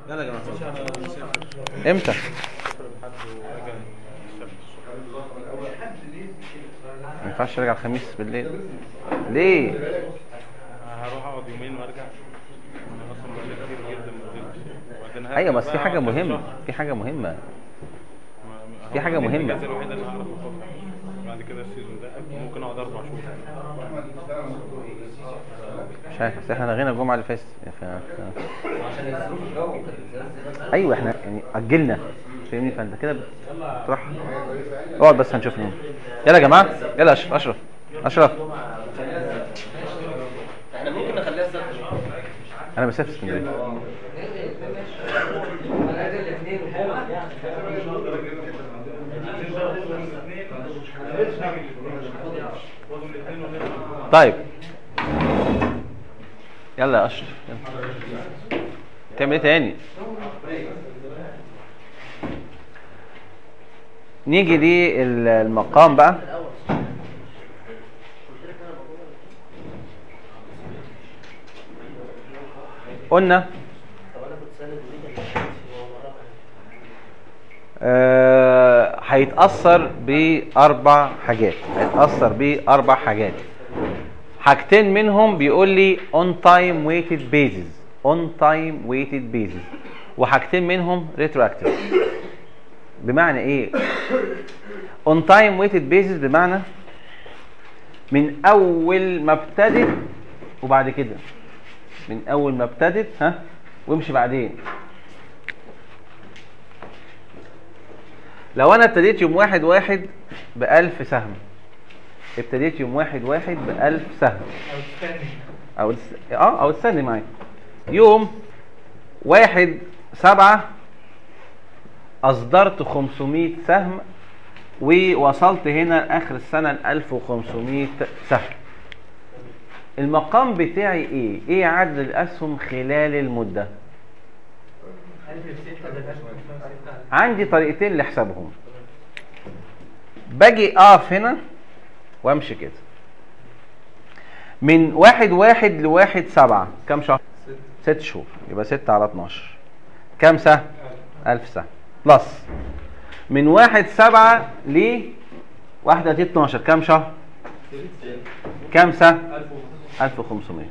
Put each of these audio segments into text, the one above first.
يلا يا جماعه امتى ما ينفعش ارجع الخميس بالليل ليه هروح اقعد يومين وارجع انا اصلا بقالي كتير جدا ما نزلتش وبعدين هرجع ايوه بس في بقى حاجه أقعد كام مهمه شهر. في حاجه مهمه ما- ما- في هو حاجة دي مهمة. الاجازه الوحيده اللي هعرف اخدها بعد كده السيزون ده ممكن اقعد اربع شهور مش عارف بس احنا لغينا الجمعه اللي فاتت يا أخي. عشان الظروف الجو كانت بتنزل ايوه احنا يعني اجلنا فاهمني فانت كده بتروح اقعد بس هنشوف نوم يلا يا جماعه يلا اشرف اشرف اشرف احنا ممكن نخليها السبت انا بسافر اسكندريه طيب يلا يا اشرف يلا. تعمل ايه تاني نيجي للمقام بقى قلنا آه، هيتأثر بأربع حاجات هيتأثر بأربع حاجات حاجتين منهم بيقول لي on time weighted basis on time weighted basis وحاجتين منهم retroactive بمعنى ايه on time weighted basis بمعنى من اول ما ابتدت وبعد كده من اول ما ابتدت ها وامشي بعدين لو انا ابتديت يوم واحد واحد بألف سهم ابتديت يوم واحد واحد بألف سهم او تس- اه او تستني معايا يوم واحد سبعة اصدرت 500 سهم ووصلت هنا لاخر السنه ل 1500 سهم المقام بتاعي ايه ايه عدد الاسهم خلال المده عندي طريقتين لحسابهم باجي اقف هنا وامشي كده من واحد واحد لواحد سبعة كم شهر؟ ست شهور يبقى ستة على 12 كم سهم؟ ألف سهم بلس من واحد سبعة ل واحدة دي 12 كم شهر؟ كم سهم؟ 1500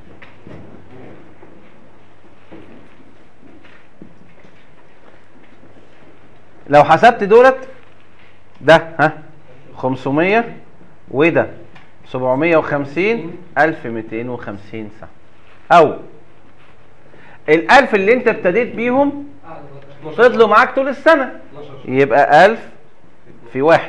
لو حسبت دولت ده ها 500 وده 750 1250 سهم او الألف اللي انت ابتديت بيهم فضلوا معاك طول السنة يبقى ألف في واحد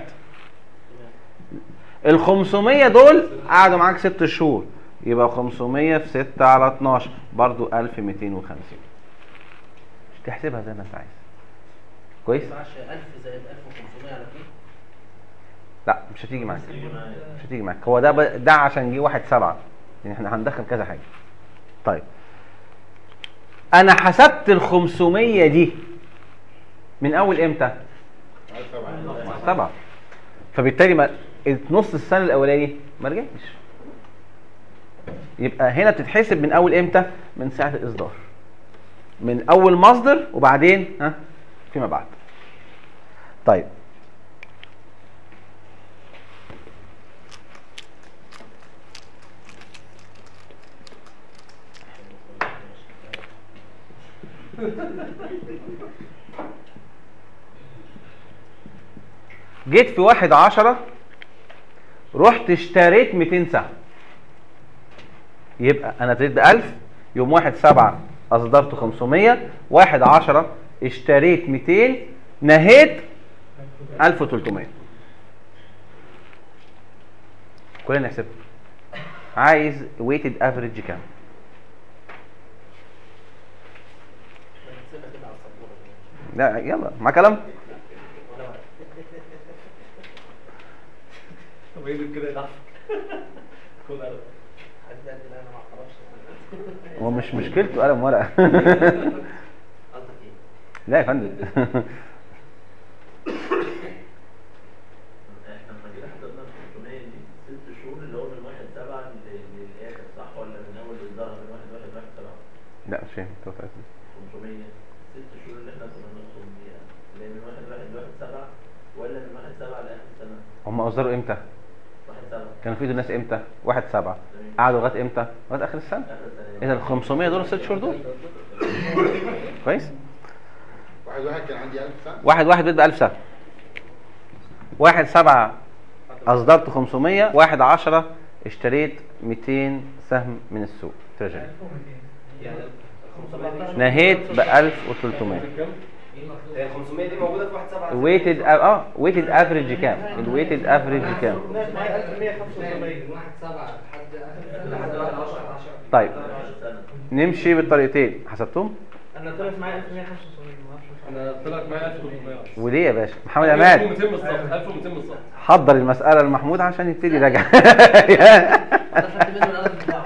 ال 500 دول قعدوا معاك ست شهور يبقى 500 في 6 على 12 برضو 1250 تحسبها زي ما انت عايز كويس؟ ما ينفعش 1000 زائد 1500 على كده لا مش هتيجي معاك مش هتيجي معاك هو ده ب... ده عشان جه واحد سبعة يعني احنا هندخل كذا حاجة طيب انا حسبت ال 500 دي من اول امتى؟ سبعة فبالتالي ما نص السنة الأولاني ما رجعتش يبقى هنا بتتحسب من أول إمتى؟ من ساعة الإصدار من أول مصدر وبعدين ها فيما بعد طيب جيت في واحد عشرة رحت اشتريت 200 سهم يبقى انا ابتديت ب 1000 يوم واحد سبعة اصدرت 500 واحد عشرة اشتريت 200 نهيت 1300 كلنا نحسب عايز ويتد افريج كام نحسبها كده على السبوره لا يلا مع كلام طب يجيب كده يضحك خد قلم حد قال لي لا انا ما اعرفش هو مش مشكلته قلم ورقه قصدك ايه؟ لا يا فندم احنا لما جينا حضرنا ال 500 دي ست شهور اللي هو من واحد سبعة لل- للاخر صح ولا من اول اصدارها من واحد واحد واحد سبعة لا مش فاهم انت قلت إيه. 500 الست شهور اللي احنا كنا بنخطب بيها اللي من واحد واحد لواحد سبعة ولا من واحد سبعة لآخر السنة؟ هم اصدروا امتى واحد سبعة كانوا في ايدوا الناس امتى واحد سبعة قعدوا لغايه امتى لغايه اخر السنه آخر السنة اذا ال 500 دول الست شهور دول كويس واحد واحد كان عندي 1000 سنة واحد واحد بيبقى 1000 سهم واحد سبعة أصدرت 500 واحد عشرة اشتريت 200 سهم من السوق تريجري يعني نهيت ب 1300 هي 500 دي موجوده في واحد سبعة الويتد اه ويتد افريج كام الويتد افريج كام معايا 1175 واحد سبعة لحد لحد واحد عشرة عشرة طيب عشر سنة نمشي بالطريقتين حسبتهم انا طلعت معايا 1175 ما اعرفش انا طلعت معايا 1300 وليه يا باشا محمد عماد 1200 بالظبط 1200 بالظبط حضر المسألة لمحمود عشان يبتدي يراجع انا خدت منه القلم بتاعه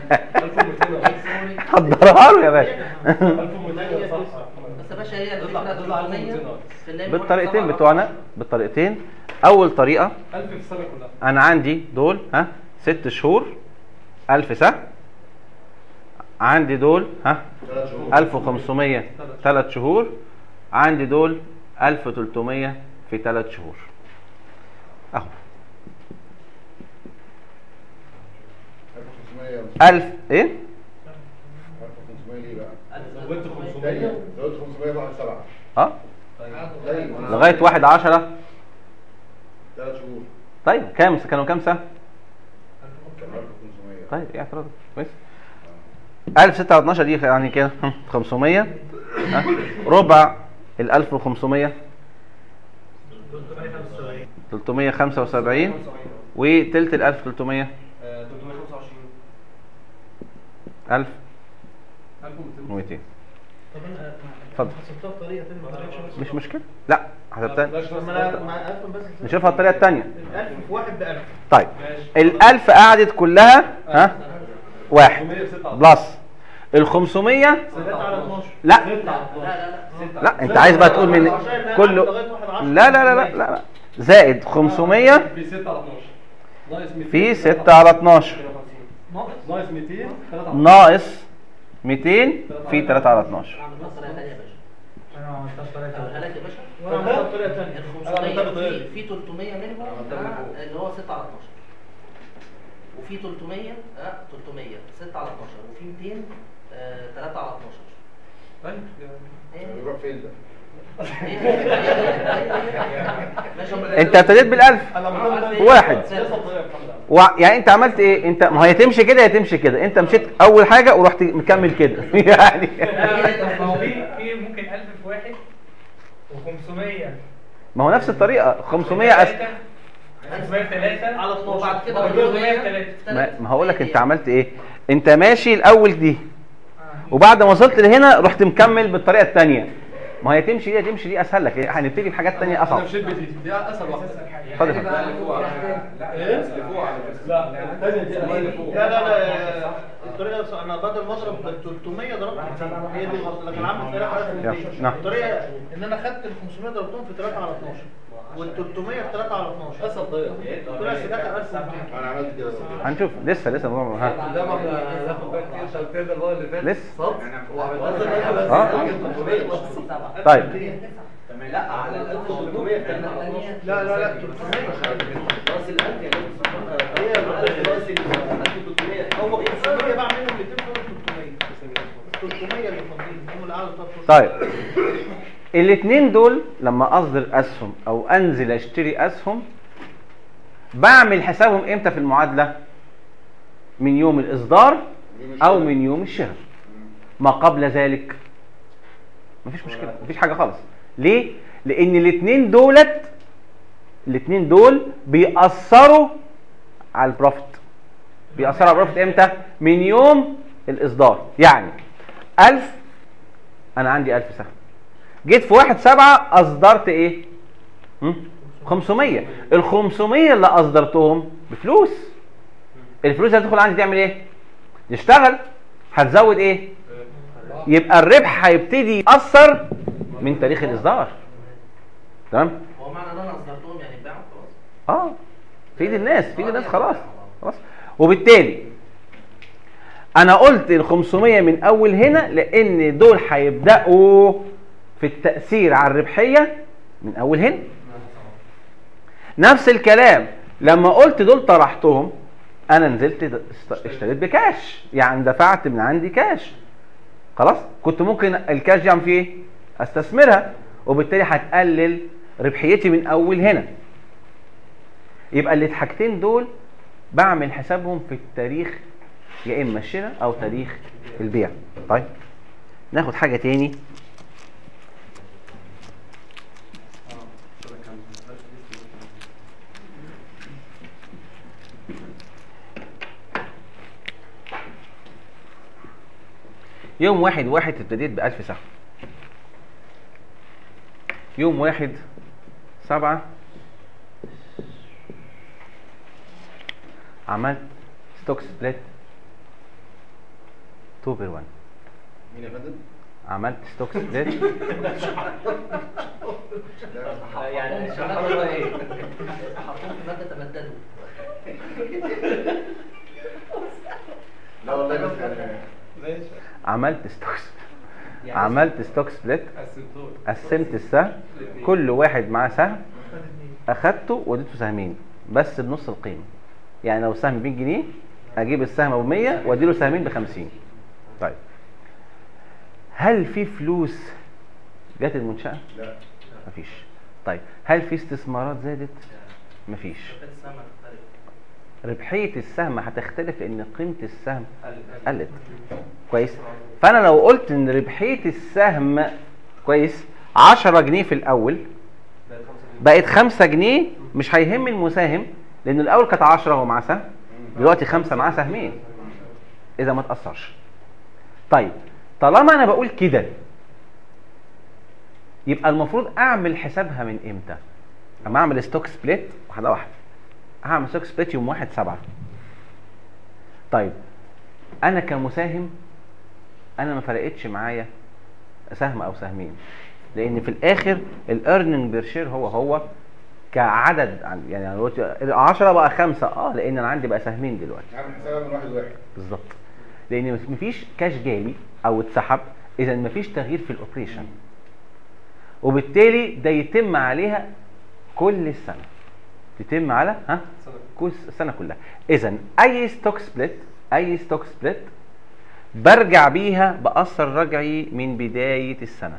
1200 حضرها له يا باشا 1200 صح بس يا باشا هي تطلع- الفكره تطلع 300 1200 في الليل بالطريقتين واحد بتوعنا سبعة. بالطريقتين أول طريقة 1000 في السنه كلها انا عندي دول ها ست شهور ألف سهم عندي دول ها ثلاث شهور 1500 ثلاث شهور عندي دول 1300 في ثلاث شهور اهو 1500 1000 ايه 1500 ليه بقى؟ زودت 500 تاني زودت 500 واحد سبعة اه تاني لغايه واحد عشرة ثلاث شهور طيب كام كانوا كام سهم كان 1500 طيب ايه اعتراض كويس 1012 دي يعني كده هم، 500 ها ربع ال 1500 375 وتلت ال 1300 325 1000 1200 و200 طب انا اتفضل. حسبتها بطريقه ثانيه ما طلعتش مش مشكله لا حسبتها طب ما انا مع 1000 بس نشوفها الطريقه الثانيه 1000 في واحد ب 1000 طيب ال 1000 قعدت كلها ها واحد 500 في 6 بلس ال 500 6 على 12 لا لا لا لا لا انت عايز بقى تقول من كله لا لا لا لا لا, لا. زائد 500 في 6 على 12 ناقص 200 في 6 على 12 ناقص 200 3 على ناقص 200 في 3 على 12 اعمل بقى طريقه ثانيه يا باشا انا ما عملتهاش طريقه اقولها لك يا باشا وانا عملتها بطريقه ثانيه ال أنا عملتها 500 بطريقة. في, في 300 منهم آه، اللي هو 6 على 12 وفي 300 اه 300 6 على 12 وفي 200 آه 3 على 12 طيب ايه بيروح فين ده؟ ماشي انت ابتديت بالالف واحد و... يعني انت عملت ايه انت ما هي تمشي كده يا تمشي كده انت مشيت اول حاجه ورحت مكمل كده يعني ما هو في في ممكن 1000 في واحد و500 ما هو نفس الطريقه 500 أس... 500 في 3 على 12 وبعد كده وبعد 300 في 3 ما, ما هقول لك انت عملت ايه انت ماشي الاول دي وبعد ما وصلت لهنا رحت مكمل بالطريقه الثانيه ما هي تمشي دي تمشي دي اسهل لك هنبتدي بحاجات ثانيه انا اصعب مشيت بدي دي اسهل واحده اتفضل يا فندم. ايه؟ لا الثانيه دي اللي فوق لا لا لا الطريقه ص- انا بدل ما اضرب بال 300 ضربت 200 هي دي الغلط لكن عامل طريقه حاجه يلا، نعم. الطريقه ان انا خدت ال 500 ضربتهم في 3 على 12 وال 300 في 3 على 12 اسهل طريقه طلع سلاحها 1200 انا عملت كده برضه. هنشوف لسه لسه الموضوع ها ده ما احنا هناخد بالك انت قلت لنا المره اللي فاتت لسه صبر اه طيب لا لا لا 300 راس الألف يعني هي راس ال 1300 هو 500 بعمل منهم 200 فوق 300 300 اللي فاضيين هم اللي قعدوا ثلاث طيب الاثنين دول لما اصدر اسهم او انزل اشتري اسهم بعمل حسابهم امتى في المعادله من يوم الاصدار او من يوم الشهر ما قبل ذلك مفيش مشكله مفيش حاجه خالص ليه لان الاثنين دولت الاثنين دول بيأثروا على البروفيت بيأثروا على البروفيت امتى من يوم الاصدار يعني 1000 انا عندي 1000 سهم جيت في واحد سبعة اصدرت ايه هم؟ 500 ال 500 اللي اصدرتهم بفلوس الفلوس اللي هتدخل عندي تعمل ايه تشتغل هتزود ايه يبقى الربح هيبتدي يأثر من تاريخ الاصدار تمام هو معنى ان انا اصدرتهم يعني اتباعوا خلاص اه في ايد الناس في ايد الناس خلاص خلاص وبالتالي انا قلت ال 500 من اول هنا لان دول هيبداوا في التاثير على الربحيه من اول هنا نفس الكلام لما قلت دول طرحتهم انا نزلت د- است- اشتريت بكاش يعني دفعت من عندي كاش خلاص كنت ممكن الكاش دي اعمل فيه ايه استثمرها وبالتالي هتقلل ربحيتي من اول هنا يبقى الحاجتين دول بعمل حسابهم في التاريخ يا اما الشراء او تاريخ البيع طيب ناخد حاجه تاني يوم واحد واحد ابتديت بألف سهم يوم واحد سبعة عملت ستوك سبليت 2 بير 1 مين يا فندم؟ عملت ستوك سبليت يعني سبحان الله ايه حطوه في ماده تبدلوا لا والله بس يعني ماشي عملت ستوك عملت ستوك سبليت قسمتهم قسمت السهم كل واحد معاه سهم اخدته واديته سهمين بس بنص القيمه يعني لو سهم ب 100 جنيه اجيب السهم ابو 100 واديله سهمين ب 50 طيب هل في فلوس جت المنشاه لا مفيش طيب هل في استثمارات زادت مفيش السما تختلف ربحيه السهم هتختلف لان قيمه السهم قلت كويس فانا لو قلت ان ربحيه السهم كويس 10 جنيه في الاول بقت 5 جنيه مش هيهم المساهم لان الاول كانت 10 هو معاه سهم دلوقتي 5 معاه سهمين اذا ما تاثرش طيب طالما انا بقول كده يبقى المفروض اعمل حسابها من امتى اما اعمل ستوك سبليت واحده واحده هعمل ستوك سبليت يوم 1 7 طيب انا كمساهم انا ما فرقتش معايا سهم او سهمين لان في الاخر الايرننج بير شير هو هو كعدد عن- يعني أنا دلوقتي 10 بقى 5 اه لان انا عندي بقى سهمين دلوقتي عامل حسابها من واحد واحد بالظبط لان مفيش كاش جالي او اتسحب اذا مفيش تغيير في الاوبريشن وبالتالي ده يتم عليها كل السنه تتم على ها كل السنه كلها اذا اي ستوك سبليت اي ستوك سبليت برجع بيها باثر رجعي من بدايه السنه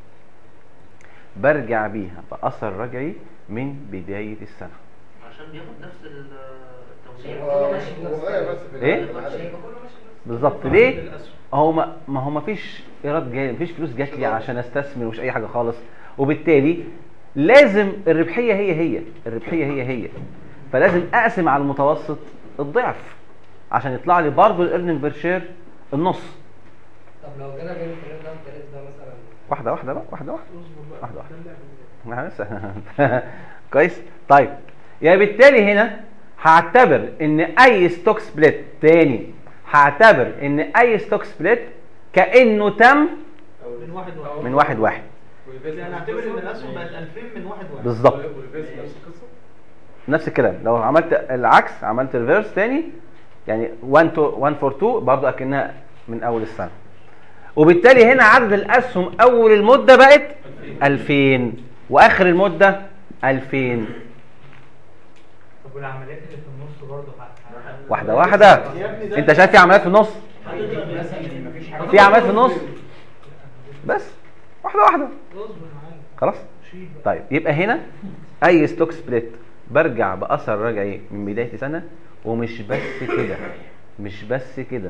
برجع بيها باثر رجعي من بدايه السنه عشان بياخد نفس ال- التوزيع هو هو غير بس في إيه؟ العدد. بالظبط ليه هو ما, ما هو ما فيش ايراد جاي ما فيش فلوس جات لي عشان استثمر مش اي حاجه خالص وبالتالي لازم الربحيه هي هي الربحيه هي هي فلازم اقسم على المتوسط الضعف عشان يطلع لي برضه الايرننج بير شير النص طب لو جينا بين التلات ده والتلات ده مثلا واحده واحده بقى واحده واحده واحده واحده ما لسه كويس طيب يا بالتالي هنا هعتبر ان اي ستوك سبليت تاني هعتبر ان اي ستوك سبليت كانه تم من واحد واحد من واحد واحد يعني اعتبر ان الاسهم بقت 2000 من واحد واحد بالظبط والريفيرس نفس القصه نفس الكلام لو عملت العكس عملت ريفيرس تاني يعني 1 تو 1 فور 2 برضه اكنها من اول السنه وبالتالي هنا عدد الاسهم اول المده بقت 2000 واخر المده 2000 طب والعمليات اللي في النص برضه واحده واحده انت شايف في عمليات في النص في عمليات في النص بس واحده واحده خلاص طيب يبقى هنا اي ستوك سبليت برجع باثر رجعي من بدايه سنه ومش بس كده مش بس كده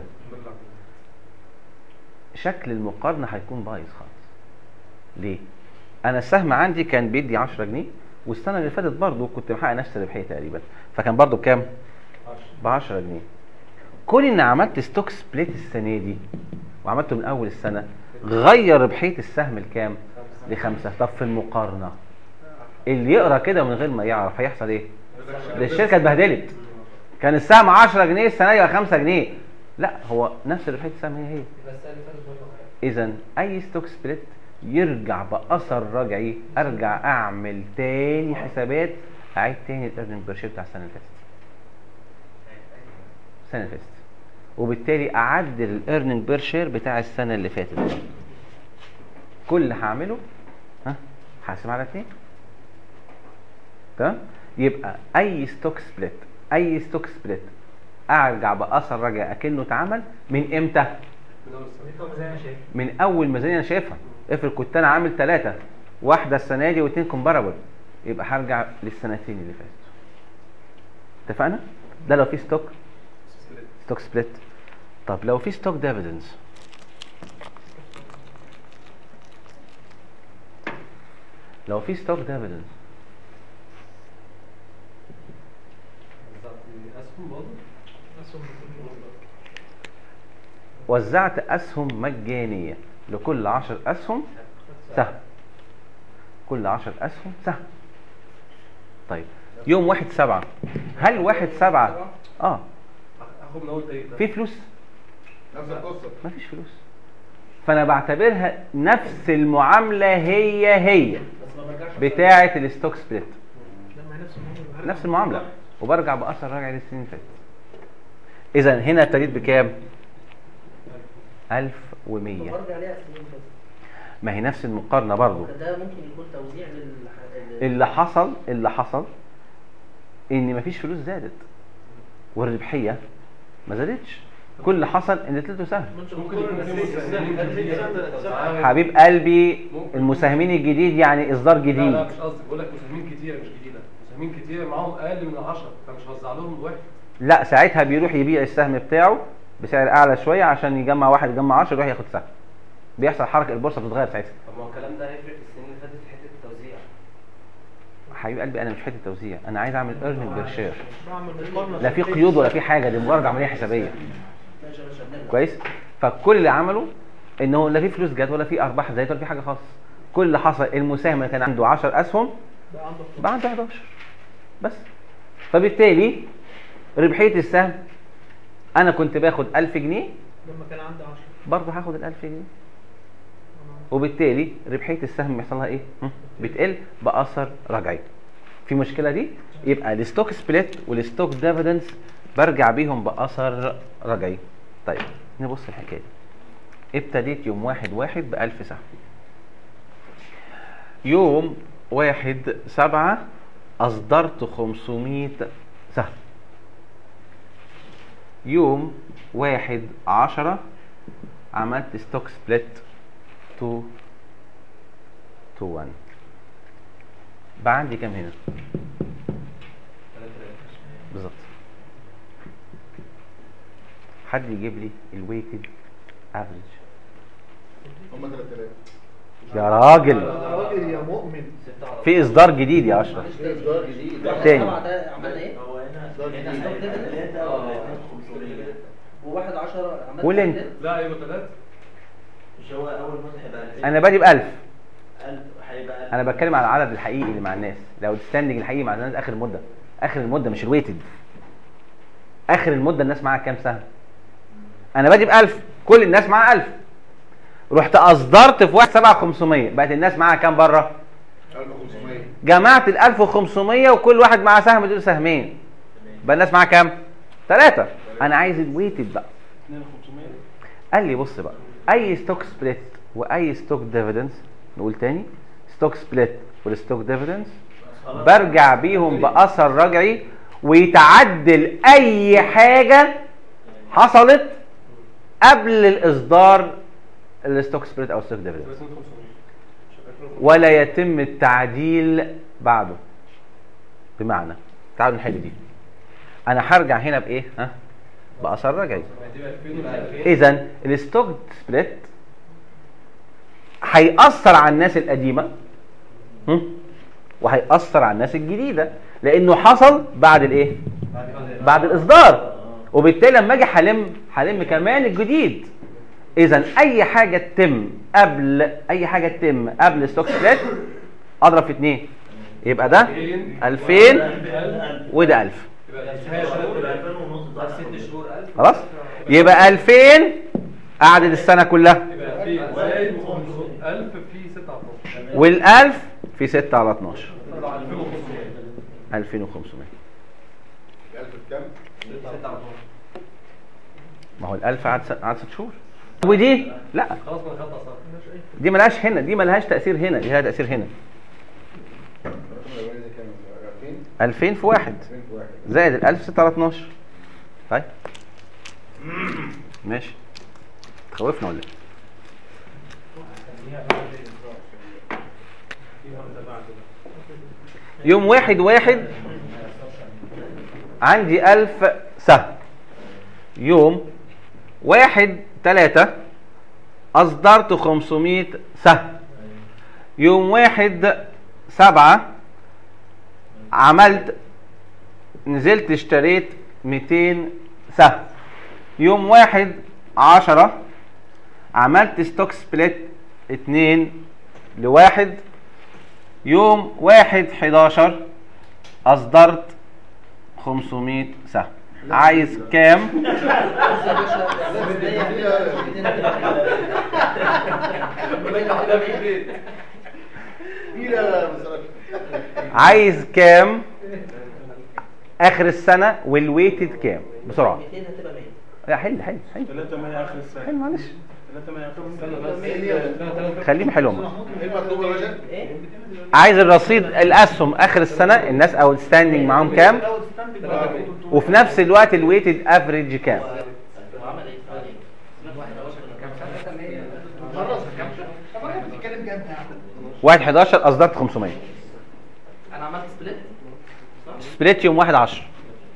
شكل المقارنه هيكون بايظ خالص ليه انا السهم عندي كان بيدي 10 جنيه والسنه اللي فاتت برضه كنت محقق نفس الربحيه تقريبا فكان برضه بكام ب 10 جنيه كون ان عملت ستوك سبليت السنه دي وعملته من اول السنه غير ربحيه السهم لكام لخمسة طب في المقارنه اللي يقرا كده من غير ما يعرف هيحصل ايه ده الشركه اتبهدلت كان السهم 10 جنيه السنه دي بقى 5 جنيه لا هو نفس ربحيه السهم هي هي بس السنه اللي فاتت برضه اذا اي ستوك سبليت يرجع باثر رجعي ارجع اعمل تاني حسابات اعيد تاني الايرننج بير شير بتاع السنه اللي فاتت السنه اللي فاتت وبالتالي اعدل الايرننج بير شير بتاع السنه اللي فاتت كل اللي هعمله ها هقسم على 2 تمام يبقى اي ستوك سبليت اي ستوك سبليت ارجع باثر رجع اكنه اتعمل من امتى زي ما شايف من اول ميزانيه انا شايفها افرض كنت انا عامل ثلاثه واحده السنه دي واثنين كومبارابل يبقى هرجع للسنتين اللي فاتوا اتفقنا ده لو في ستوك ستوك سبليت طب لو في ستوك ديفيدنس لو في ستوك ديفيدنس اسهم برضه وزعت اسهم مجانيه لكل 10 اسهم سهم كل 10 اسهم سهم طيب يوم واحد سبعة هل واحد سبعة اه اخد من اول تاريخ ده في فلوس نفس القصه مفيش فلوس فانا بعتبرها نفس المعامله هي هي بس ما برجعش بتاعه الستوك سبليت لما نفس الموضوع نفس المعامله وبرجع باثر راجع للسنين اللي فاتت اذا هنا ابتديت بكام 1100 برجع ليها سنين بس ما هي نفس المقارنه برضو ده ممكن يكون توزيع لل اللي حصل اللي حصل ان مفيش فلوس زادت والربحيه ما زادتش كل اللي حصل ان اديته سهم ممكن يكون في مساهمين كتير حبيب قلبي المساهمين الجديد يعني اصدار لا لا جديد مش قصدي بقول لك مساهمين كتير مش جديده مساهمين كتير معاهم اقل من 10 فمش هوزع لهم الواحد لا ساعتها بيروح يبيع السهم بتاعه بسعر اعلى شويه عشان يجمع واحد يجمع 10 يروح ياخد سهم بيحصل حركه البورصه بتتغير ساعتها طب ما هو الكلام ده هيفرق في السنين اللي فاتت في حته التوزيع حبيب قلبي انا مش حته توزيع انا عايز اعمل ايرنينج بير شير بعمل مقارنه لا في قيود ولا في حاجه دي مجرد عمليه حسابيه ماشي يا باشا بنرجع. كويس فكل اللي عمله ان هو لا في فلوس جت ولا في ارباح زادت ولا في حاجه خالص كل اللي حصل المساهم اللي كان عنده 10 اسهم بقى عنده بقى عنده 11 بس فبالتالي ربحيه السهم انا كنت باخد 1000 جنيه لما كان عندي 10 برضه هاخد ال 1000 جنيه وبالتالي ربحيه السهم بيحصل لها ايه؟ هم؟ بتقل باثر رجعي. في مشكله دي؟ يبقى الستوك سبليت والستوك ديفيدنس برجع بيهم باثر رجعي. طيب نبص الحكايه دي. ابتديت يوم واحد واحد ب 1000 سهم. يوم واحد سبعة أصدرت 500 سهم. يوم واحد عشرة عملت ستوك سبليت 2 2 1 بقى عندي كام هنا؟ بالظبط حد يجيب لي الويتد افريج هم 3000 يا راجل يا راجل يا مؤمن في اصدار جديد يا اشرف معلش تاني اصدار جديد واحد تاني. سبعة ده عملنا ايه؟ هو هنا ده هنا جديد. هيبقى ثلاثة ولا اتنين 500 وواحد عشرة عملنا قول انت. تلاتة. لا يبقى ثلاثة مش هو اول موسم هيبقى 2000 انا بادئ ب 1000 1000 هيبقى انا بتكلم على العدد الحقيقي اللي مع الناس لو الستاندنج الحقيقي مع الناس اخر المده اخر المده مش الويتد اخر المده الناس معاها كام سهم انا بادئ ب 1000 كل الناس معاها 1000 رحت اصدرت في واحد 7500 بقت الناس معاها كام بره 1500 جمعت ال 1500 وكل واحد معاه سهم دول سهمين بقى الناس معاها كام ثلاثة انا عايز الويتد بقى 2500 قال لي بص بقى اي ستوك سبليت واي ستوك ديفيدنس نقول تاني ستوك سبليت والستوك ديفيدنس برجع بيهم باثر رجعي ويتعدل اي حاجه حصلت قبل الاصدار الستوك سبليت او الستوك ديفيدنس 500 ولا يتم التعديل بعده بمعنى تعالوا نحل دي انا هرجع هنا بايه ها باثر رجعي هتبقى 2000 ولا 2000 اذا الستوك سبليت هيأثر على الناس القديمه هم؟ وهيأثر على الناس الجديده لانه حصل بعد الايه بعد الاصدار وبالتالي لما اجي هلم هلم كمان الجديد اذا اي حاجه تتم قبل اي حاجه تتم قبل ستوك سبليت اضرب في اتنين يبقى ده 2000 وده 1000 يبقى يبقى النهاية 2000 ونص ضعف ست شهور ألف خلاص يبقى 2000 قعدت السنه كلها يبقى في زائد 1000 في 6 على 12 وال1000 في 6 على 12 طلع 2500 2500 1000 بكام؟ ما هو ال1000 قعد س- قعد 6 شهور ودي لا خلاص من خدت اصلا دي ملهاش هنا دي ملهاش تاثير هنا دي لها تاثير هنا الرقم الاولاني ده كام 2000 2000 في واحد 2000 في واحد زائد ال 1000 6 على 12 طيب ماشي تخوفنا ولا ايه؟ يوم واحد واحد عندي ألف سهم يوم واحد تلاتة أصدرت خمسمية سهم يوم واحد سبعة عملت نزلت اشتريت 200 سهم يوم واحد عشرة عملت ستوك سبليت اتنين لواحد يوم واحد حداشر أصدرت 500 سهم عايز كام؟ بص يا باشا كبيرة بصراحة عايز كام؟ آخر السنة والويتد كام؟ بسرعة 200 هتبقى 100 لا حل حل حل 3 100 اخر السنه حل معلش 3 100 اخر استنى السنه بس خليهم حلوهم ايه المطلوب يا باشا؟ ايه؟ عايز الرصيد الأسهم آخر السنة الناس أو ستاندنج معاهم كام؟ وفي نفس الوقت الويتد افريج كام؟ وعمل ايه؟ عمل ايه؟ واحد واحد 11 أصدرت 500 انا عملت سبليت سبليت يوم واحد 10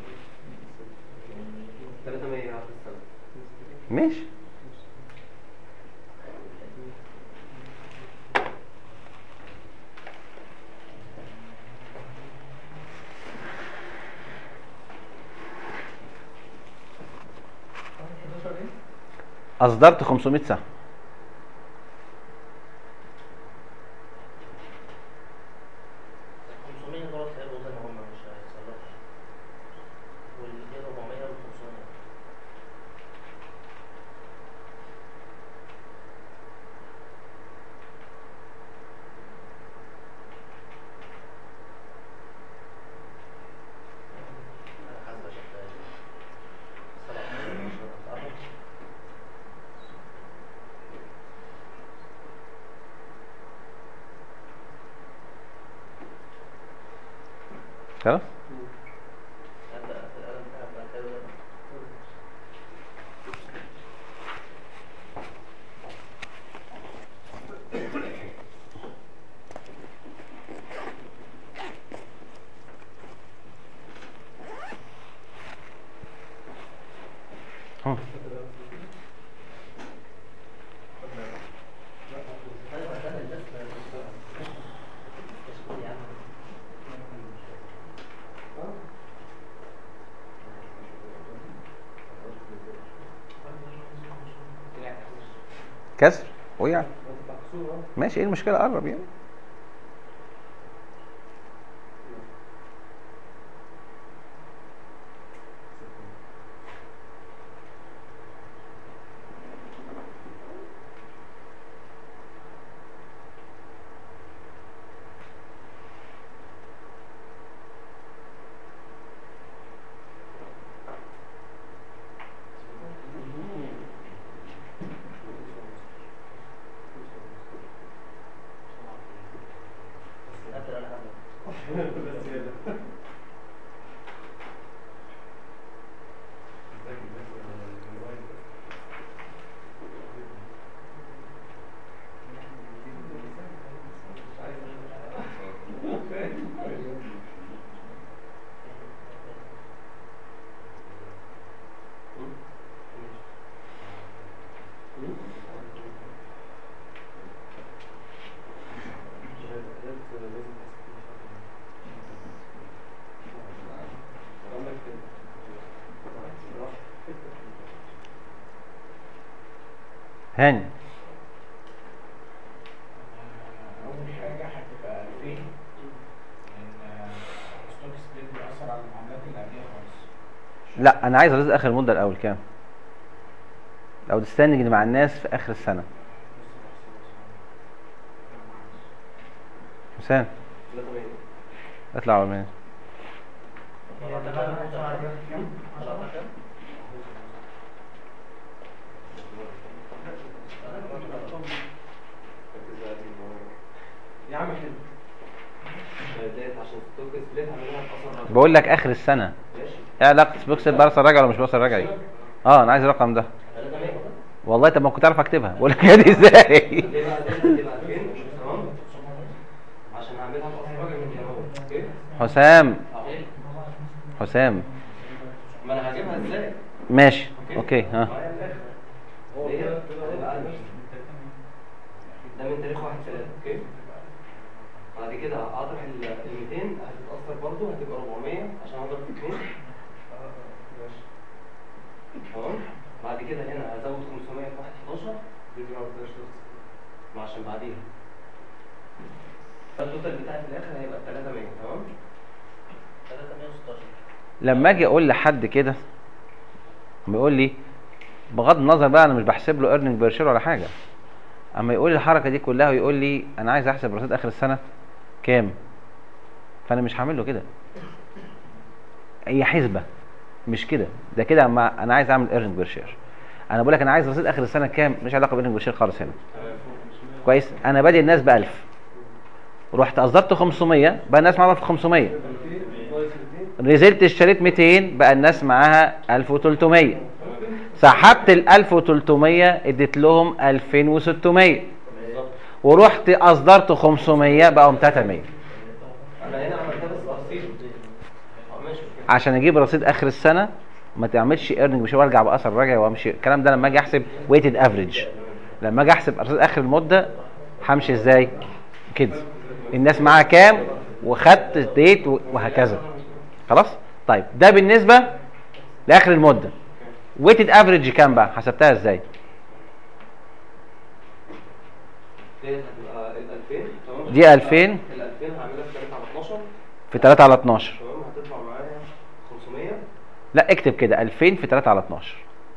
300 على السنه ماشي أصدرت 500 سهم 500 دولار هيبقوا زي ما هم مش هيتصرفوا والاتنين 400 وال 500 حسب شكلها سبعة خلاص أبدأ في القلم بتاعك بعد كده بقى. ها. أيوة، استنى الناس ما- تشكيل يا عم. كسر وقع ماشي ايه المشكلة قرب يعني قبل أنا هعمل. هاني أول حاجة هتبقى 2000 لأن ستوك سبليت بيأثر على المعاملات اللي قبليها خالص لا انا عايز رصيد اخر المدة الاول كام او تستنج مع الناس في اخر السنة حسام 300 اطلع اول منين يا عم حلو ديت عشان ستوك سبليت هعملها باثر رجعي بقول لك اخر السنه ماشي ايه علاقه بوكس بارسل رجعي ولا مش بارسل رجعي اه انا عايز الرقم ده 3 ميجا والله طب ما كنت اعرف اكتبها بقول لك دي ازاي ليه بقى ديت هتبقى 2000 تمام عشان هعملها باثر رجعي من هنا اهو اوكي حسام اهو حسام ما انا هجيبها ازاي ماشي اوكي ها معايا الاخر ديت هتبقى 1000 ده من تاريخ 1 3 اوكي بعد كده اطرح ال 200 هتتاثر برضه هتبقى 400 عشان اضرب في 2 تمام بعد كده هنا هزود 500 في 1 11 ما عشان بعديها التوتال بتاعي في الاخر هيبقى 300 تمام 316 لما اجي اقول لحد كده بيقول لي بغض النظر بقى انا مش بحسب له ايرنينج بير شير ولا حاجه اما يقول لي الحركه دي كلها ويقول لي انا عايز احسب رصيد اخر السنه كام فانا مش هعمل له كده هي حسبه مش كده ده كده اما انا عايز اعمل ايرنينج بير شير انا بقول لك انا عايز رصيد اخر السنه كام مش علاقه بايرنينج بير شير خالص هنا كويس انا بادئ الناس ب 1000 رحت اصدرت 500 بقى الناس معاها في 500 نزلت اشتريت 200 بقى الناس معاها 1300 سحبت ال 1300 اديت لهم 2600 ورحت اصدرت 500 بقوا 300 انا هنا عملتها بس تقسيط اه ماشي اوكي عشان اجيب رصيد اخر السنه ما تعملش ايرنينج مش وارجع باثر راجع وامشي الكلام ده لما اجي احسب ويتد افريج لما اجي احسب رصيد اخر المده همشي ازاي كده الناس معاها كام وخدت ديت وهكذا خلاص طيب ده بالنسبه لاخر المده ويتد افريج كام بقى حسبتها ازاي ديت هتبقى ال 2000 تمام دي 2000 ال 2000 هعملها في 3 على 12 في 3 على 12 تمام هتطلع معايا 500 لا اكتب كده 2000 في 3 على 12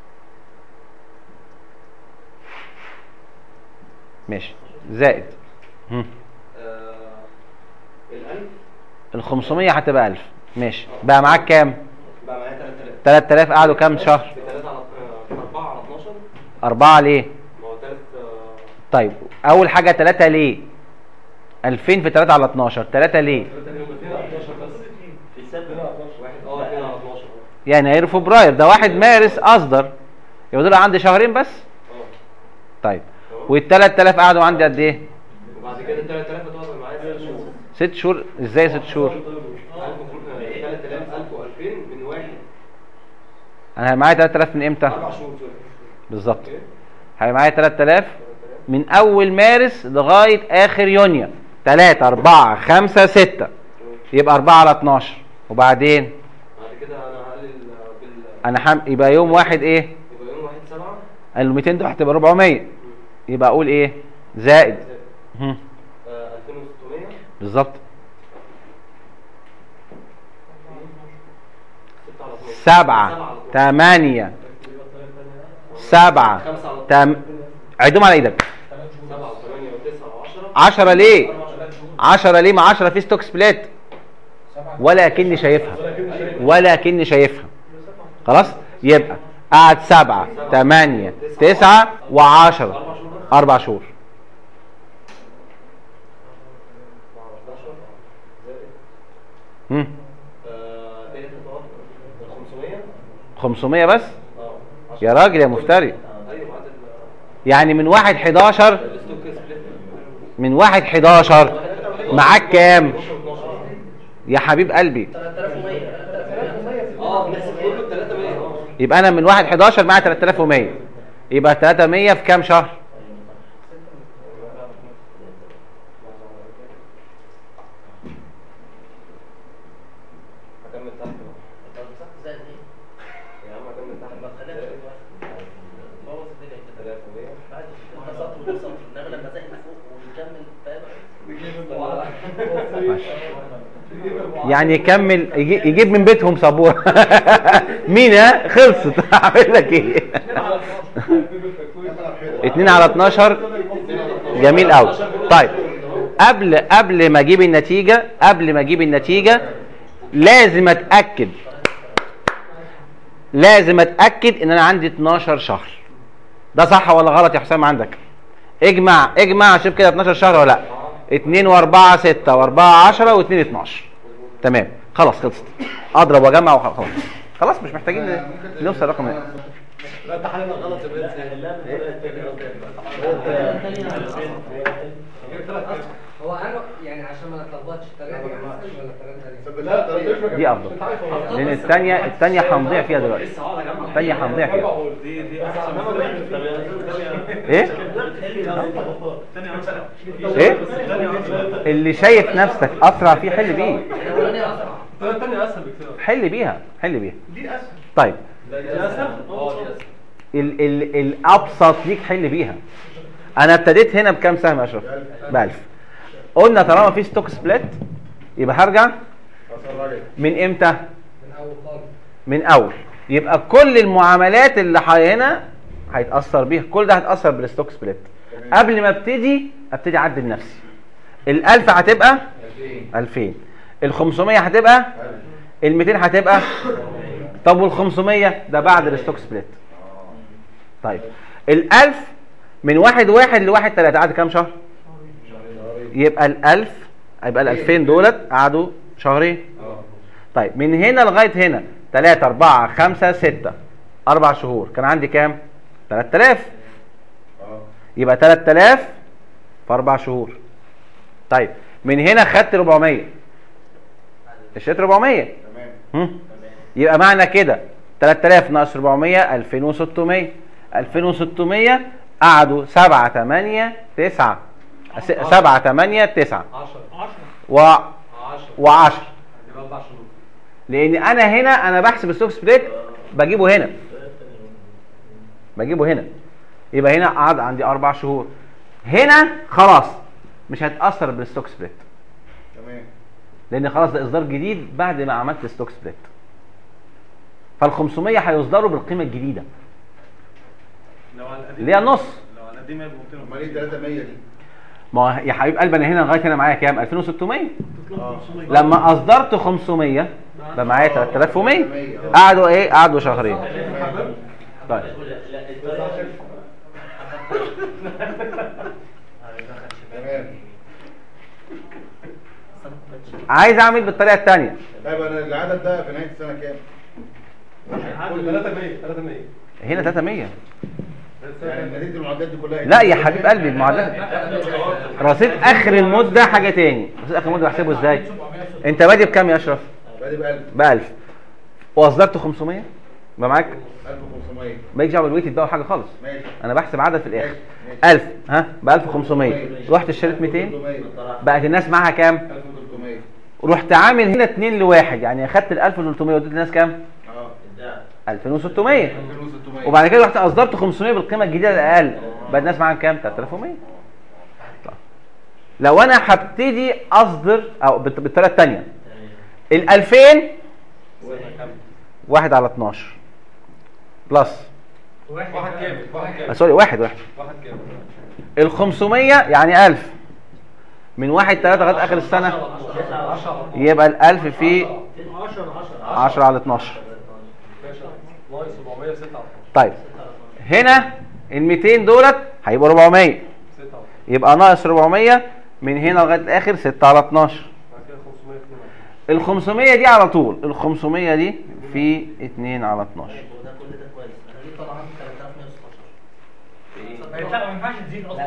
ماشي زائد هم. آه، ال 1000 ال 500 هتبقى 1000 ماشي بقى معاك كام بقى معايا 3000 3000 قعدوا كام شهر في 3 على آه، في 4 على 12 4 ليه ما هو تالت آه، طيب اول حاجه 3 ليه 2000 في 3 على 12 3 ليه في سبب واحد اه 2 على 12 يناير فبراير ده واحد مارس اصدر يبقى دول عندي شهرين بس اه طيب وال 3000 قعدوا عندي قد ايه وبعد كده ال 3000 هتقعد معايا 6 شهور 6 شهور ازاي 6 شهور 3000 1000 و2000 من واحد انا معايا 3000 من امتى 4 شهور سوري بالظبط هيبقى معايا 3000 من اول مارس لغايه اخر يونيو 3 4 5 6 يبقى 4 على 12 وبعدين بعد كده انا هقلل بال انا حم... يبقى يوم واحد ايه يبقى يوم 1 7 ال 200 دول هتبقى 400 يبقى اقول ايه زائد هم. 2600 بالظبط 6 على 12 سبعة تمانية سبعة خمسة على تم عدهم على ايدك 7 و8 و9 و10 عشرة ليه عشرة ليه ما عشرة في ستوك سبليت ولا كني شايفها ولا كني شايفها خلاص يبقى قعد سبعة تمانية تسعة وعشرة أربع شهور هم. آه، ديت هتقعد 500 500 بس اه يا راجل يا مفتري ايوه بعد ال يعني من واحد 11 الستوك سبليت من واحد 11 معاك كام يا حبيب قلبي 3100 اه بنحسب كله ب 300 اه يبقى انا من واحد 11 معايا 3100 يبقى 300 في كام شهر هكمل تحت بقى زائد ايه؟ يا عم هكمل تحت ما تخليهاش في واحد. بوظ الدنيا كده 300 بعد ما سطر وده سطر انما لما زائد فوق ونكمل فاهم يعني يكمل يجي- يجيب من بيتهم سبوره مين ها خلصت اعمل لك ايه 2 على 12 جميل قوي طيب قبل قبل ما اجيب النتيجه قبل ما اجيب النتيجه لازم اتاكد لازم اتاكد ان انا عندي 12 شهر ده صح ولا غلط يا حسام عندك اجمع اجمع شوف كده 12 شهر ولا لا 2 و4 6 و4 10 و2 12 تمام خلاص خلصت اضرب واجمع وخلاص خلاص مش محتاجين نوصل رقم ايه لا انت حاليا غلط يا بنت هو انا يعني عشان ما نتلخبطش الطريقه دي احسن ولا الطريقه لا الثانيه؟ طريقة دي افضل لان الثانيه الثانيه هنضيع فيها دلوقتي الثانيه هنضيع فيها دي دي احسن ايه ايه اللي شايف نفسك اسرع فيه حل بيه الاولانيه اسرع الطريقة التانية اسهل بكتير حل بيها حل بيها دي اسهل طيب دي اسهل؟ اه دي اسهل ال ال الابسط ليك حل بيها انا ابتديت هنا بكام سهم يا اشرف ب 1000 قلنا طالما في ستوك سبليت يبقى هرجع من امتى من اول خالص من اول يبقى كل المعاملات اللي حي- هنا هيتاثر بيها كل ده هيتاثر بالستوك سبليت قبل ما ابتدي ابتدي اعدل نفسي ال1000 هتبقى 2000 ال500 هتبقى ال200 هتبقى طب وال500 ده بعد الستوك سبليت طيب ال1000 من واحد واحد لواحد تلاتة قعد كام شهر؟ يبقى ال1000 يبقى ال2000 دولت قعدوا شهرين طيب من هنا لغايه هنا 3 4 5 6 اربع شهور كان عندي كام 3000 يبقى 3000 في اربع شهور طيب من هنا خدت 400 اشتريت 400 هم؟ يبقى معنى كده 3000 ناقص 400 2600 2600 قعدوا 7 8 9 7 8 9 10 و 10 و10 يبقى اربع شهور لان انا هنا انا بحسب الستوك سبليت بجيبه هنا بجيبه هنا يبقى هنا قعد عندي اربع شهور هنا خلاص مش هتاثر بالستوك سبليت تمام لان خلاص ده اصدار جديد بعد ما عملت ستوك سبليت فال 500 هيصدروا بالقيمه الجديده لو على القديم اللي هي النص لو على القديم هيبقى امال ايه 300 دي؟ ما هو يا حبيب قلبي انا هنا لغايه هنا معايا كام 2600 اه لما اصدرت 500 بقى معايا 3100 قعدوا ايه قعدوا شهرين طيب تمام عايز اعمل بالطريقه الثانيه طيب انا العدد ده في نهايه السنه كام؟ كل 300 300 هنا 300 يعني نتيجه المعدات دي كلها لا يا حبيب قلبي المعادلات رصيد اخر المده حاجه تاني رصيد اخر المده بحسبه ازاي انت بادئ بكام يا اشرف بادئ ب 1000 ب 1000 واصدرت 500 يبقى معاك 1500 مالكش دعوه بالويتد بقى وحاجه خالص ماشي انا بحسب عدد في الاخر ماشي. 1000 ها ب 1500 رحت اشتريت 200 بقت الناس معاها كام 1300 رحت عامل هنا 2 لواحد يعني اخدت ال 1300 واديت الناس كام اه 2600 2600 وبعد كده رحت اصدرت 500 بالقيمه الجديده الاقل بقى الناس معاها كام 3100 طيب. لو انا هبتدي اصدر او بالط- بالطريقه الثانيه ال 2000 واحد على 12 بلس واحد كامل واحد آه، كامل سوري واحد واحد واحد كامل ال 500 يعني 1000 من واحد 3 لغايه اخر السنه 10 يبقى ال 1000 في 10 10 10 على 12 ماشي ناقص 400 6 طيب هنا ال 200 دولت هيبقوا 400 6 يبقى ناقص 400 من هنا لغايه الاخر 6 على 12 بعد كده 500 ال 500 دي على طول ال 500 دي في 2 على 12 وده كل ده كويس انا ليه طبعا 3116 لا ما ينفعش تزيد اصلا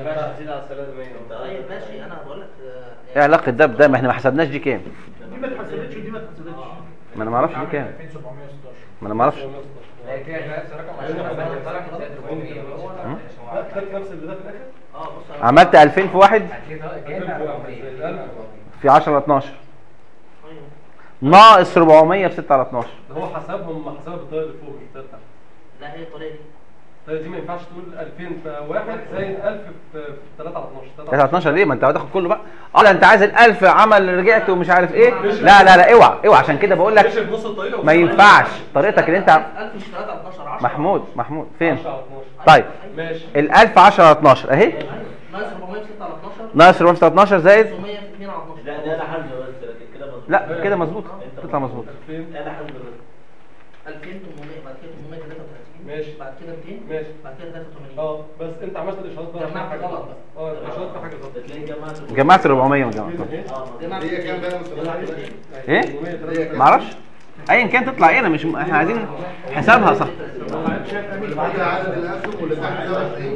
طيب ماشي انا بقول لك ايه علاقه ده بده ما احنا ما حسبناش دي كام دي ما اتحسبتش ودي ما اتحسبتش ما انا ما اعرفش دي كام 2716 ما انا ما اعرفش هي كده نفس الرقم عشان ابقى طلع كده 400 لا خدت نفس اللي ده في الاخر اه بص انا عملت 2000 في واحد كده 400 في 10 على 12 أيوه. ناقص 400 في 6 على 12 ده هو حسبهم حسبها بالطريقه اللي فوق مش بالطريقه بتاعتك لا هي الطريقه دي الطريقه دي ما ينفعش تقول 2000 في واحد زائد 1000 في 3 على 12 3 على 12 ليه ما انت هتاخد كله بقى اه ده انت عايز ال 1000 عمل رجعت ومش عارف ايه لا لا لا اوعى اوعى عشان كده بقول لك ماشي بنص الطريقه ما ينفعش طريقتك اللي انت 1000 مش 3 12 10 محمود محمود فين 10 على 12 طيب ماشي ال 1000 10 على 12 اهي ناقص 400 6 على 12 ناقص 400 12 زائد 500 في 2 على 12 لا ده انا حل بس لكن كده مظبوط لا كده مظبوط تطلع مظبوط 2000 انا حل بس 2800 بعد كده 833 ماشي بعد كده 200 ماشي بعد كده 83 اه بس انت عملت الاشارات بقى جمعت في حاجة غلط غلط. اه الاشارات في حاجه غلط بتلاقي جماعة جمعت 400 ما جمعت جمعت هي كام بقى مستر ايه معرفش ايا كان تطلع ايه انا مش احنا عايزين حسابها صح وده عدد الاسهم واللي تحت ده ايه؟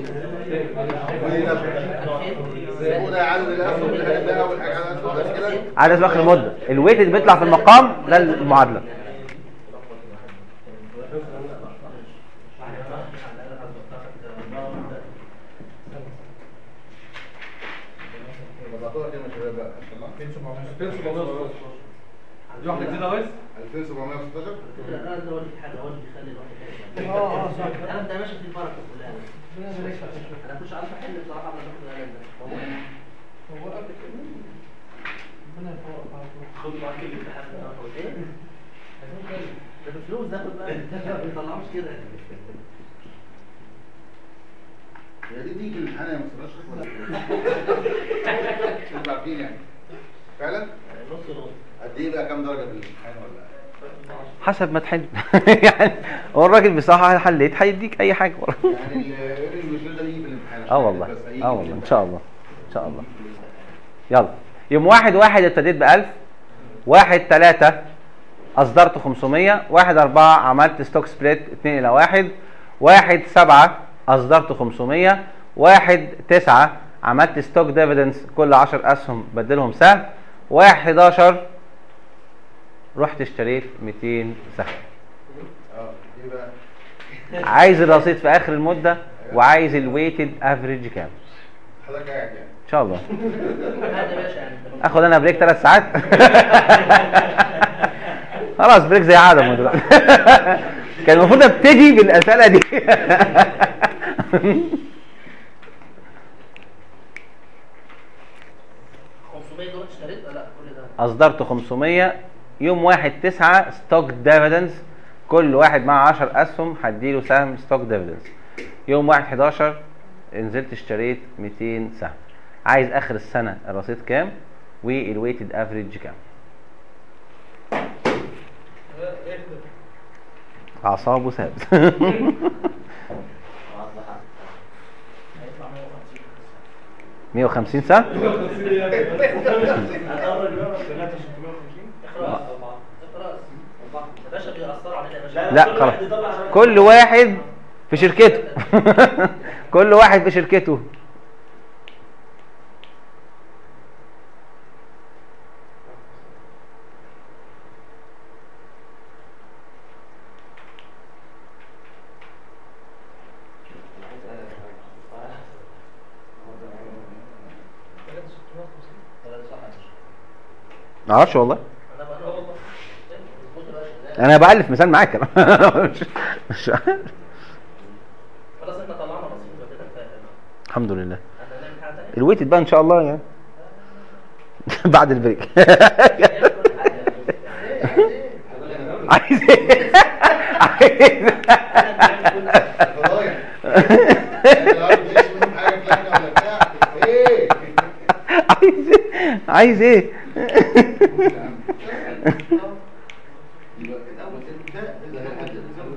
وده عدد الاسهم اللي هنبدا اول حاجه على الاسهم بس كده عدد في اخر المده الويت اللي بيطلع في المقام ده المعادله بطلع كده يا شباب بقى 2716 دي واحده جديده بس 2716 لا ده هو اللي حاجه هو اللي بيخلي الواحد يحل. اه اه صح القلم ده ماشي في البركه كلها انا ما كنتش عارف احل بصراحه قبل ما اخد القلم ده هو قبل كده ربنا يفوقك على طول خد معاك الامتحان ده ايه؟ ده بفلوس ده خد بالك ما بيطلعوش كده هي دي تيجي الامتحان يا مستر اشرف ولا انتوا عارفين يعني فعلا نص نص قد ايه بقى كام درجه في الامتحان ولا حسب ما تحل يعني هو الراجل بصراحه حليت هيديك اي حاجه يعني الوصول ده يجي في الامتحان اه والله اه والله ان شاء الله ان شاء الله يلا يوم واحد واحد ابتديت بألف واحد تلاتة أصدرت 500 واحد أربعة عملت ستوك سبليت اتنين إلى واحد واحد سبعة أصدرت 500 واحد تسعة عملت ستوك ديفيدنس كل 10 أسهم بدلهم سهم واحد 11 رحت اشتريت 200 سهم اه ايه بقى عايز الرصيد في آخر المدة وعايز الويتد افريج كام حضرتك قاعد يعني إن شاء الله هذا يا باشا يعني اخد انا بريك ثلاث ساعات خلاص بريك زي عادة دلوقتي كان المفروض ابتدي بالاسئله دي 500 دول اشتريت ولا لا كل ده اصدرت 500 يوم 1 9 ستوك ديفيدنس كل واحد معاه 10 اسهم هديله سهم ستوك ديفيدنس يوم 1 11 نزلت اشتريت 200 سهم عايز اخر السنه الرصيد كام والويتد افريج كام اعصابه ثابت هيطلع 150 150 سهم اخراس اخراس يا باشا بيأثروا علينا يا باشا لا خلاص كل واحد في شركته كل واحد في شركته ما اعرفش والله انا بقى مظبوط يا باشا انا بالف مثال معاك أنا. مش مش عارف. خلاص احنا طلعنا رصيد كده كفايه الحمد لله احنا هنعمل حاجه ثانيه الويتد بقى ان شاء الله يعني بعد البريك عايز ايه عايز فضايح يعني لو عاوز تشيل منهم حاجه كلامنا ولا بتاع ايه عايز ايه عايز ايه يبقى الاول ده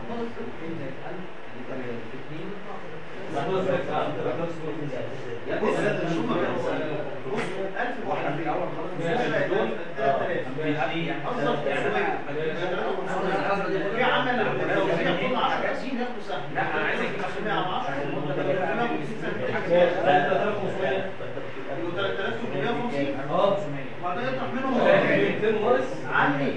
في عمل التوزيع كل 10 50 ياخدوا سهم لا انا عايز اجيب 500 على 10 3350 اه وبعدين يطرح منهم 200 ناقص عني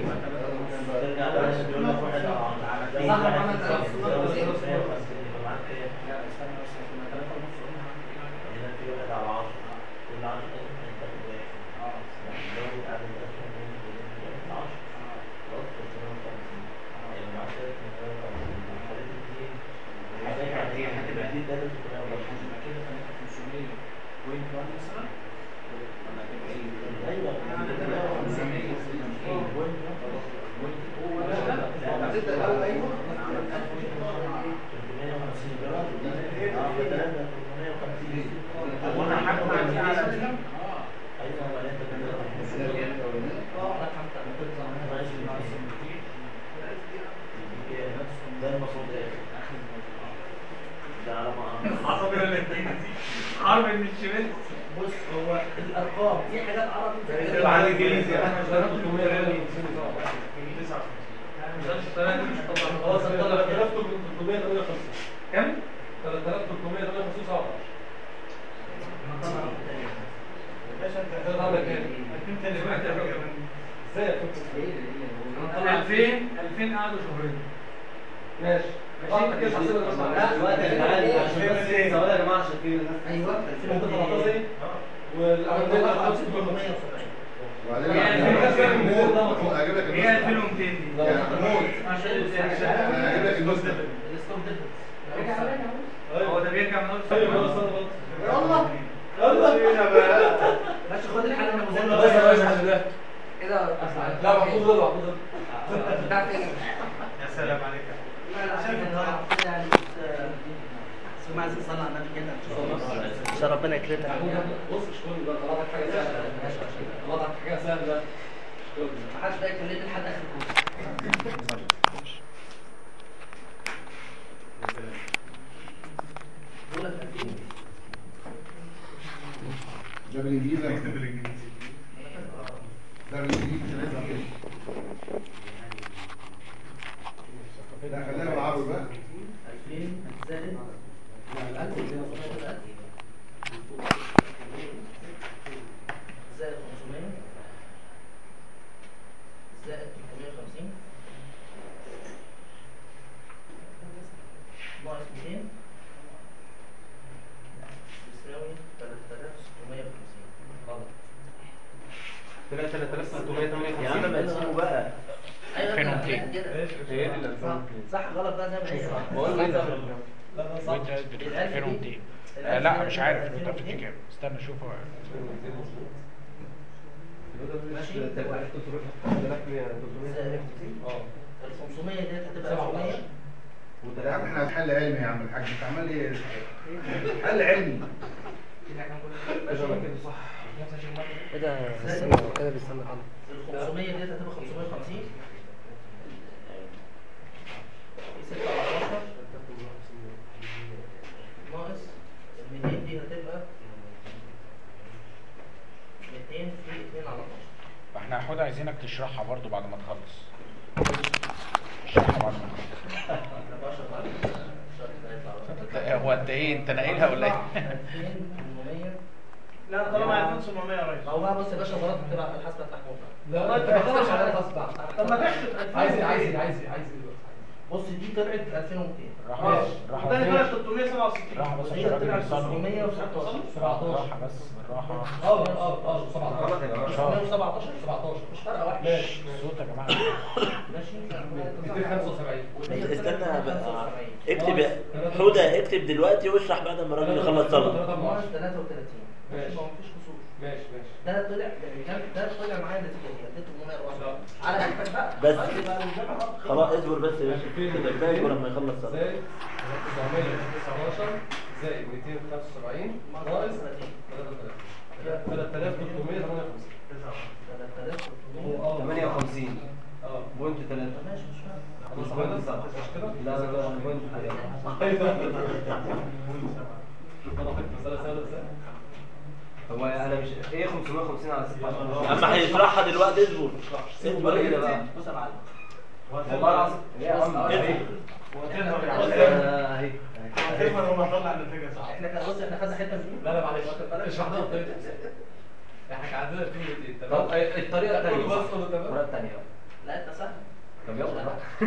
بص هو الارقام في حاجات عربي على الانجليزي انا اشتغلت 300 خلاص 3358 كم؟ 3358 صعب ازاي 2000 2000 قعدوا شهرين ماشي ماشي كده حسبنا ايوه انت 13 والاولانيه 1800 وبعدين هجيب لك هي النسخة. 2200 دي يعني انا هجيب لك النسخة الستوب ديفرنس هو ده بيرجع من اول ايوه خلاص انا غلط يلا يلا ماشي خد الحاله انا بس مزال يا ريس الحمد لله كده لا محفوظ غلط محفوظ بتاع فين يا سلام عليك لا لا عشان ان هو يعني سمع زي صلى على النبي كده عشان ربنا يكرمنا بص مش كل ده طلعت حاجه سهله ماشي عشان طلعت حاجه سهله ما حدش بقى يكلمني لحد اخر الكورس دول 2000 ده بالانجليزي ده بالانجليزي ثلاثة كده لا خلينا بالعربي بقى 2000 زائد 1000 زائد 500 زائد 350 ناقص 200 يساوي 3650 غلط طلع 3658 يا عم ما تسيبه بقى ايوه فين أنت وكيل؟ كده ايه اللي صح صح غلط بقى زي ما هي بقول لك ده لا لا صح وانت بتقول الألف دي- 2200 الألف آه لا دي مش عارف هتبقى انت بتدي 2200. كام استنى اشوف هو ماشي زائد اه ال 500 ديت هتبقى 700 يا عم احنا هنحل علمي يا عم الحاج انت عمال ايه حل علمي كده بيستنى كده بيستنى غلط ال 500 ديت هتبقى 550 في 6 على 12 ناقص ال 200 دي هتبقى 200 في 2 على 12 فاحنا يا حوده عايزينك تشرحها برضو بعد ما تخلص اشرحها بعد ما تخلص 14 على 12 هيطلع هو انت ايه انت ناقلها ولا ايه 2800 لا انا طالع معايا 2700 يا ريس ما هو بقى بص يا باشا مرات بتبقى الحسبه بتاع محمود لا لا انت ما تخافش على الخاص طب ما تحسب 2000 عايز ايه عايز ايه عايز ايه عايز ايه بص دي طلعت 2200 راح اه راح والتاني طلع 367 راح بس ودي عشان الراجل طلعت يصلي 916 17 راح بس بالراحه اه اه اه 17 917 17 مش فارقه واحد ماشي صوت يا جماعه ماشي 275 استنى بقى اكتب حودة اكتب دلوقتي واشرح بعد ما الراجل يخلص صلاة ناقص 33 ماشي ماشي. ما هو مفيش كسور ماشي ماشي ده طلع كان ده طلع معايا النتيجه دي اديته 804 على قدك بقى بس. طيب يبقى الجمع بقى. خلاص اصبر بس يا باشا كده اصبر لما يخلص صلاة زائد 919 زائد 275 ناقص 3358 3300 اه 58 اه بوينت 3 ماشي مش فارقه لا لا لا هو انا مش ايه 550 على 6 اما هيشرحها دلوقتي اصبر اصبر كده بقى بص يا معلم والله العظيم يا عم آه، اهي هتفهم لما اطلع النتيجه صح احنا كان بص احنا خدنا حته من دي لا لا معلش اشرح لنا الطريقه احنا كان عندنا كلمتين طب تمام الطريقه الثانيه كله بس كله تمام الطريقه الثانيه لا انت سهل طب يلا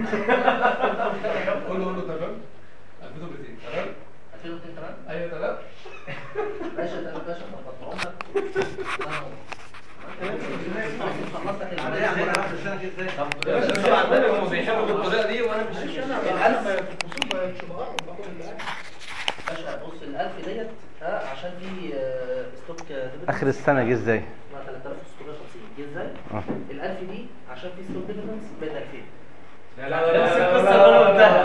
كله كله تمام الفيديو بتين تمام 2002 تمام ايوه تمام باشا ده باشا طب عمرك خلصتك يا باشا مش عندنا هم بيحبوا بالطريقه دي وانا مش الألف باشا بص الألف ديت ها عشان في آه، ستوك ديفيدنس اخر السنه جه ازاي 3650 جه ازاي؟ اه الألف دي عشان في ستوك ديفيدنس بقت 2000 لا لا لا نفس القصه اللي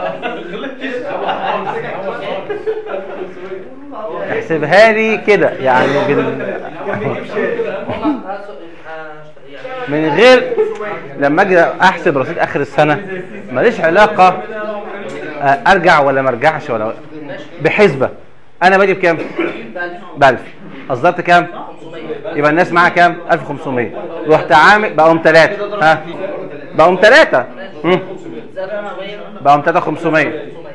انا قلتها احسبها لي كده يعني بال... والله ها سو- ها اشت- يعني من غير لما اجي احسب رصيد اخر السنه ماليش علاقه آه، ارجع ولا ما ارجعش ولا بحسبه انا بادي بكام؟ ب 1000 اصدرت كام؟ 500 يبقى الناس معاها كام؟ 1500 رحت عامل بقوا ثلاثه ها بقوا ثلاثه زاد 500 بقوا 3500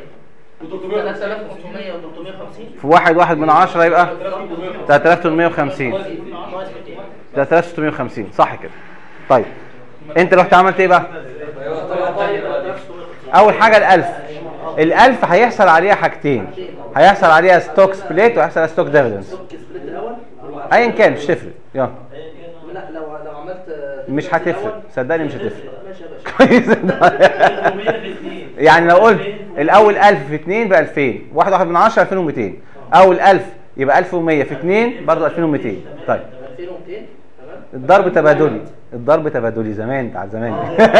3500 و350 في واحد واحد من عشرة يبقى 3850 ناقص 200 3650 صح كده طيب انت رحت عملت ايه بقى اول حاجه الالف الالف هيحصل عليها حاجتين هيحصل عليها ستوك سبليت وهيحصل عليها ستوك ديفيدنس سبليت الاول ايا كان مش تفرق يلا لا لو لو عملت آه، مش سبليت هتفرق الأول، صدقني مش هتفرق ماشي يا باشا كويس يعني لو قلت الاول 1000 في 2 ب 2000 واحد واحد من 10 2200 اول 1000 يبقى 1100 في 2 برضه 2200 طيب 2200 تمام الضرب تبادلي الضرب تبادلي زمان بتاع زمان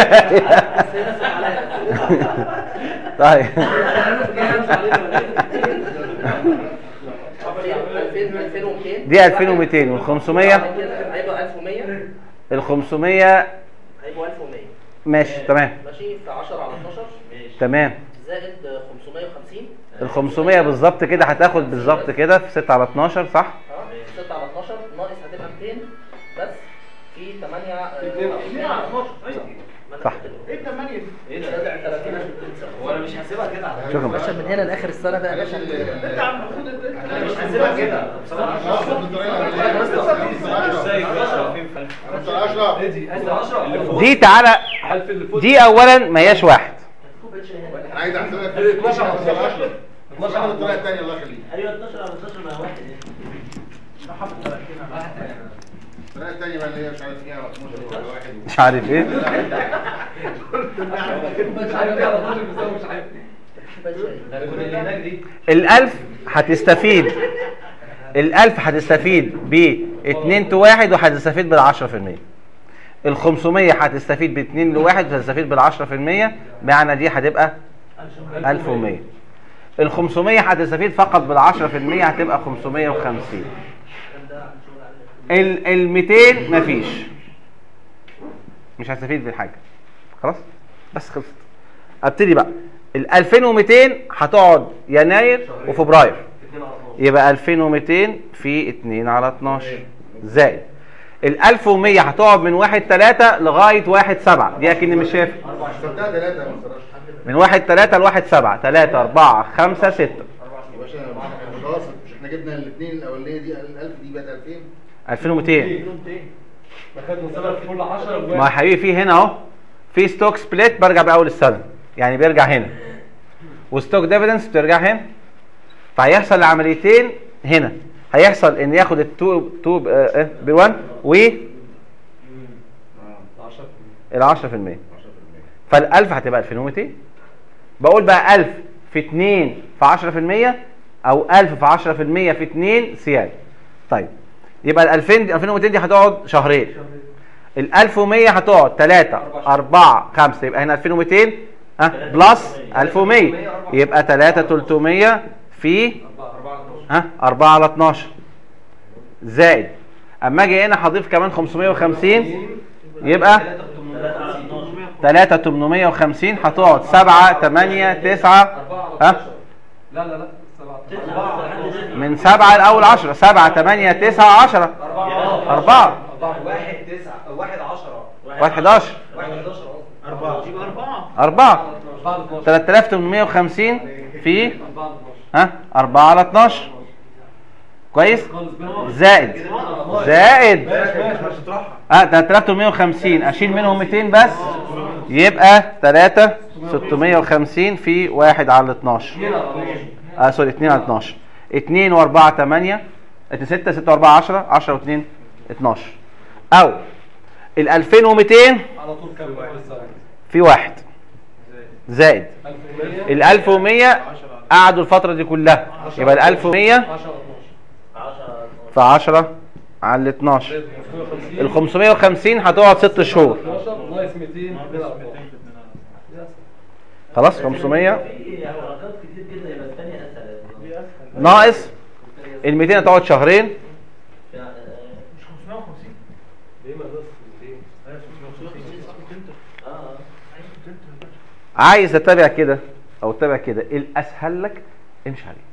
طيب 2200 دي 2200 وال 500 هيبقى 1100 ال 500 هيبقوا 1100 ماشي تمام ماشي في 10 على 12 تمام زائد 550 ال 500 بالظبط كده هتاخد بالظبط كده في 6 على 12 صح؟ اه 6 على 12 ناقص هتبقى 200 بس في 8 2 على 12 ايوه صح ايه 8 ايه ده؟ هو انا مش هسيبها كده على شكرا باشا من هنا لاخر السنه ده يا باشا انت عم خد انت انا مش هسيبها كده بصراحه اشرف ادي ادي 10 دي تعالى الف اللي فوق دي اولا ما هياش واحد انا عايز احسبها كده 12 على 12 12 على الطريقه الثانيه الله يخليك ايوه 12 على 12 ما هو واحد الطريقه الثانيه بقى اللي هي مش عارف ايه على 12 ولا واحد مش عارف ايه مش عارف ايه على 12 بيساوي مش عارف ده كل اللي هناك دي الألف هتستفيد الألف هتستفيد ب 2 تو 1 وهتستفيد بال 10% ال 500 هتستفيد ب 2 ل 1 وهتستفيد بال 10% معنى دي هتبقى 1100 ال 500 هتستفيد فقط بال 10% هتبقى 550 ال ال 200 مفيش مش هتستفيد بالحاجه خلاص بس خلصت ابتدي بقى ال 2200 هتقعد يناير وفبراير 2 على 12 يبقى 2200 في 2 على 12 زائد ال 1100 هتقعد من 1 3 لغايه 1 7 دي اكني مش شايف حسبتها ثلاثه يا مستر اشرف من 1 3 ل 1 7 3 4 5 6 يا باشا مش قاصد مش احنا جبنا الاثنين الاولانيه دي 1000 دي بقت 2000 2200 باخد من سنه في كل 10 ما يا حبيبي في هنا اهو في ستوك سبليت برجع باول السنه يعني بيرجع هنا وستوك ديفيدنس بترجع هنا فهيحصل عمليتين هنا هيحصل ان ياخد التو تو ب 1 و ال 10% فال 1000 هتبقى 2200 بقول بقى 1000 في 2 في 10% او 1000 في 10% في 2 سيادة طيب يبقى ال 2000 دي 2200 دي هتقعد شهرين ال 1100 هتقعد 3 4 5 يبقى هنا 2200 ها بلس 1100 يبقى 3 300 في ها 4 على 12 زائد اما اجي هنا هضيف كمان 550 يبقى 3 850 هتقعد 7 8 9 ها لا لا لا سبعة من 7 لاول 10 7 8 9 10 4 واحد تسعة واحد عشرة 1 11 واحد 11 قصدي أربعة يبقى أربعة 4 بعد 12 3850 في بعد 12 ها 4 على 12 كويس خالص بقى زائد زائد ماشي ماشي مش هتروحها اه 3850 اشيل منهم 200 بس يبقى 3 650 في 1 على 12 2 على 12 اه سوري 2 على 12 2 و4 8 6 6 و4 10 10 و2 12 او ال 2200 على طول كام بقى السنة في 1 زائد 1100 ال 1100 قعدوا الفترة دي كلها يبقى ال 1100 10 12 في 10 على 12 550 ال 550 هتقعد 6 شهور 12 ناقص 200 2 على 12 خلاص 500 في حركات كتير كده يبقى الثانية اسهل ناقص ال 200 هتقعد شهرين يعني، مش 550 ليه ما بس 200 اه اه عايز اتابع كده او اتابع كده الاسهل لك امشي عليه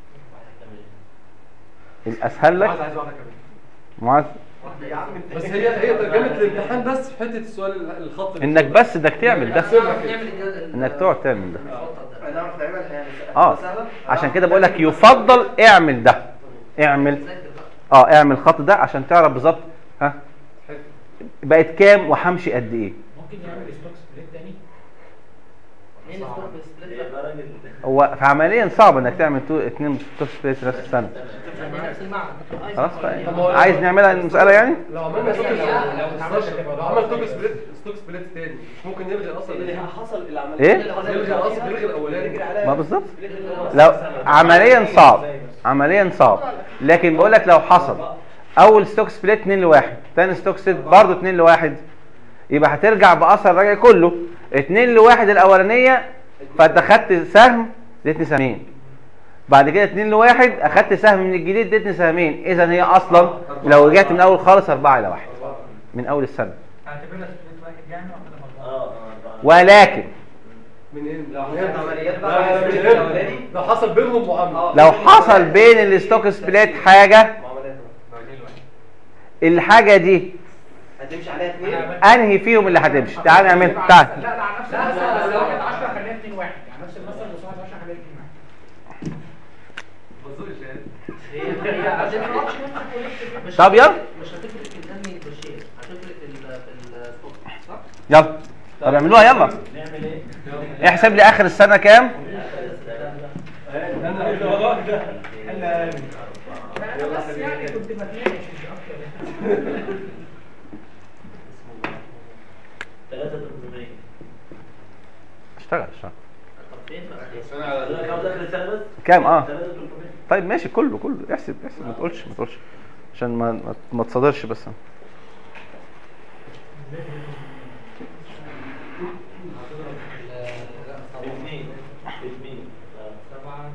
الاسهل عايز لك عايز واحدة كمان معاذ بس هي هي ترجمة الامتحان بس في حتة السؤال الخط اللي انك فوق. بس انك تعمل ده نعرف نعمل الجدول- انك تقعد تعمل ده الخطة ده. نعرف نعملها يعني اه عشان كده بقول لك يفضل اعمل ده اعمل ذاكر بقى. اه اعمل الخط ده عشان تعرف بالظبط ها بقت كام وهمشي قد ايه ممكن يعمل ستوك سبليت تاني مين ستوب سبليت بقى؟ يبقى راجل هو عمليا صعب انك تعمل تو اتنين توب سبليت في نفس السنه يعني نفس المعنى خلاص طيب. عايز نعملها المساله يعني لو عملنا ستوك لو اتعملت سبليت هتبقى لو عمل ستوك سبليت ستوك سبليت تاني مش ممكن نلغي اصلا اللي حصل العملية ايه نلغي اصلا نلغي الاولاني ما بالظبط لو عمليا صعب عمليا صعب لكن بقول لك لو حصل اول ستوك سبليت 2 لواحد ثاني ستوك سبليت برضه 2 لواحد يبقى هترجع باثر الرجعي كله 2 لواحد الاولانيه فانت خدت سهم اديتني سهمين بعد كده 2 لواحد اخدت سهم من الجديد اديتني سهمين اذا هي اصلا لو رجعت من اول خالص 4 الى 1 من اول السنه اعتبرها سبليت واحد يعني واخدها اه اه ولكن منين؟ لو عملت عمليات لا، بقى لا، في من السبليت هنا. الأولاني. لو حصل بينهم معاملة لو حصل بين الستوك سبليت حاجه معاملات الحاجه دي هتمشي عليها اثنين انهي فيهم اللي هتمشي تعال نعمل تعال لا لا على نفس المثل لو واحد 10 خليها 2 1 يعني نفس المثل بس واحد 10 خليها 2 1 ما اظنش يعني هي هتفرق مش طب يلا. مش هتفرق في الدني بالشيء هتفرق في ال في الستوك صح؟ يلا طب اعملوها يلا نعمل ايه؟ احسب لي اخر السنه كام انا اللي وراك ده انا بس يعني كنت بتناقش مش اكتر 3800 اشتغل اشتغل طب فين بقى؟ سنة على انا كام داخل السنه بس؟ كام اه 3300 طيب ماشي كله كله احسب احسب ما تقولش ما تقولش عشان ما ما- ما تصادرش بس اثنين اثنين سبعة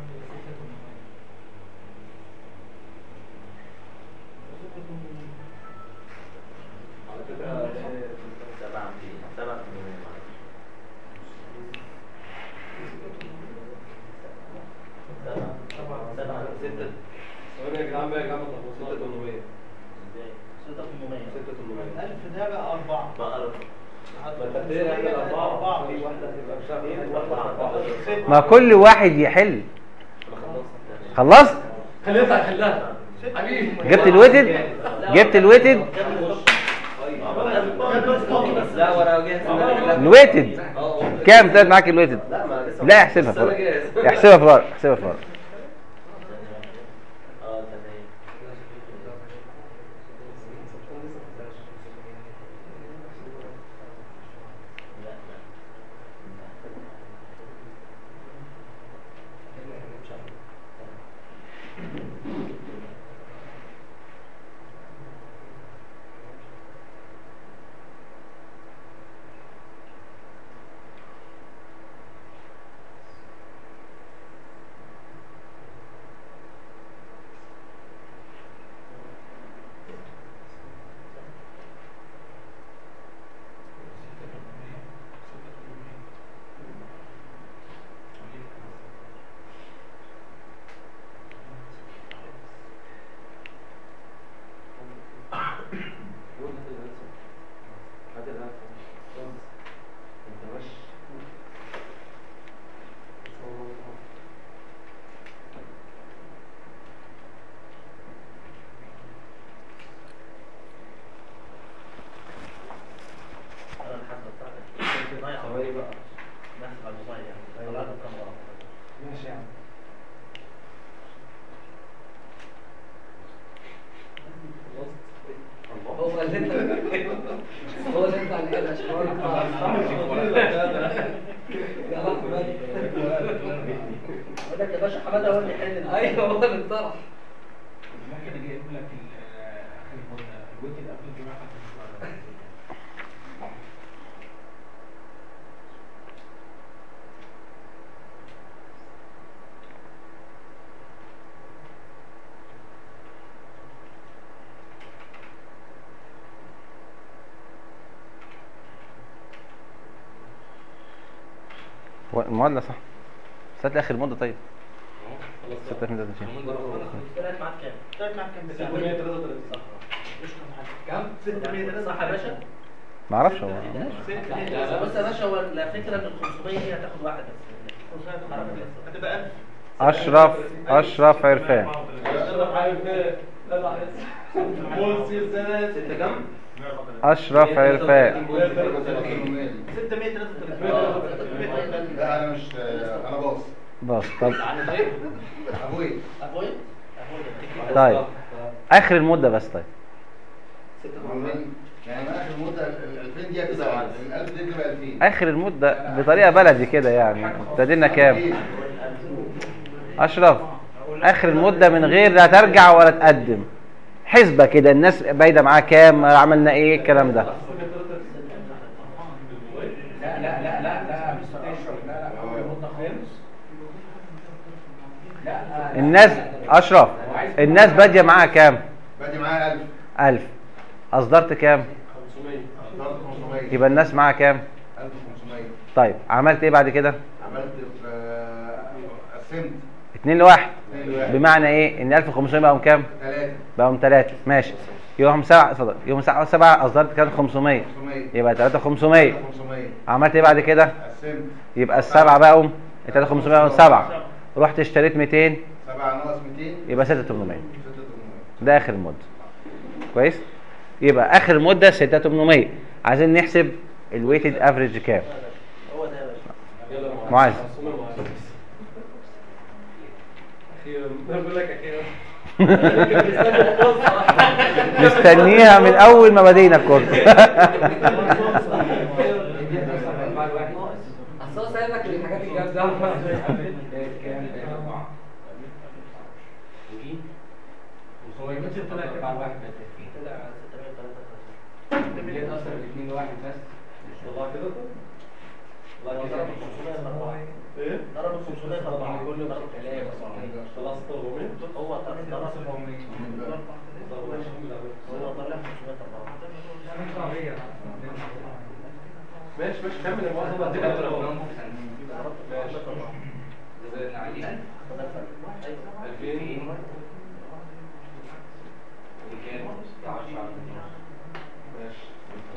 على فكره سبعة سبعة سبعة سبعة ستة ثواني يا جدعان بقى يا جدعان ما تخلصوش 800 ازاي؟ 6800 6800 1000 ده بقى أربعة بقرا فتبتدي احنا اربعه في واحده هتبقى مش عارف ايه واحده اربعه ما كل واحد يحل خلصت خليه يطلع يحلها حبيبي جبت الويتد جبت الويتد لا ورا جاهز الويتد كام طلعت معاك الويتد لا ما لسه لا احسبها في ورقه احسبها في ورقه احسبها في ورقه اه تمام لا لا لك يا باشا حماده هو اللي حل ايوه هو اللي اتطرح ممكن اجي اقول لك ال- اخر المده الويت الافريج بقى حتى مش بعد هو المعادله صح بس هات لي اخر مده طيب 36 طلعت معاك كام؟ طلعت معاك كام بتاع 633 صح مش كام حاجه كام؟ 600 صح يا باشا؟ ما اعرفش هو لا بص يا باشا هو الفكره ان ال 500 دي هتاخد واحده بس هتبقى 1000 اشرف اشرف عرفان ستة كام؟ اشرف عرفان 633 لا انا مش انا باص بص طب ابوي افويد افويد طيب اخر المده بس طيب يعني انا اخر مده ال 2000 دي هتبقى 1000 دي تبقى 2000 اخر المده بطريقه بلدي كده يعني ابتدينا كام اشرف اخر المده من غير لا ترجع ولا تقدم حسبه كده الناس بايده معاه كام عملنا ايه الكلام ده لا لا لا لا لا مش اشرف لا لا اول مده خالص لا الناس اشرف الناس باديه معاها كام بادي معايا 1000 1000 اصدرت كام 500 اخترت 500 يبقى الناس معاها كام 1500 طيب عملت ايه بعد كده عملت في قسمت 2 لواحد 2 لواحد بمعنى ايه ان 1500 بقوا كام 3 بقوا 3 ماشي يوم 7 صدق يوم 7 7 اصدرت كام 500 500 يبقى 3 500 500 عملت ايه بعد كده قسمت يبقى السبعه بقوا 3 500 بقوا 7 رحت اشتريت 200 7 ناقص 200 يبقى 6 800 6 800 ده اخر المده كويس يبقى اخر المده 6 800 عايزين نحسب الويتد افريج كام هو ده يا باشا يلا معاذ. اخيرا بقول لك اخيرا مستنيها من اول ما بدينا الكورس اصل هو سايب لك الحاجات الجامده كام اربعه ودي 500 بس طلع تبع الواحد بس طلع 633 ليه اثر الاثنين لواحد بس والله كده والله كده ضرب 500 في 4 ايه ضرب 500 في 4 كله ضرب 3 خلاص 400 هو ضرب ضرب هو طلع 500 في 4 ماشي ماشي كمل الموضوع ده هديك الرقم ماشي زودنا عليه 2000 كام 10 ماشي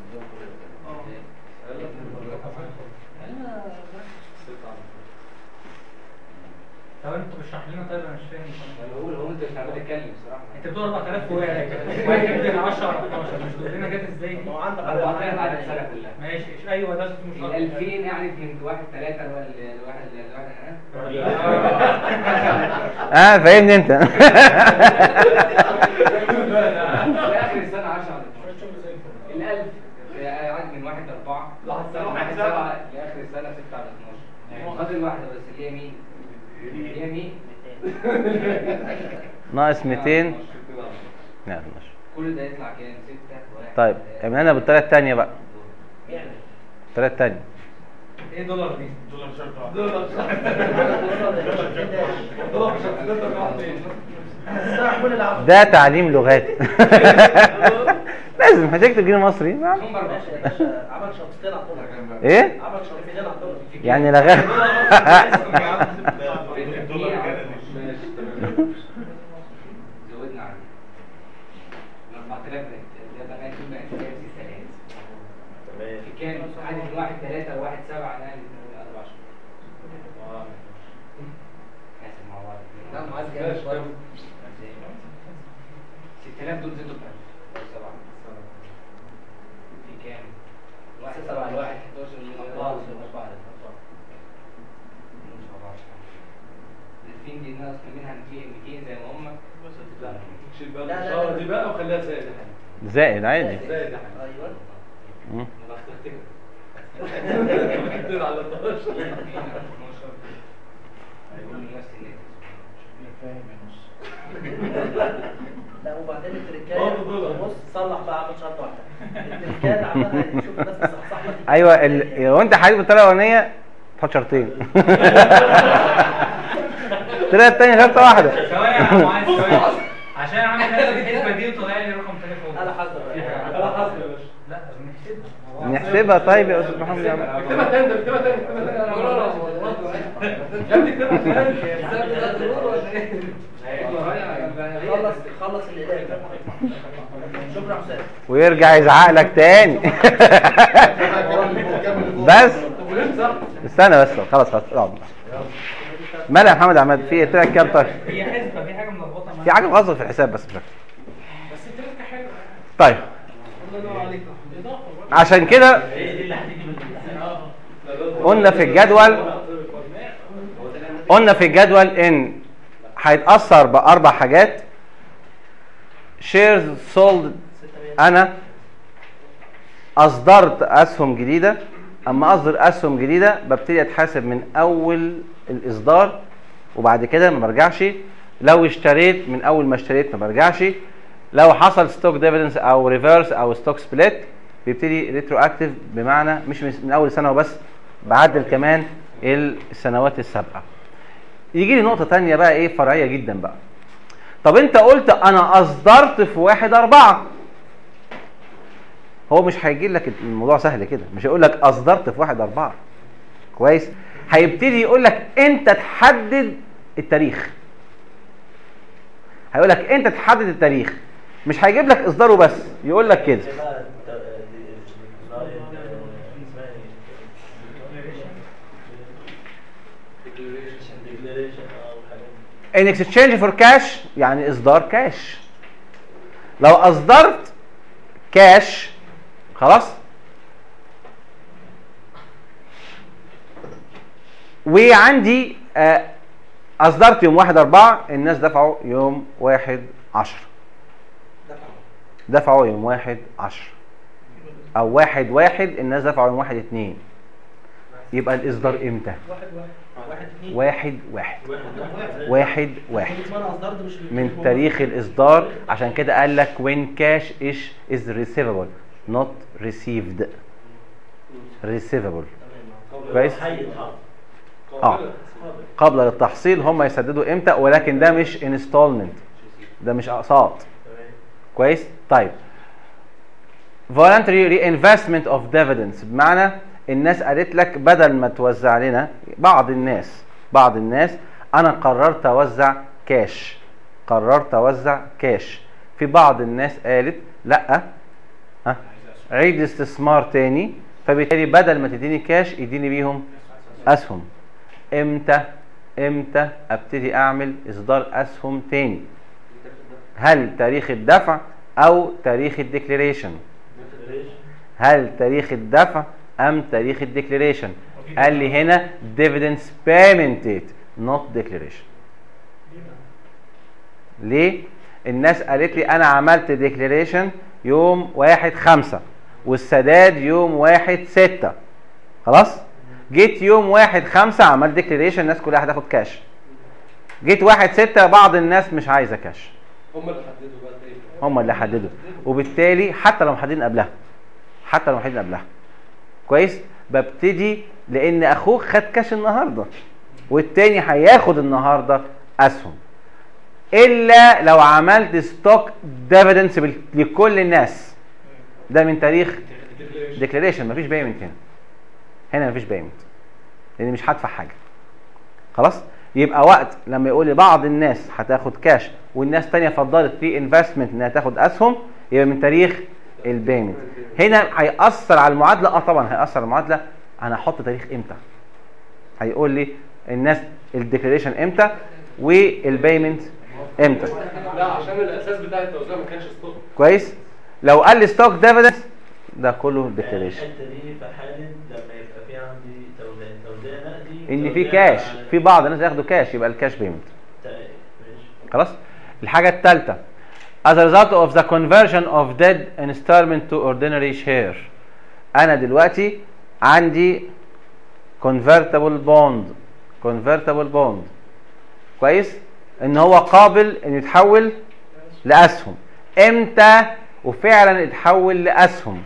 طب انت اشرح لنا طيب انا مش فاهم انا بقول هو انت مش عمال تتكلم بصراحه انت بتقول 4000 وواحد واحد يمكن 10 14 مش تقول لنا جت ازاي دي؟ هو عندك 4000 عدد السنه كلها ماشي إيش- ايوه ده مش ال غلط 2000 يعني من واحد ثلاثة لواحد لواحد لواحد اه فاهمني انت لاخر السنة 10 ال 1000 يعني من واحد لأربعة واحد سبعة لاخر السنة 6 على 12 فاضل واحدة بس اللي هي مين؟ اللي هي مين؟ ناقص 200 نعم ماشي كل ده يطلع كام؟ 6 1 طيب اعمل لنا بالطريقه الثانيه بقى يعني الطريقه الثانيه ايه دولار دي؟ دولار شرط واحد دولار دولار مش هتصدق لوحده استرح كل العفو ده تعليم لغات لازم هتكتب جنيه مصري نعم. ماشي يا باشا عمل شرطتين على الدولار ايه عمل شرطتين على الدولار يعني لغات زودنا عليه من 4000 ده بقى يكون بقى 6000 تمام في كام؟ عدد من واحد ثلاثة وواحد سبعة نقل أربع شهور حاسب مع بعض لا معاذ جامد برضه 6000 دول زادوا بكام؟ أو سبعة في كام؟ واحد سبعة لواحد 11 أربعة أربعة الفين دي ناقص منها 200 زي ما هم شيل بقى لا، لا، الإشارة لا. دي بقى وخليها زائد زائد عادي زائد ايوه مم. انا هختار كده على 12 12 هيقول نفس الناتج لا وبعدين التركايه بص صلح بقى عمل شرطه واحده التركايه عملها تشوف الناس بتصحصح لك ايوه ال... لو انت حاسب بالطريقه الاولانيه تحط شرطين الطريقه الثانيه شرطه واحده ثواني يا عم معاذ ثواني عشان اعمل حساب الحسبه دي وطلع لي رقم تاني فوق على حسب على حسب يا باشا لا نحسبها نحسبها طيب يا استاذ محمد يا عم اكتبها تاني اكتبها تاني اكتبها تاني يا ابني اكتبها تاني خلص خلص الإله شكرا حسام ويرجع يزعق لك تاني بس استنى بس خلاص خلاص اقعد مالها يا محمد عماد في ايه طلع كام طيب هي حسبه في حاجه ملخبطه معايا في حاجه غلط في الحساب بس مش فاكر بس التركه حلوه طيب الله ينور عليك اضافه عشان كده قلنا في الجدول قلنا في الجدول ان هيتأثر بأربع حاجات شيرز سولد أنا أصدرت أسهم جديدة أما أصدر أسهم جديدة ببتدي أتحاسب من أول الإصدار وبعد كده ما برجعش لو اشتريت من أول ما اشتريت ما برجعش لو حصل ستوك ديفيدنس أو ريفرس أو ستوك سبليت بيبتدي ريترو اكتيف بمعنى مش من اول سنه وبس بعدل كمان السنوات السابقه يجي لي نقطه تانية بقى ايه فرعيه جدا بقى طب انت قلت انا اصدرت في واحد اربعة هو مش هيجي لك الموضوع سهل كده مش هيقول لك اصدرت في واحد اربعة كويس هيبتدي يقول لك انت تحدد التاريخ هيقول لك انت تحدد التاريخ مش هيجيب لك اصداره بس يقول لك كده ان اكسشينج فور كاش يعني اصدار كاش لو اصدرت كاش خلاص وعندي آه، اصدرت يوم واحد اربعة الناس دفعوا يوم واحد عشر دفعوا يوم واحد عشر او واحد واحد الناس دفعوا يوم واحد اتنين يبقى الاصدار امتى واحد واحد واحد واحد واحد واحد انا اصدرت مش من تاريخ الاصدار عشان كده قال لك when cash is is receivable not received receivable كويس اه قبل التحصيل هم يسددوا امتى ولكن ده مش انستولمنت ده مش اقساط كويس طيب voluntary reinvestment of dividends بمعنى الناس قالت لك بدل ما توزع لنا بعض الناس بعض الناس انا قررت اوزع كاش قررت اوزع كاش في بعض الناس قالت لا ها عيد استثمار تاني فبالتالي بدل ما تديني كاش اديني بيهم اسهم امتى امتى ابتدي اعمل اصدار اسهم تاني هل تاريخ الدفع او تاريخ الديكليريشن هل تاريخ الدفع ام تاريخ الديكليريشن قال لي هنا dividends payment date not declaration ليه الناس قالت لي انا عملت ديكليريشن يوم واحد خمسة والسداد يوم واحد ستة خلاص جيت يوم واحد خمسة عملت ديكليريشن الناس كلها هتاخد كاش جيت واحد ستة بعض الناس مش عايزة كاش هم اللي حددوا بقى التاريخ هم اللي حددوا وبالتالي حتى لو محددين قبلها حتى لو محددين قبلها كويس ببتدي لان اخوك خد كاش النهارده والتاني هياخد النهارده اسهم الا لو عملت ستوك ديفيدنس لكل الناس ده من تاريخ ديكلاريشن مفيش بايمنت هنا هنا مفيش بايمنت لان مش هدفع حاجه خلاص يبقى وقت لما يقول لي بعض الناس هتاخد كاش والناس تانية فضلت في انفستمنت انها تاخد اسهم يبقى من تاريخ البيمنت هنا هيأثر على المعادلة اه طبعا هيأثر على المعادلة انا هحط تاريخ امتى هيقول لي الناس الديكلاريشن امتى والبيمنت امتى لا عشان الاساس بتاع التوزيع ما كانش ستوك كويس لو قال لي ستوك ديفيدنس ده كله ديكلاريشن الحته دي في حاله لما يبقى في عندي توزيع توزيع نقدي ان في توزيع كاش على- في بعض الناس ياخدوا كاش يبقى الكاش بيمنت تا- ماشي خلاص الحاجة الثالثة as a result of the conversion of dead installment to ordinary share انا دلوقتي عندي convertible bond convertible bond كويس ان هو قابل ان يتحول لاسهم امتى وفعلا اتحول لاسهم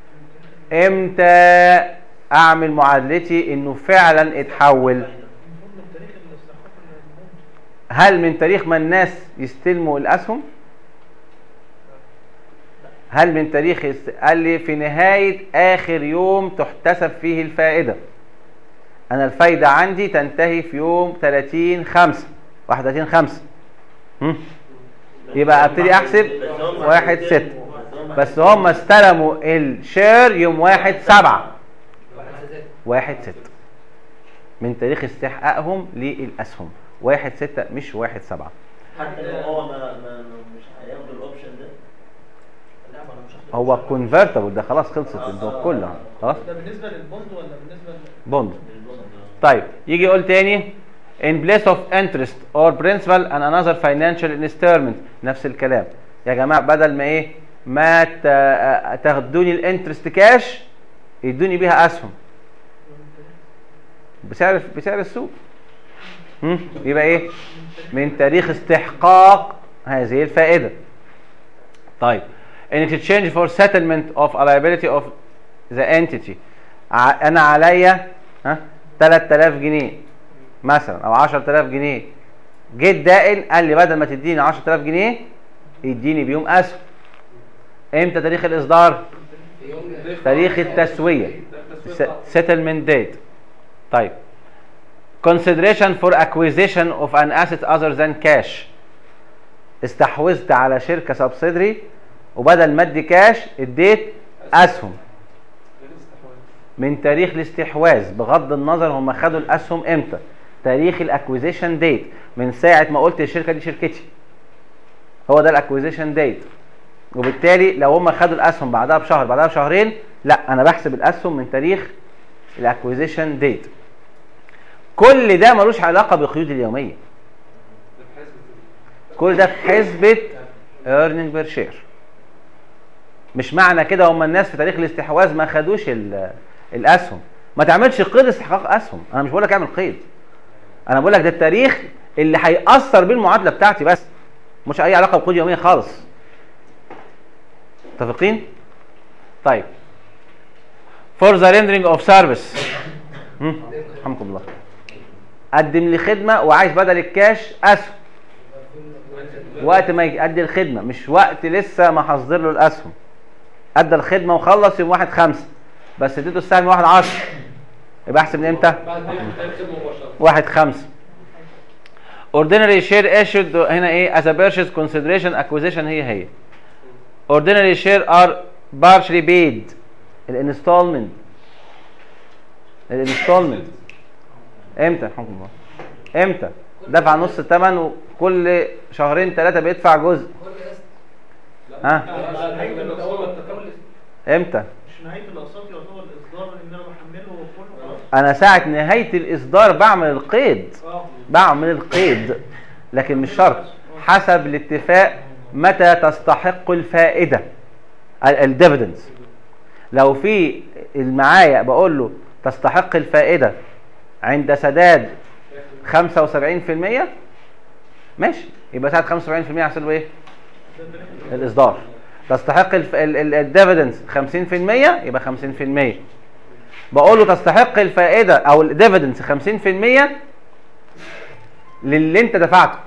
امتى اعمل معادلتي انه فعلا اتحول هل من تاريخ ما الناس يستلموا الاسهم هل من تاريخ يست... قال لي في نهاية آخر يوم تحتسب فيه الفائدة أنا الفايدة عندي تنتهي في يوم 30 5 31 5 يبقى ابتدي احسب واحد ستة بس هم استلموا الشير يوم واحد سبعة واحد ستة من تاريخ استحقاقهم للأسهم واحد ستة مش واحد سبعة حتى لو هو ما, ما مش هياخد الاوبشن ده هو كونفرتبل ده خلاص خلصت الدور كله خلاص ده بالنسبه للبوند ولا بالنسبه ل... بوند طيب يجي يقول تاني in place of interest or principal and another financial instrument نفس الكلام يا جماعه بدل ما ايه ما ت- تاخدوني الانترست كاش يدوني بيها اسهم بسعر بسعر السوق هم؟ يبقى ايه من تاريخ استحقاق هذه الفائده طيب in exchange for settlement of a liability of the entity ع- انا عليا ها 3000 جنيه مثلا او 10000 جنيه جيت دائن قال لي بدل ما تديني 10000 جنيه يديني بيوم اسهم امتى تاريخ الاصدار تاريخ التسويه settlement date طيب consideration for acquisition of an asset other than cash استحوذت على شركه سبسيدري وبدل ما ادي كاش اديت اسهم من تاريخ الاستحواذ بغض النظر هم خدوا الاسهم امتى تاريخ الاكويزيشن ديت من ساعه ما قلت الشركه دي شركتي هو ده الاكويزيشن ديت وبالتالي لو هم خدوا الاسهم بعدها بشهر بعدها بشهرين لا انا بحسب الاسهم من تاريخ الاكويزيشن ديت كل ده ملوش علاقه بالقيود اليوميه كل ده في حسبه earning per share مش معنى كده هم الناس في تاريخ الاستحواذ ما خدوش ال- الاسهم ما تعملش قيد استحقاق اسهم انا مش بقول لك اعمل قيد انا بقول لك ده التاريخ اللي هيأثر بيه المعادله بتاعتي بس مش اي علاقه بقيود يوميه خالص متفقين طيب for the rendering of service هم؟ رحمكم الله قدم لي خدمه وعايز بدل الكاش اسهم وقت ما يأدي الخدمه مش وقت لسه ما حصدر له الاسهم ادى الخدمه وخلص يوم واحد خمسة بس اديته السهم واحد عشر يبقى احسب من امتى؟ بعد ما يكتب مباشرة واحد خمسة ordinary share issued هنا ايه as a purchase consideration acquisition هي هي ordinary share are partially paid الانستولمنت الانستولمنت امتى رحمكم الله امتى دفع نص الثمن وكل شهرين ثلاثة بيدفع جزء ها امتى مش نهايه الاقساط يعتبر الاصدار ان انا بحمله كله خلاص انا ساعة نهاية الاصدار بعمل القيد اه بعمل القيد لكن مش شرط حسب الاتفاق متى تستحق الفائدة الديفيدنز لو في معايا بقول له تستحق الفائدة عند سداد 75% ماشي يبقى ساعة 75% هحسب له ايه؟ الاصدار تستحق الديفيدنز 50% يبقى 50% بقول له تستحق الفائده او الديفيدنز 50% للي انت دفعته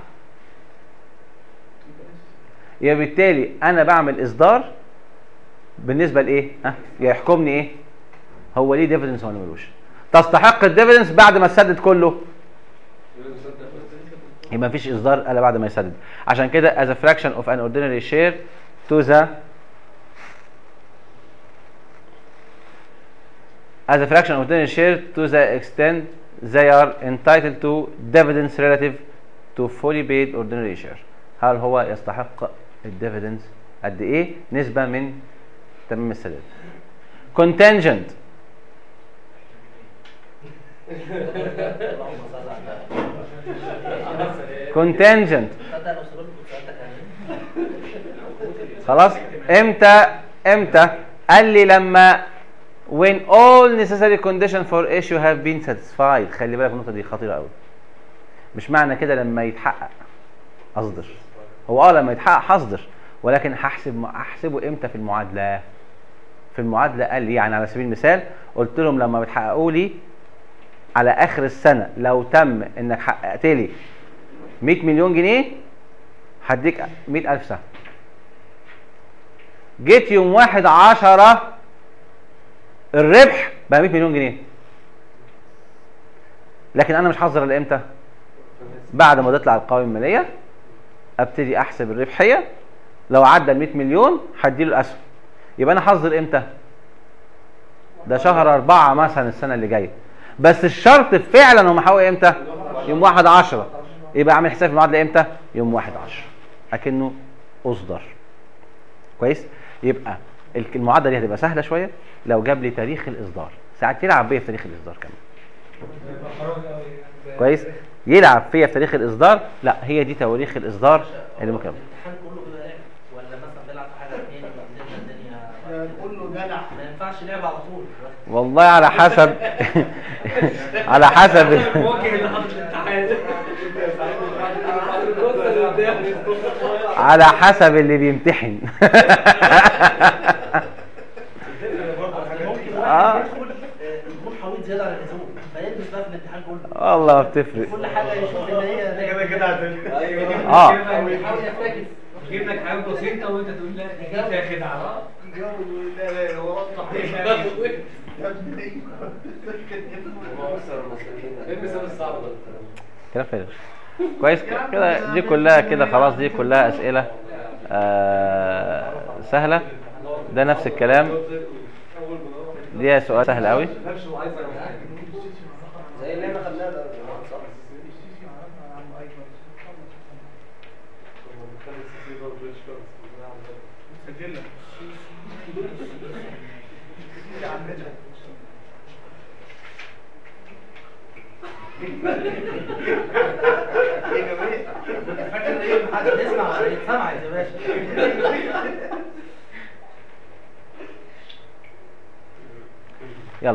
يبقى بالتالي انا بعمل اصدار بالنسبه لايه ها يحكمني ايه هو ليه ديفيدنس ولا ملوش تستحق الديفيدنس بعد ما تسدد كله يبقى مفيش اصدار الا بعد ما يسدد عشان كده as a fraction of an ordinary share to the as a fraction of ordinary share to the extent they are entitled to dividends relative to fully paid ordinary share هل هو يستحق الديفيدنز قد ايه نسبة من تمام السداد contingent contingent تصدق لو سألت كنت سألتك عن ايه؟ خلاص امتى امتى قال لي لما when all necessary conditions for issue have been satisfied خلي بالك النقطه دي خطيره قوي مش معنى كده لما يتحقق اصدر هو اه لما يتحقق هصدر ولكن هحسب هحسبه امتى في المعادله في المعادله قال لي يعني على سبيل المثال قلت لهم لما بتحققوا لي على اخر السنه لو تم انك حققت لي 100 مليون جنيه هديك 100000 سهم جيت يوم واحد عشرة الربح بقى 100 مليون جنيه لكن انا مش هصدر الا امتى بعد ما تطلع القوائم الماليه ابتدي احسب الربحيه لو عدى ال 100 مليون هديله الاسهم يبقى انا هصدر امتى ده شهر أربعة مثلا السنة اللي جاية بس الشرط فعلا هو محقق امتى يوم واحد عشرة يبقى اعمل حساب المعادلة امتى يوم واحد عشرة اكنه اصدر كويس يبقى الك- المعادلة دي هتبقى سهلة شوية لو جاب لي تاريخ الإصدار ساعات يلعب بيا في تاريخ الإصدار كمان كويس يلعب فيا في تاريخ الإصدار لا هي دي تواريخ الإصدار اللي ممكن الامتحان كله بيبقى لعب ولا مثلا بيلعب في حاجه تاني وبعدين الدنيا كله دلع ما ينفعش لعب على طول والله على حسب على حسب على حسب اللي بيمتحن ممكن آه. واحد يدخل آه، يكون حويط زياده عن اللزوم فيلبس بقى في الامتحان كله والله ما بتفرق كل حاجه يشوف ان هي كده كده هتل- اه يحاول يفتكس يجيب لك حاجه بسيطه وانت تقول لا دي فيها خدعه لا لا هو صحيح يا ابني ايه المثال الصعب ده؟ كلام فارغ كويس كده دي كلها كده خلاص دي كلها اسئله آه سهله ده نفس الكلام دي سؤال سهل قوي زي اللي احنا خدناه ده صح؟ فاكر ايه محدش يسمع يتسمع يا باشا يلا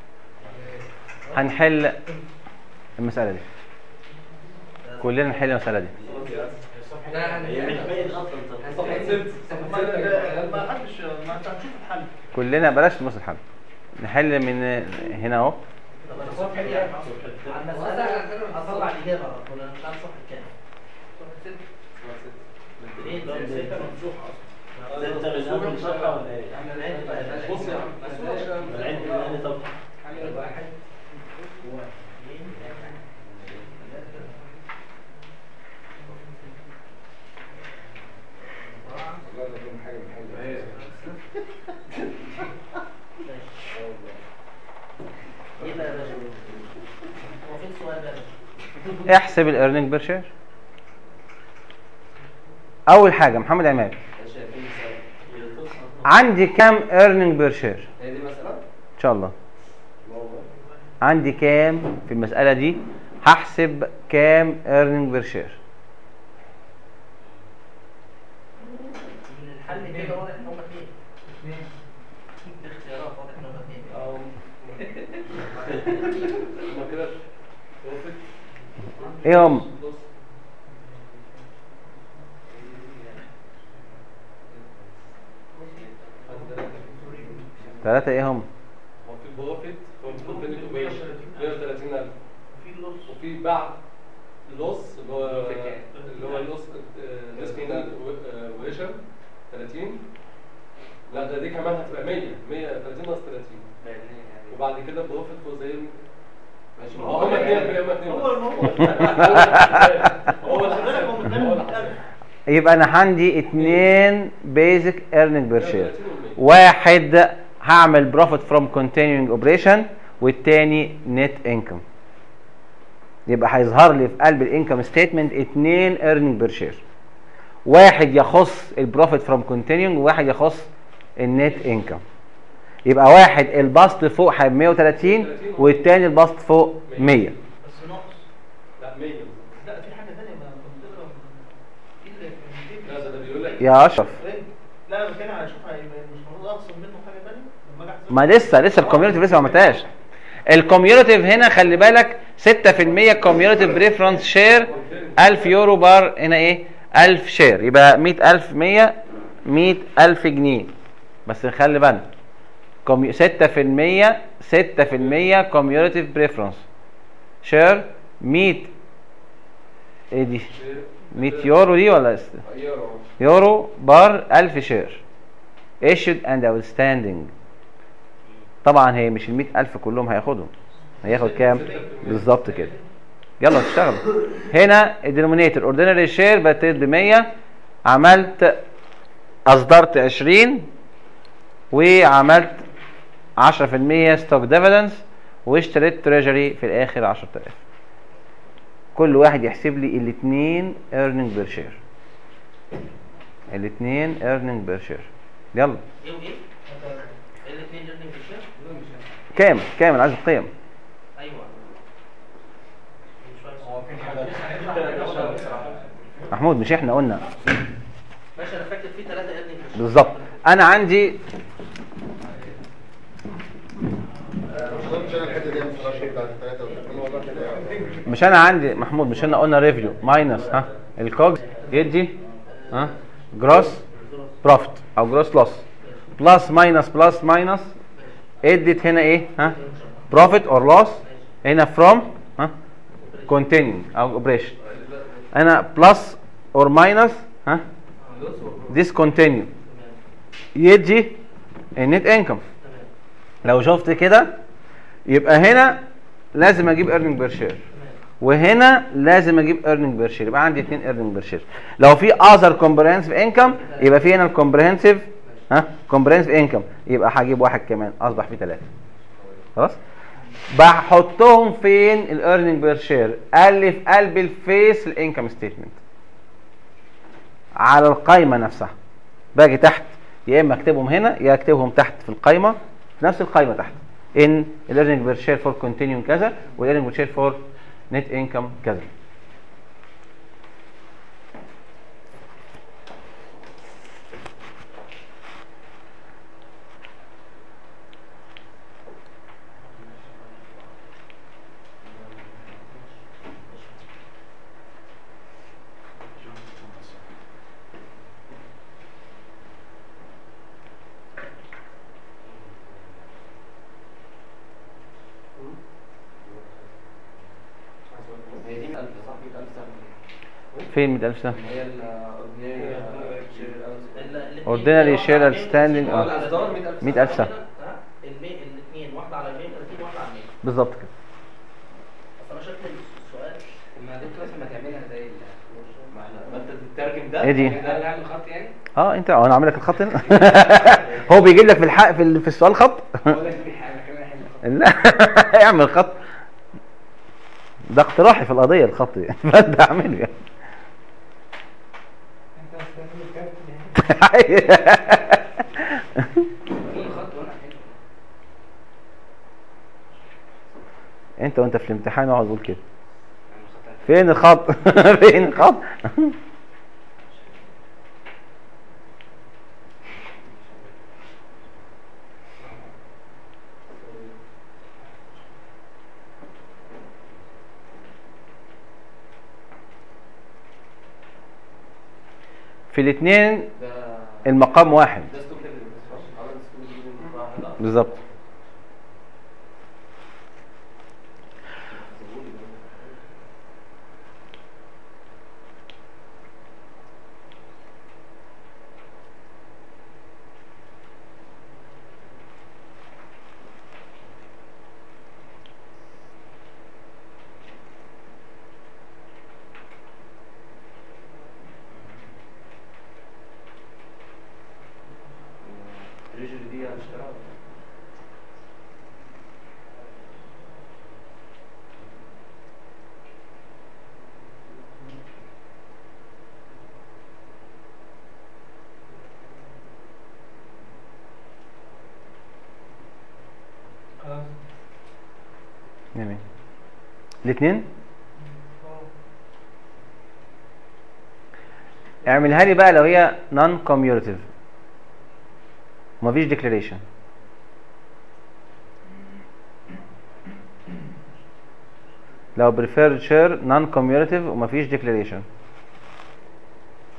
هنحل المساله دي كلنا نحل المساله دي هي مش باين اصلا صفحة ست صفحة ست ما حدش ما انت هتشوف الحل كلنا بلاش نبص الحل نحل من هنا اهو طب انا صفحه ايه على المساله هطلع الاجابه على طول انا مش عارف صفحه كام ايه ده ستة من أول صفحة ولا إيه؟ احنا نعد بقى يا باشا. بص يا عم العين من أنهي صفحة؟ واحد واثنين ثلاثة أربعة ايه بقى يا باشا؟ هو فين السؤال ده يا باشا؟ احسب الايرنينج بير شير اول حاجه محمد عماد شايفين مثال عندي كام ايرنينج بير شير هي دي مسألة؟ ان شاء الله عندي كام في المساله دي هحسب كام ايرنينج بير شير من الحل كده واضح ان هم اثنين اختيارات واضح ان هم اثنين هما كده بروفيت ايه هم لوس ثلاثه ايه هم هو في بروفيت هو المفروض بين الاوبيشن 130000 وفي لوس وفي بعد لوس اللي هو اللي هو لوس ريسك اوبيشن 30 لا ده دي كمان هتبقى 100 130 ناقص 30 وبعد كده بروفيت فور زي ماشي ما هو هم اثنين هم اثنين هو هو هو الحساب هو الحساب يبقى انا عندي اتنين بيزك ايرنينج بير شير واحد هعمل بروفيت فروم كونتينيوينج اوبريشن والتاني نت انكم يبقى هيظهر لي في قلب الانكم ستيتمنت اتنين ايرنينج بير شير واحد يخص البروفيت فروم كونتينيوينج وواحد يخص النت انكم يبقى واحد البسط فوق هيبقى 130 والتاني البسط فوق 100 بس ناقص لا 100 لا في حاجه ثانيه ما كنت بتقرا ايه اللي في لا ده ده بيقول لك يا اشرف لا انا بتكلم على شوف هيبقى مش المفروض اخصم منه حاجه ثانيه لما اجي احسب ما لسه لسه الكوميونتي لسه ما عملتهاش الكوميونيتيف هنا خلي بالك 6% كوميونيتيف بريفرنس شير 1000 يورو بار هنا ايه 1000 شير يبقى 100000 100 100000 جنيه بس نخلي بالنا كومي- 6% 6% كوميوليتيف بريفرنس شير 100 ايه دي 100 يورو دي ولا است- يورو يورو بار 1000 شير issued and outstanding طبعا هي مش ال 100000 كلهم هياخدهم هياخد كام بالظبط كده يلا اشتغل هنا الدينومينيتور اوردينري شير بتت ب 100 عملت اصدرت 20 وعملت 10% ستوك ديفيدنس واشتريت تريجري في الاخر 10000 كل واحد يحسب لي الاثنين ايرنينج بير شير الاثنين ايرنينج بير شير يلا ايه وايه؟ ايه الاثنين ايرنينج بالشير؟ كام كام انا عايز القيم ايوه هو في حاجه محمود مش احنا قلنا ماشي انا فاكر في ثلاثه ايرنينج بالشير بالظبط انا عندي مش ضمن عشان الحته دي مش الرشوه بتاعت الثلاثه والله كده يعني. مش انا عندي محمود مش احنا قلنا ريفيو ماينس ها الكوجز يدي ها جروس بروفيت او جروس لوس بلس ماينس بلس ماينس ادت هنا ايه ها بروفيت اور لوس هنا فروم ها كونتينيو او اوبريشن انا بلس اور ماينس ها ديسكونتينيو يدي النت انكم لو شفت كده يبقى هنا لازم اجيب ايرنينج بير شير وهنا لازم اجيب ايرنينج بير شير يبقى عندي اثنين ايرنينج بير شير لو في اذر كومبريهنسيف انكم يبقى في هنا الكومبريهنسيف ها كومبريهنسيف انكم يبقى هجيب واحد كمان اصبح في ثلاثه خلاص بحطهم فين الايرنينج بير شير قال لي في قلب الفيس الانكم ستيتمنت على القايمه نفسها باجي تحت يا اما اكتبهم هنا يا اكتبهم تحت في القايمه في نفس القايمه تحت ان الايرنينج بير شير فور كونتينيوم كذا والايرنينج بير شير فور نت انكم كذا هي دي 1000 صح 100000 سنه فين 100000 سنه هي ال اوردينري شير اوتستاندينج اه الاصدار 100000 100000 سنه الاثنين واحده على 130 واحده على 100 بالظبط كده اصل انا شكل السؤال ما دي لازم تعملها زي ال- ما انت بتترجم ده ايه دي؟ ده اللي عامل خط يعني اه انت اه انا عامل لك الخط هنا هو بيجيب لك في الحق في, ال- في السؤال خط هو ده في حاجه كمان حلو لا اعمل خط ده اقتراحي في القضيه الخط يعني فانت اعمله يعني في خط وانا حلو انت وانت في الامتحان اقعد قول كده فين الخط فين الخط في الاثنين ده المقام واحد ده ستوك ليفل صح؟ عمل ستوك ليفل واحد بالظبط الريجل دي هنشتغل خلاص جميل الاثنين اعملها لي بقى لو هي نون كوميوليتيف ومفيش ديكلاريشن لو بريفيرد شير نون كوميوليتيف ومفيش ديكلاريشن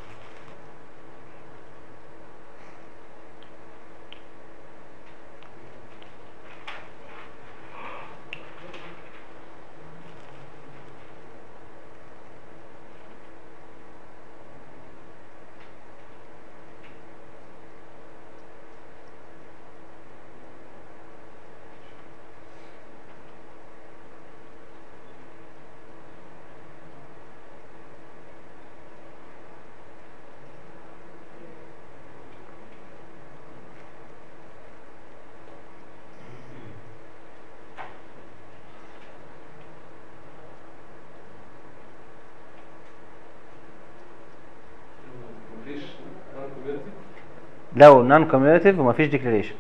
لو نون كوميوليتيف ومفيش ديكلاريشن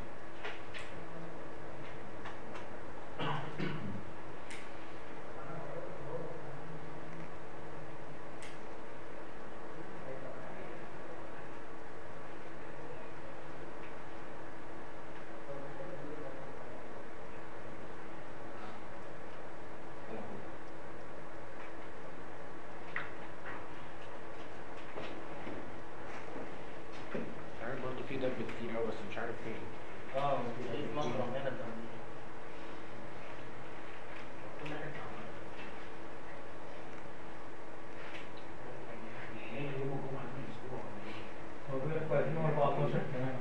مش عارف برضه في دب كتير قوي بس مش عارف فين اه في مخرم هنا ده هو بيقول لك في 2014 كمان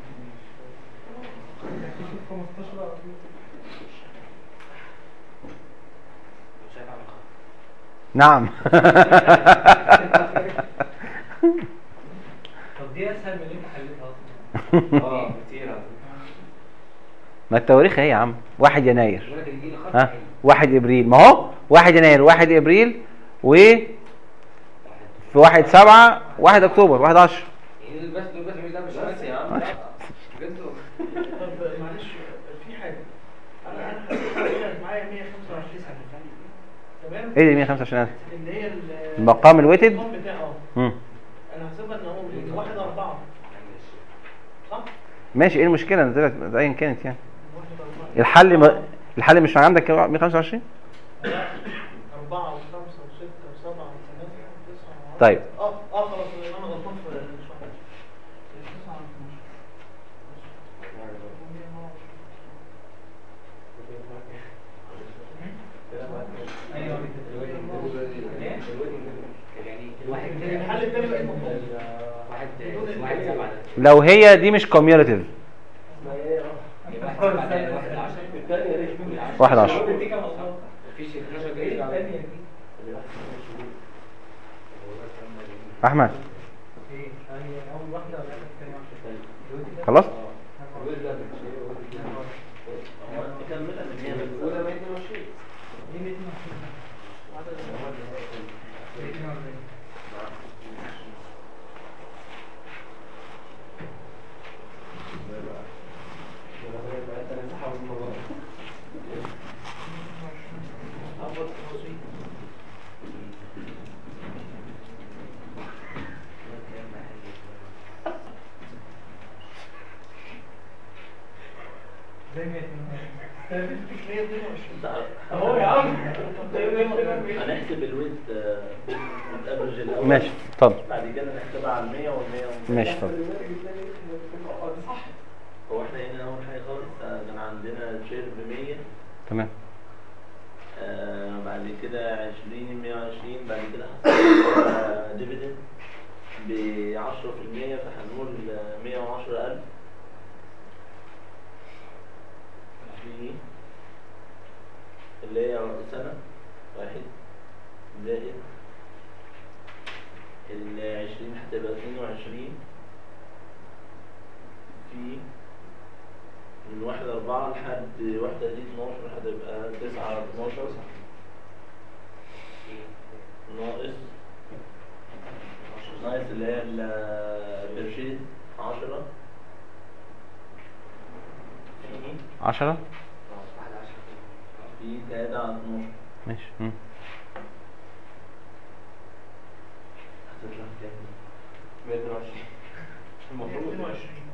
نعم طب دي اسهل من اللي انت حليتها اصلا اه كتير على ما التواريخ اهي يا عم 1 يناير بيقول لك اللي يجي لي خط ها عين. 1 ابريل ما هو 1 يناير 1 ابريل و في 1 7 1 اكتوبر 1 10 يعني دول بس دول بس مش ده مش بس يا عم لا. بجد طب معلش في حاجه انا انا حسيت معايا 125 سنه تمام ايه دي 125000 اللي هي ال- المقام الويتد المقام بتاعه مم. انا حاسبها ان هو من 1 4 صح؟ ماشي ايه المشكله نزلت ايا كانت يعني 1 4 الحل م... الحل مش عندك 125 4 و5 و6 و7 و8 و9 طيب. اه اه خلاص انا غلطان في الشهر 9 يعني الواحد الحل التاني بقى المفروض واحد واحد سبعة ده. لو هي دي مش كوميوليتيف يبقى واحد سبعة ده واحد عشرة. واحد عشرة. مفيش 12 جاي احمد اول واحده ولا الثانيه واحده خلاص زي ما اهو يا عم هنحسب الويت الافرج الاول ماشي اتفضل بعد كده نحسبها على 100 وال100 ماشي اتفضل هو احنا هنا اول حاجه خالص آه، كان عندنا شير ب 100 تمام آه، بعد كده 20 120 بعد كده حصل ديفيدند ب 10% فهنقول آه، 110000 في اللي هي سنة واحد زائد ال 20 هتبقى 22 في من واحد أربعة لحد واحدة دي 12 هتبقى تسعة على 12 ناقص ناقص اللي هي البرشيد 10 في 10 واحد عشرة. في 3 على 12 ماشي مم. هتطلع كام؟ 122 المفروض 22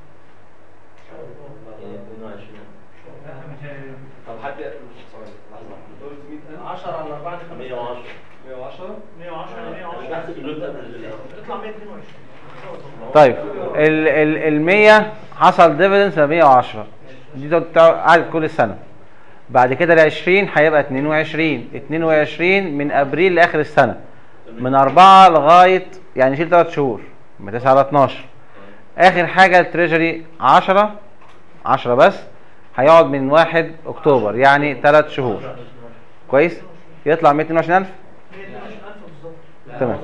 يعني 22 طب حد ثواني لحظه بتقول 100000 10 على 4 دي 110 110 110 انا 110 بحسب اللود افرج الاول تطلع 122 طيب ال ال ال 100 حصل ديفيدنس 110 دي بتاع- قعدت كل سنه بعد كده ال 20 هيبقى 22 22 من ابريل لاخر السنه من 4 لغايه يعني شيل 3 شهور من 9 ل 12 اخر حاجه التريجري 10 10 بس هيقعد من 1 اكتوبر يعني 3 شهور كويس يطلع 122000 122000 بالظبط تمام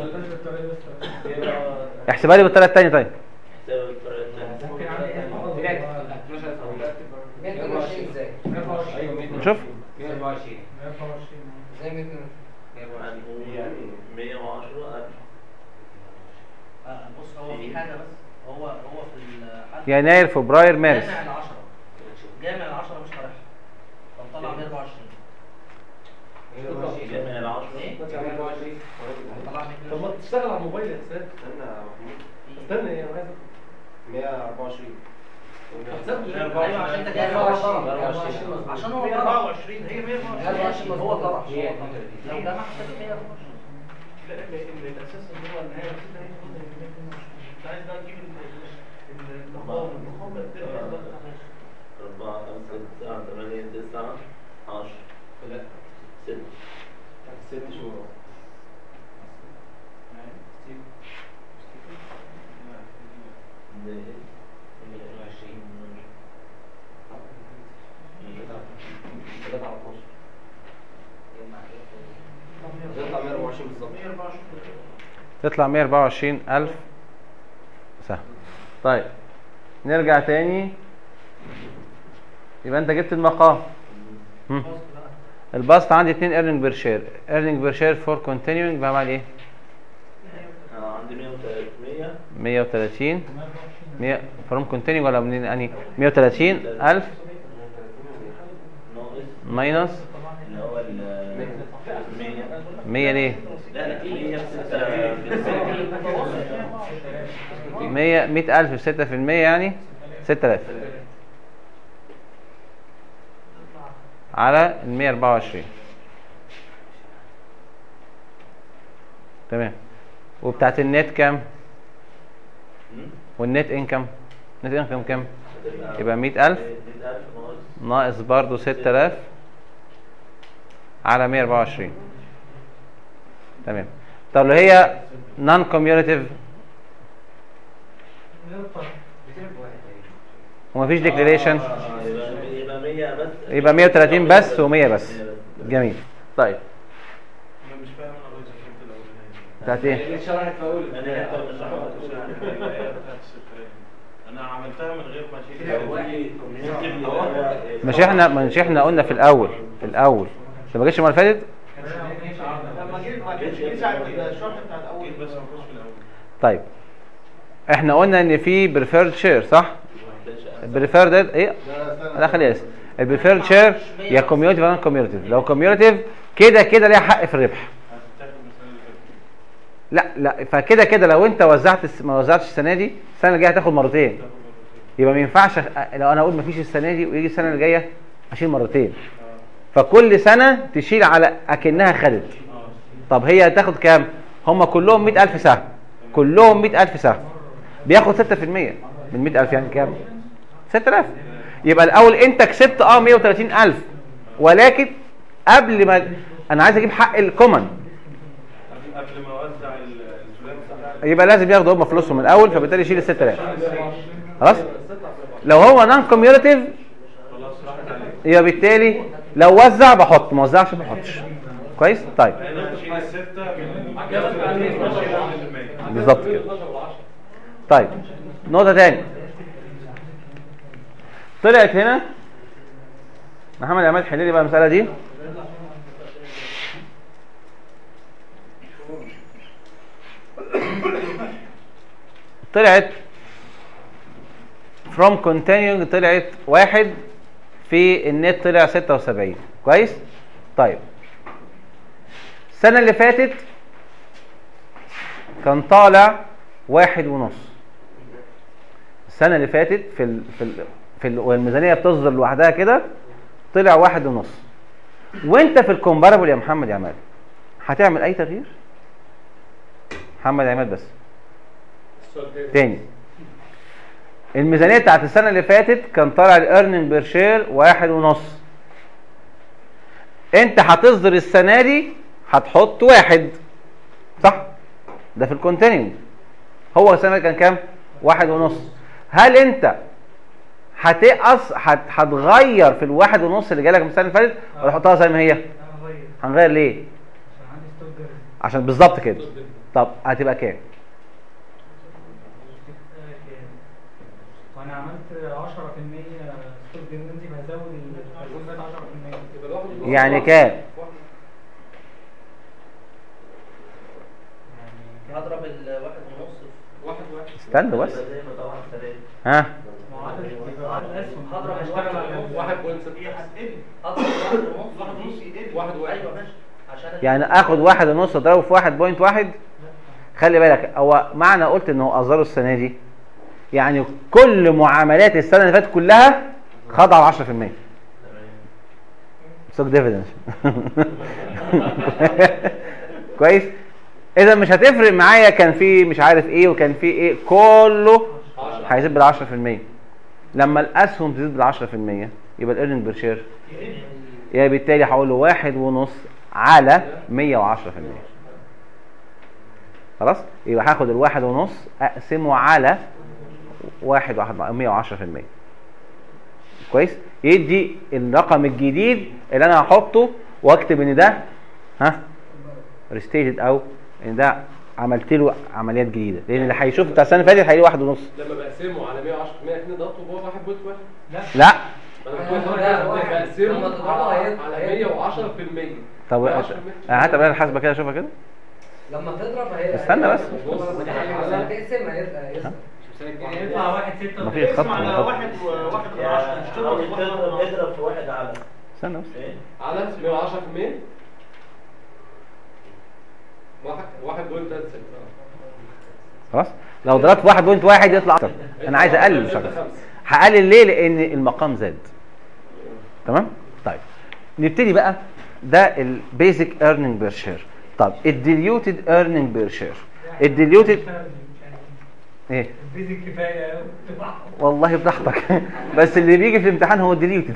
احسبها لي بالطريقه الثانيه طيب حساب الطريقة الثانية ممكن عندي طلعت 12 122 ازاي؟ ايوه 100 شوف 124 زي 122 هنقول 110 ألف آه، بص هو في حاجه بس هو هو في الحل يناير فبراير مارس جامع العشرة جامع العشرة مش طالع طلع 124 جامع العشرة ايه؟ طلع طب ما تشتغل على الموبايل يا حسين استنى يا محمود استنى ايه انا عايز 124 ايوه عشان انت جاي 124 عشان هو طلع 124 هي 124 هو طلع هي لو جمع هتبقى 124 لا ال- الاساس ان هو النهايه بس هي انت عايز بقى تجيب ال- ال- المقام المقام الدنيا بقى أربعة خمسة تسعة ثمانية تسعة عشرة لا ستة ست شهور ثلاثة على 12 هتطلع 124 بالظبط 124 تطلع 124 ألف سهم طيب نرجع تاني يبقى انت جبت المقام هم. البسط عندي 2 ايرنينج بير شير ايرنينج بير شير فور كونتينيوينج بعمل ايه أنا عندي 100 100 130 100 فروم كونتينيوينج ولا منين انهي 130 ألف ناقص ماينس اللي هو ال 100 100 ليه لا لا اللي هي ستة 100 100000 في 6% يعني 6000 على ال 124 تمام وبتاعت النت كام والنت انكم نت انكم كام يبقى 100000 100000 ناقص ناقص برضو 6000 على 124 تمام طب لو هي نون كوميونيتيف ومفيش ديكلاريشن آه، يبقى يبقى 100 بس يبقى 130 بس و100 بس جميل طيب انا مش فاهم انا عايز فهمت الاولانيه بتاعت ايه اللي شرحت في اول انا حتى مش عارف انا عملتها من غير ما اشيل مش احنا مش احنا قلنا في الاول في الاول انت ما جيتش المره اللي فاتت لما جيت ما كانش جه ساعه الشرح بتاع الاول بس ما كنتش في الاول طيب احنا قلنا ان في بريفيرد شير صح البريفيرد ده ايه لا خليها اسم البريفيرد شير يا كوميونيتيف ولا كوميونيتيف لو كوميونيتيف كده كده ليها حق في الربح لا لا فكده كده لو انت وزعت الس- ما وزعتش السنه دي السنه الجايه هتاخد مرتين يبقى ما ينفعش أ- لو انا اقول ما فيش السنه دي ويجي السنه الجايه اشيل مرتين فكل سنه تشيل على اكنها خدت طب هي هتاخد كام هم كلهم 100000 سهم كلهم 100000 سهم بياخد 6% من 100000 يعني كام 6000 يبقى الاول انت كسبت اه 130000 ولكن قبل ما انا عايز اجيب حق الكومن قبل ما اوزع الفلان يبقى لازم ياخدوا هم فلوسهم من الاول فبالتالي يشيل ال 6000 خلاص لو هو نون كوميونيتيف خلاص راحت عليك يبقى بالتالي لو وزع بحط ما وزعش ما بحطش كويس طيب انا هشيل الستة من بالظبط كده طيب نقطة تاني طلعت هنا محمد عماد حل لي بقى المسألة دي طلعت from continuing طلعت واحد في النت طلع 76 كويس طيب السنة اللي فاتت كان طالع واحد ونص السنة اللي فاتت في ال في ال في ال والميزانية بتصدر لوحدها كده طلع واحد ونص وانت في الكومبارابل يا محمد يا عماد هتعمل اي تغيير محمد يا عماد بس تاني الميزانية بتاعت السنة اللي فاتت كان طالع الايرننج بير شير واحد ونص انت هتصدر السنة دي هتحط واحد صح ده في الكونتينيوم هو السنة كان كام واحد ونص هل انت هتقص هت... هتغير في الواحد ونص اللي جالك من السنة اللي فاتت ولا تحطها زي ما هي هنغير ليه عشان بالظبط كده طب هتبقى كام وانا عملت 10% ستوك ديبندنسي فهزود التزويد 10% يعني كام هضرب الواحد ونص في واحد واحد استنى بس زي ما طبعا السنة دي ها هضرب الواحد ونص. واحد بوينت ستة هي هتقل هضرب واحد ونص واحد ونص دي. يقل واحد واحد ايوه ماشي عشان يعني اخد واحد ونص اضربه في واحد بوينت واحد خلي بالك هو معنى قلت ان هو اصدره السنه دي يعني كل معاملات السنه اللي فاتت كلها خاضعه ل 10% ستوك ديفيدنس كويس اذا مش هتفرق معايا كان في مش عارف ايه وكان في ايه كله هيزيد بال 10% لما الاسهم تزيد بال 10% يبقى الايرننج بير شير يبقى بالتالي هقول له واحد ونص على 110% خلاص يبقى هاخد الواحد ونص اقسمه على واحد واحد 110% كويس يدي الرقم الجديد اللي انا هحطه واكتب ان ده ها ريستيتد او ان ده عملت له عمليات جديده لان اللي هيشوف بتاع السنه اللي فاتت هيلاقي واحد ونص لما بقسمه على 110% كده ضغطه هو واحد بوينت واحد لا انا بقول لا، واحد. لما بقسمه تضربه على هيطلع- على 110% طب 110%. هات بقى الحاسبه كده اشوفها كده لما تضرب هي استنى بس. لما تقسم هيبقى يسمع يطلع واحد ستة مفيش خط على ولا خط. واحد وواحد من عشرة مش تضرب في واحد من اضرب عشرة. اضرب في واحد على استنى بس ايه على 110% واحد واحد بوينت تلاتة ستة. خلاص لو ضربت 1.1 يطلع اكتر انا عايز اقلل مش اكتر خمسة. هقلل ليه لان المقام زاد تمام طيب نبتدي بقى ده البيزك ايرنينج بير شير طب الديليوتد ايرنينج بير شير الديليوتد ايه البيزك كفايه والله براحتك بس اللي بيجي في الامتحان هو الديليوتد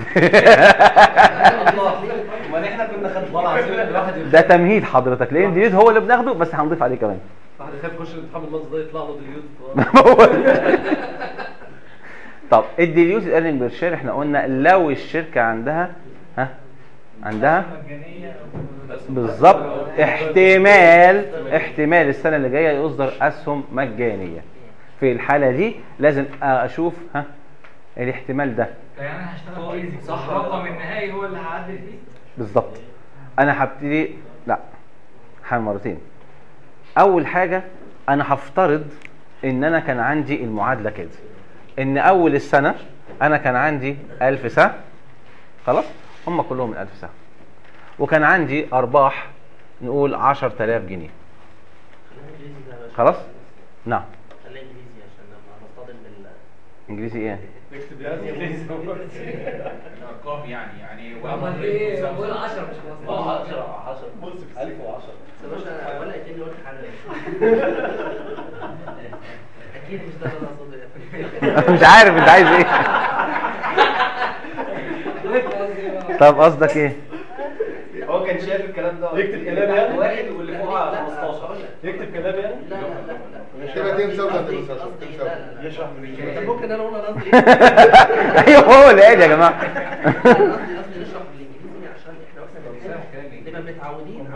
امال احنا كنا خدنا والله العظيم الواحد ده تمهيد حضرتك لان الديليوت هو اللي بناخده بس هنضيف عليه كمان الواحد يخاف يخش الامتحان بالمنظر ده يطلع له ديليوت طب الديليوتد ايرنينج بير شير احنا قلنا لو الشركه عندها ها عندها مجانيه بالظبط احتمال احتمال السنه اللي جايه يصدر اسهم مجانيه في الحاله دي لازم اشوف ها الاحتمال ده يعني انا هشتغل بيزك صح الرقم النهائي هو اللي هعدل فيه بالظبط انا هبتدي لا هعمل مرتين اول حاجه انا هفترض ان انا كان عندي المعادله كده ان اول السنه انا كان عندي 1000 سهم خلاص هم كلهم من 1000 سهم وكان عندي ارباح نقول 10000 جنيه خليها انجليزي ده يا باشا. خلاص نعم خليها انجليزي عشان لما نصطدم بال انجليزي ايه نكتب يعني انجليزي ارقام يعني يعني امال ايه بقول 10 مش 15 اه 10 10 1010 بس يا باشا انا ولا كاني قلت حاجه اكيد مش ده اللي انا اقصده مش عارف انت عايز ايه طب قصدك ايه هو كان شايف الكلام ده يكتب كلام يعني؟ واحد واللي فوقها 15 يكتب كلام يعني لا لا لا لا تبقى تنسى ولا قصدي- تنسى قصدي تنسى لا لا لا. يشرح طب ممكن انا اقول انا قصدي ايه؟ ايوه هو اللي قال يا جماعه أنا قصدي قصدي نشرح بالانجليزي عشان احنا مثلا نبقى متعودين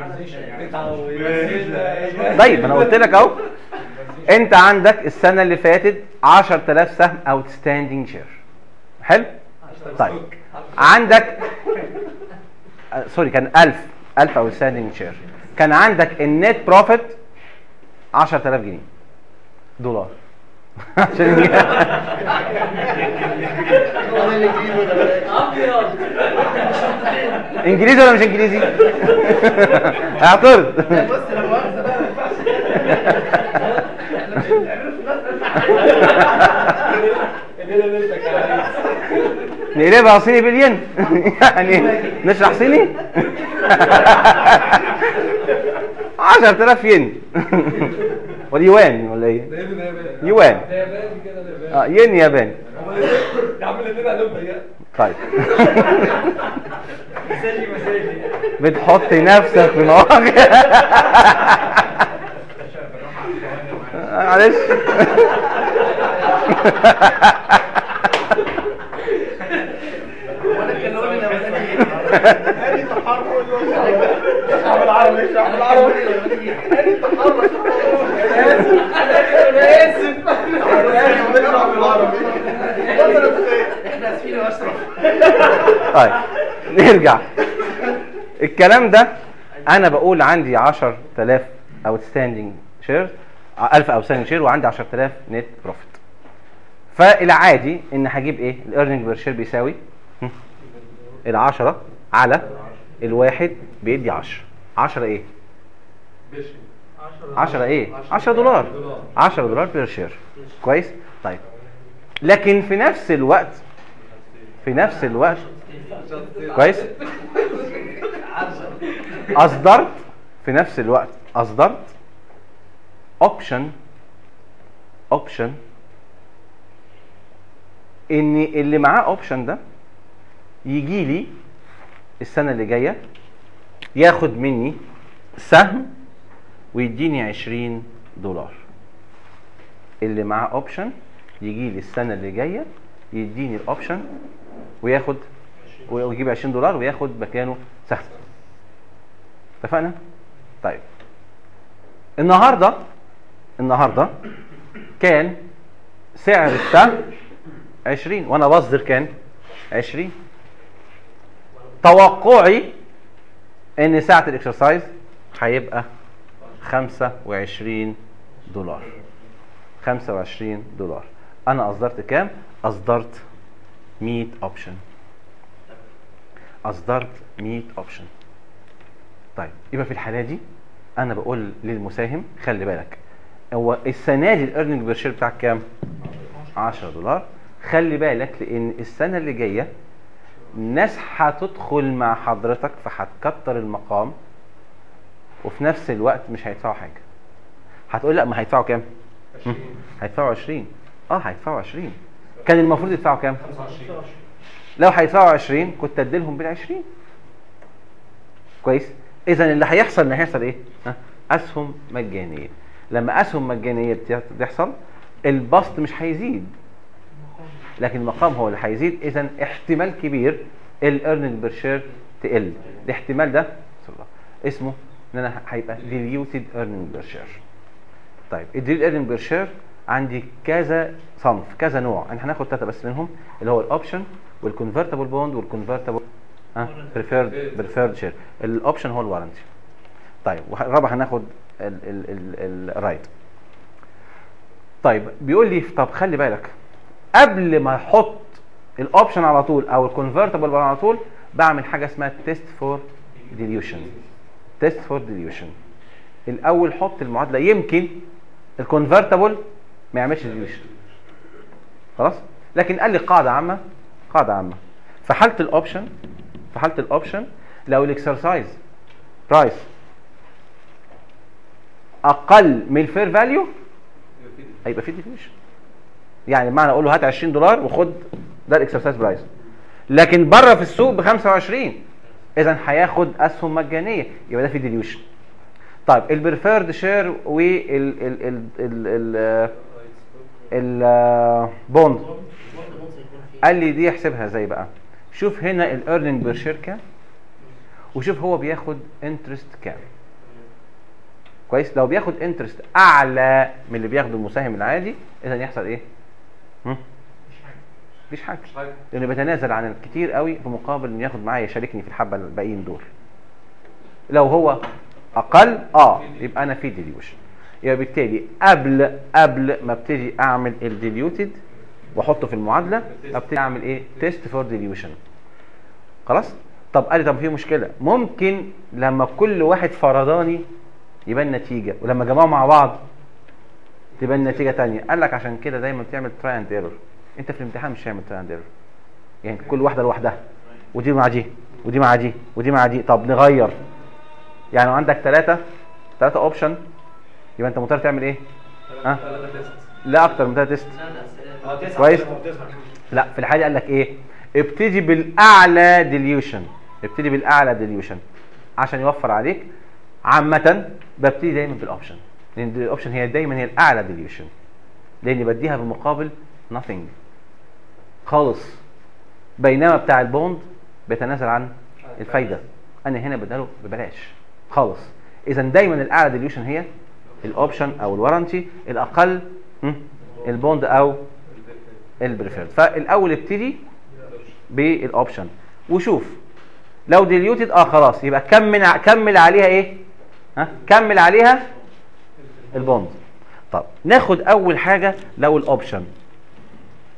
على طيب انا قلت لك اهو انت عندك السنه اللي فاتت 10000 سهم اوت ستاندينج شير حلو طيب عندك آه، سوري كان 1000 1000 اوت ستاندينج شير كان عندك النت بروفيت 10000 جنيه دولار عشان ابيض انجليزي ولا مش انجليزي؟ اعترض بص لا مؤاخذه بقى ما ينفعش نقلبها صيني بالين يعني نشرح صيني 10000 ين ولا يوان ولا ايه يوان ده ياباني كده ده ياباني اه ين ياباني يا عم الاثنين عليهم ضيقه طيب مساجي مساجي بتحط نفسك في مواقف معلش وانا كان اقول الاولاني هذه تحرر اشرح بالعربي اشرح بالعربي هذه تحرر انا اسف اشرح بالعربي احنا اسفين يا اشرف طيب نرجع الكلام ده انا بقول عندي 10000 اوت ستاندينج شير 1000 اوت ستاندينج شير وعندي 10000 نت بروفيت فالعادي ان هجيب ايه الايرنينج بير شير بيساوي هم، العشرة على الواحد بيدي 10 10 ايه 10 ايه 10 دولار 10 دولار بير شير كويس طيب لكن في نفس الوقت في نفس الوقت كويس اصدرت في نفس الوقت اصدرت اوبشن اوبشن ان اللي معاه اوبشن ده يجي لي السنه اللي جايه ياخد مني سهم ويديني 20 دولار اللي معاه اوبشن يجي لي السنه اللي جايه يديني الاوبشن وياخد ويجيب 20 دولار وياخد مكانه سهم اتفقنا طيب النهارده النهارده كان سعر السهم 20 وانا بصدر كان 20 توقعي ان ساعه الاكسرسايز هيبقى 25 دولار 25 دولار انا اصدرت كام اصدرت 100 اوبشن اصدرت 100 اوبشن طيب يبقى في الحاله دي انا بقول للمساهم خلي بالك هو السنه دي الايرننج بير شير بتاعك كام 10 دولار خلي بالك لان السنه اللي جايه ناس هتدخل مع حضرتك فهتكتر المقام وفي نفس الوقت مش هيدفعوا حاجه هتقول لا ما هيدفعوا كام هم، هيدفعوا 20 اه هيدفعوا 20 كان المفروض يدفعوا كام لو هيدفعوا 20 كنت اديلهم بال 20 كويس اذا اللي هيحصل ان هيحصل ايه ها؟ اسهم مجانيه لما اسهم مجانيه بت- بتحصل البسط مش هيزيد لكن المقام هو اللي هيزيد اذا احتمال كبير الايرننج بير شير تقل الاحتمال ده بسم الله، اسمه ان انا هيبقى ديليوتد ايرننج بير شير طيب الديل ايرننج بير شير عندي كذا صنف كذا نوع احنا هناخد ثلاثه بس منهم اللي هو الاوبشن والكونفرتبل بوند والكونفرتبل ها بريفيرد بريفيرد شير الاوبشن هو الوارنتي طيب والرابع هناخد الرايت طيب بيقول لي طب خلي بالك قبل ما احط الاوبشن على طول او الكونفرتبل على طول بعمل حاجه اسمها تيست فور ديليوشن تيست فور ديليوشن الاول حط المعادله يمكن الكونفرتبل ما يعملش ديليوشن خلاص لكن قال لي قاعده عامه قاعده عامه في حاله الاوبشن في حاله الاوبشن لو الاكسرسايز برايس اقل من الفير فاليو هيبقى في ديليوشن يعني بمعنى اقول له هات 20 دولار وخد ده الاكسرسايز برايس لكن بره في السوق ب 25 اذا هياخد اسهم مجانيه يبقى ده في ديليوشن طيب البريفيرد شير وال ال ال ال ال البوند قال لي دي احسبها ازاي بقى شوف هنا الايرننج بير شير كام وشوف هو بياخد انترست كام كويس لو بياخد انترست اعلى من اللي بياخده المساهم العادي اذا يحصل ايه هم؟ مفيش حاجه لانه بيتنازل عن الكتير قوي في مقابل انه ياخد معايا يشاركني في الحبه الباقيين دول لو هو اقل اه يبقى انا في ديليوشن يبقى بالتالي قبل قبل ما ابتدي اعمل الديليوتد واحطه في المعادله ابتدي اعمل ايه تيست فور ديليوشن خلاص طب قال لي طب في مشكله ممكن لما كل واحد فرداني يبان نتيجه ولما جمعوا مع بعض تبان نتيجه تانية قال لك عشان كده دايما تعمل تراي اند ايرور انت في الامتحان مش هتعمل تراي اند ايرور يعني كل واحده لوحدها ودي مع دي ودي مع دي ودي مع دي طب نغير يعني لو عندك ثلاثة ثلاثة اوبشن يبقى انت مضطر تعمل ايه؟ ها؟ لا اكتر من ثلاثة تيست كويس؟ لا في الحالة قال لك ايه؟ ابتدي بالاعلى ديليوشن ابتدي بالاعلى ديليوشن عشان يوفر عليك عامة ببتدي دايما بالاوبشن لان الاوبشن هي دايما هي الاعلى ديليوشن لاني بديها بمقابل nothing خالص بينما بتاع البوند بيتنازل عن الفايده انا هنا بداله ببلاش خالص اذا دايما الاعلى ديليوشن هي الاوبشن او الورنتي الاقل هم، البوند او البريفيرد فالاول ابتدي بالاوبشن وشوف لو ديليوتد اه خلاص يبقى كمل ع- كمل عليها ايه ها كمل عليها البوند طب ناخد اول حاجه لو الاوبشن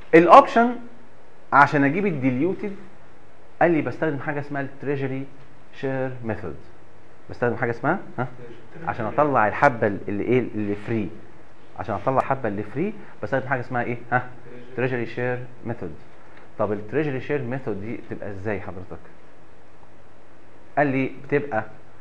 الاوبشن عشان اجيب الديليوتد قال لي بستخدم حاجه اسمها التريجري شير ميثود بستخدم حاجه اسمها ها عشان اطلع الحبه اللي ايه اللي فري عشان اطلع الحبه اللي فري بستخدم حاجه اسمها ايه ها تريجري شير ميثود طب التريجري شير ميثود دي بتبقى ازاي حضرتك قال لي بتبقى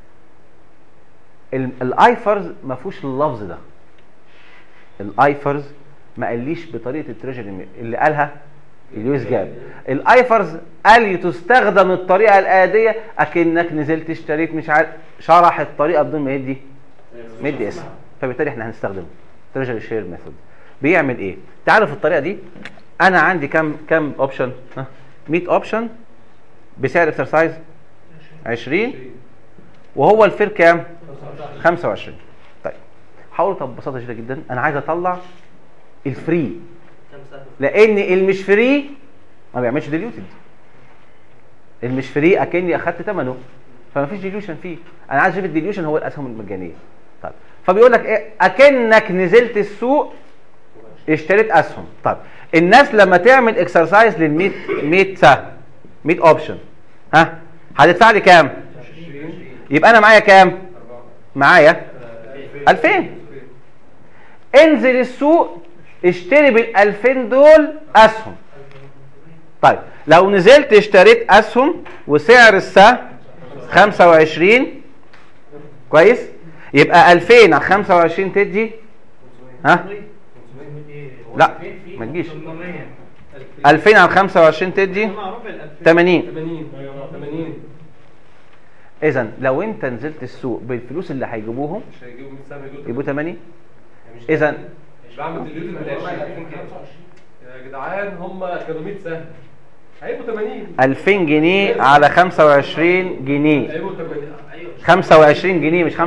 ال- الايفرز ما فيهوش اللفظ ده الايفرز ما قاليش بطريقه التريجري مي- اللي قالها اليوز جاب الايفرز قال لي تستخدم الطريقه الآدية اكنك نزلت اشتريت مش عارف شرح الطريقه بدون ما يدي ما يدي اسم فبالتالي احنا هنستخدمه تريجري شير ميثود بيعمل ايه تعرف الطريقه دي انا عندي كام كام اوبشن ها 100 اوبشن بسعر اكسرسايز 20 وهو الفير كام 25 طيب هقول طب ببساطه شديده جدا انا عايز اطلع الفري كام سهم لان المش فري ما بيعملش ديليوتد المش فري اكني اخدت ثمنه فما فيش ديليوشن فيه انا عايز اشوف الديليوشن هو الاسهم المجانيه طيب فبيقول لك ايه اكنك نزلت السوق اشتريت اسهم طيب الناس لما تعمل اكسرسايز لل 100 100 سهم 100 اوبشن ها هتدفع لي كام يبقى انا معايا كام معايا 2000 انزل السوق اشتري بال 2000 دول اسهم طيب لو نزلت اشتريت اسهم وسعر السهم 25 كويس يبقى 2000 على 25 تدي ها لا ما تجيش 2000 على 25 تدي 80 80 80 اذا لو انت نزلت السوق بالفلوس اللي هيجيبوهم مش هيجيبوا 100 سهم يجيبوا يبقوا 80 اذا مش بعمل ديليوتد من 20 يا جدعان هم كانوا 100 سهم هيبقوا 80 2000 جنيه على 25 جنيه هيبقوا 80 25 جنيه مش 25%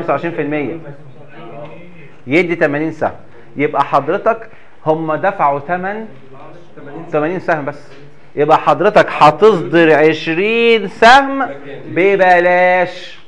يدي 80 سهم يبقى حضرتك هم دفعوا ثمن 80 سهم بس يبقى حضرتك هتصدر 20 سهم ببلاش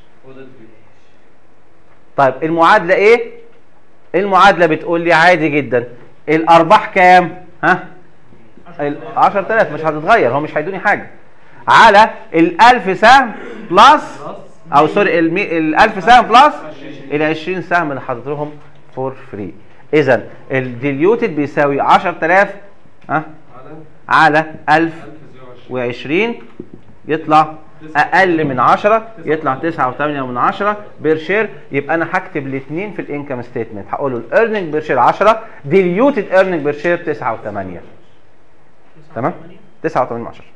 طيب المعادله ايه المعادله بتقول لي عادي جدا الارباح كام ها ال 10000 مش هتتغير هو مش هيدوني حاجه على ال 1000 سهم بلس او سوري ال 1000 سهم بلس ال 20 سهم اللي حاطط لهم فور فري اذا الديليوتد بيساوي 10000 ها على 1020 يطلع اقل من 10 يطلع 9.8 من 10 بير شير يبقى انا هكتب الاثنين في الانكم ستيتمنت هقول له الايرننج بير شير 10 ديليوتد ايرننج بير شير 9 و8 تمام 9 و8 من 10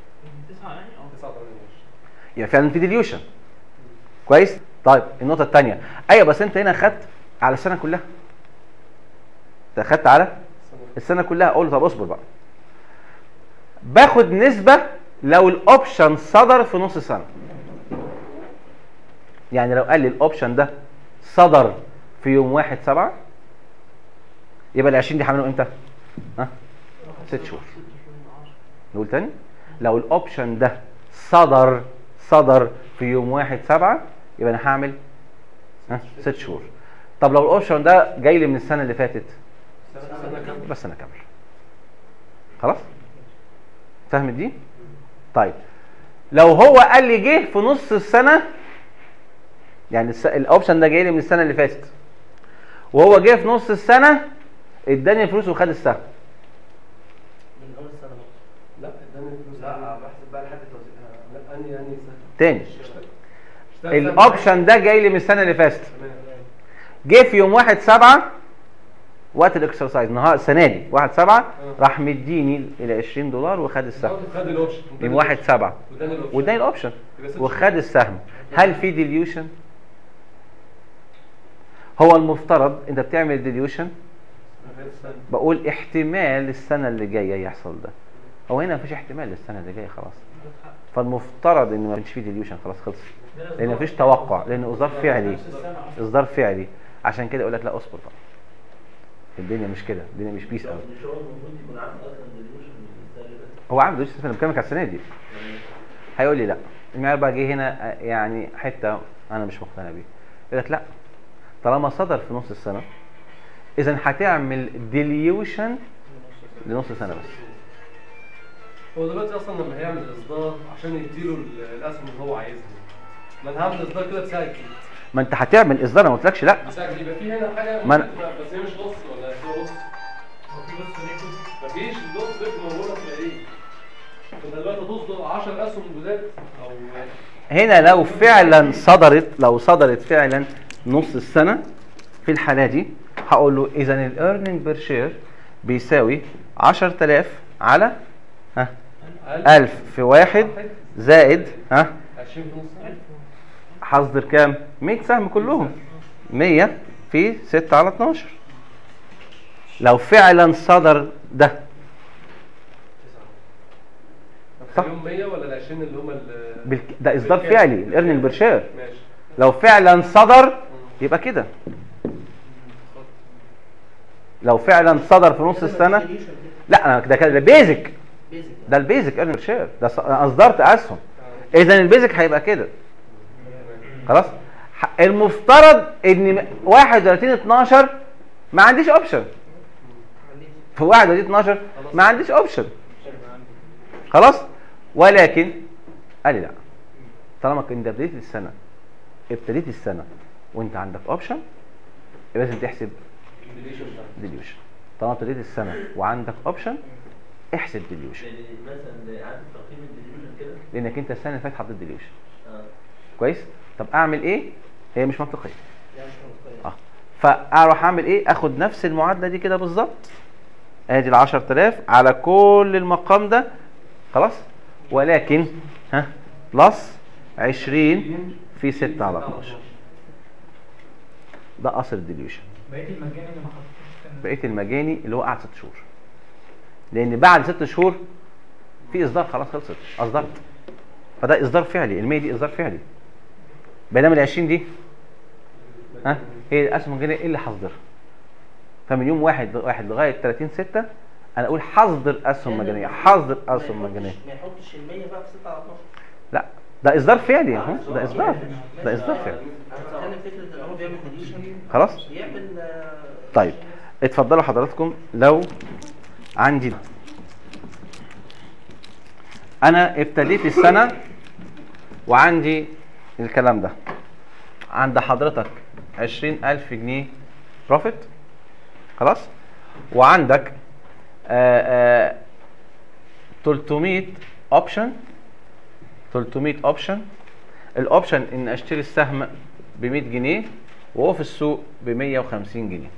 يبقى فعلا في ديليوشن كويس طيب النقطه الثانيه ايوه بس انت هنا خدت على السنه كلها انت خدت على السنه كلها اقول له طب اصبر بقى باخد نسبه لو الاوبشن صدر في نص سنه يعني لو قال لي الاوبشن ده صدر في يوم 1 7 يبقى ال 20 دي هعمله امتى؟ ها؟ ست شهور نقول تاني لو الاوبشن ده صدر صدر في يوم 1 7 يبقى انا هعمل ها ست شهور طب لو الاوبشن ده جاي لي من السنه اللي فاتت بس انا كامل خلاص فاهم دي طيب لو هو قال لي جه في نص السنه يعني الس- الاوبشن ده جاي لي من السنه اللي فاتت وهو جه في نص السنه اداني فلوس وخد السهم من اول السنه برضه. لا اداني فلوس لا بحسب بقى لحد توزيعها لا اني اني سهم تاني اشتغل سهم الاوبشن ده جاي لي من السنه اللي فاتت تمام. جه في يوم 1 7 وقت الاكسرسايز نهار السنه دي 1 7 راح مديني ال 20 دولار وخد السهم خد الاوبشن يوم 1 7 واداني الاوبشن واداني الاوبشن يبقى ست وخد السهم هل في ديليوشن هو المفترض انت بتعمل ديليوشن شهور. بقول احتمال السنه اللي جايه يحصل ده هو هنا مفيش احتمال للسنه اللي جايه خلاص فالمفترض ان ما كانش فيه ديليوشن خلاص خلص لان مفيش توقع لان اصدار فعلي اصدار فعلي عشان كده يقول لك لا اصبر بقى الدنيا مش كده الدنيا مش بيس قوي مش هو المفروض يكون عامل اصلا ديليوشن من السنه اللي فاتت هو عامل ديليوشن انا بكلمك على السنه دي هيقول لي لا المعيار بقى جه هنا آه، يعني حته انا مش مقتنع بيها يقول لك لا طالما صدر في نص السنه اذا هتعمل ديليوشن لنص سنه بس هو دلوقتي اصلا لما هيعمل اصدار عشان يديله ال- الاسهم اللي هو عايزها ما انا هعمل اصدار كده بسعر جديد ما انت هتعمل اصدار انا ما قلتلكش لا بسعر جديد يبقى في هنا حاجه ما أنا- ممكن تبقى- بس هي مش نص ولا هي نص مفيش النص ده موجوده في ايه فانت دلوقتي تصدر 10 اسهم جداد او هنا لو فعلا صدرت لو صدرت فعلا نص السنه في الحاله دي هقول له اذا الايرنينج بير شير بيساوي 10000 على ها 1000 في واحد زائد ها 20 في نص هصدر كام 100 سهم كلهم 100 في 6 على 12 لو فعلا صدر ده صح. خليهم 100 ولا ال 20 اللي هم ال- بالك- ده اصدار بالفعل. فعلي الايرنينج بير شير ماشي لو فعلا صدر يبقى كده لو فعلا صدر في نص السنه لا أنا ده كده بيزك بيزك ده البيزك ايرنينج شير ده ص- أنا اصدرت اسهم اذا البيزك هيبقى كده خلاص ح- المفترض ان 31 12 ما عنديش اوبشن في 31 12 ما عنديش اوبشن خلاص ولكن قال لي لا طالما انت بديت السنه ابتديت السنه وانت عندك اوبشن يبقى لازم تحسب ديليوشن طالما ابتديت السنه وعندك اوبشن احسب ديليوشن يعني مثلا عارف تقييم الديليوجن كده لانك انت السنه اللي فاتت حطيت ديليوشن اه كويس طب اعمل ايه هي مش منطقيه اه فاروح اعمل ايه اخد نفس المعادله دي كده بالظبط ادي ال 10000 على كل المقام ده خلاص ولكن ها بلس 20 في 6 على 12 ده اصل الديليوشن بقيت المجاني اللي ما حطيتوش بقيت المجاني اللي هو قعد 6 شهور لان بعد 6 شهور في اصدار خلاص خلصت اصدرت فده اصدار فعلي ال 100 دي اصدار فعلي بينما ال 20 دي ها هي الاسهم الجنيه ايه اللي هصدرها فمن يوم واحد واحد لغايه 30 6 انا اقول هصدر اسهم مجانيه هصدر اسهم مجانيه ما يحطش ال 100 بقى في 6 على 12 لا ده اصدار فعلي اهو ده اصدار ده اصدار فعلي انا بتكلم فكره ان هو بيعمل ديليشن خلاص يعمل آه، طيب اتفضلوا حضراتكم لو عندي انا ابتديت السنه وعندي الكلام ده عند حضرتك عشرين ألف جنيه بروفيت خلاص وعندك آآ آآ 300 اوبشن 300 اوبشن الاوبشن ان اشتري السهم ب 100 جنيه وهو في السوق ب 150 جنيه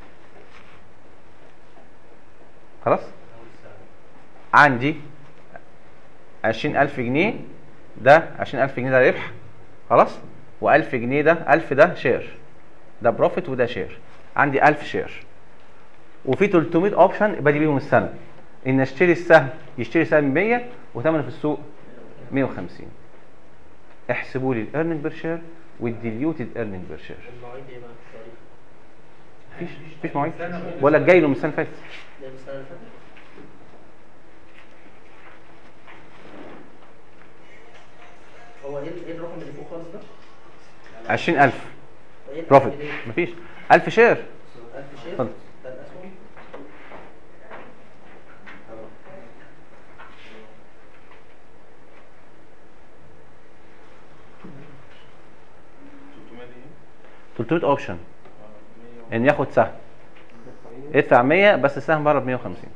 خلاص عندي 20000 جنيه ده 20000 جنيه ده ربح خلاص و1000 جنيه ده 1000 ده شير ده بروفيت وده شير عندي 1000 شير وفي 300 اوبشن بادي بيهم السنه ان اشتري السهم يشتري سهم 100 وثمنه في السوق 150 احسبوا لي الايرننج بير شير والديليوتد ايرننج بير شير المواعيد ايه بقى؟ مفيش مفيش مواعيد بقول لك جاي له من السنه اللي فاتت ده السنه اللي فاتت هو ايه ايه الرقم اللي فوق خالص ده؟ 20000 ايه بروفيت الرقم اللي- مفيش 1000 شير 1000 شير اتفضل. ده الاسهم دي 300 اوبشن ان ياخد سهم ادفع 100 بس السهم بره ب 150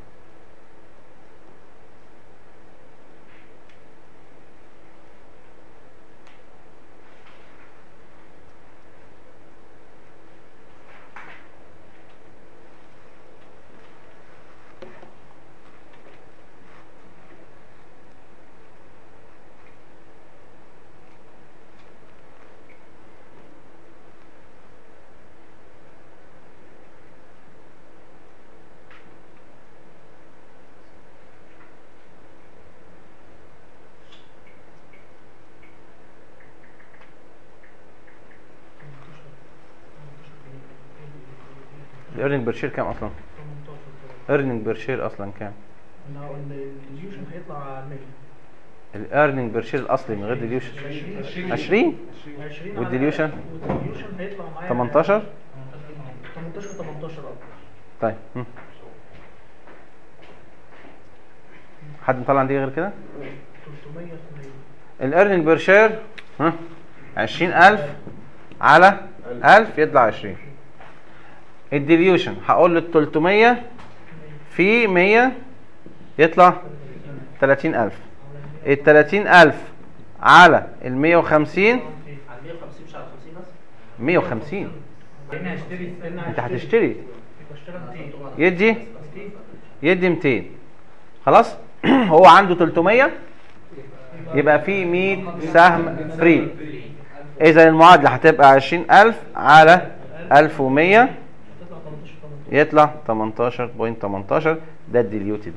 الايرننج بير شير كام اصلا؟ ايرننج بير شير اصلا كام؟ الديليوشن هيطلع على 100 الايرننج بير شير الاصلي من غير ديليوشن 20 20 20 والديليوشن والديليوشن هيطلع معايا 18 18 18 اه طيب هم. حد مطلع نتيجه غير كده 300 الايرننج بير شير ها 20000 على 1000 يطلع 20 الديليوشن هقول له 300 في 100 يطلع 30000 ال 30000 على ال 150 على 150 مش على 50 بس 150 هنا هشتري انت هتشتري بشتري 200 يدي يدي 200 خلاص هو عنده 300 يبقى في 100 سهم فري اذا المعادله هتبقى 20000 على 1100 يطلع 18.18 ده الديليوتد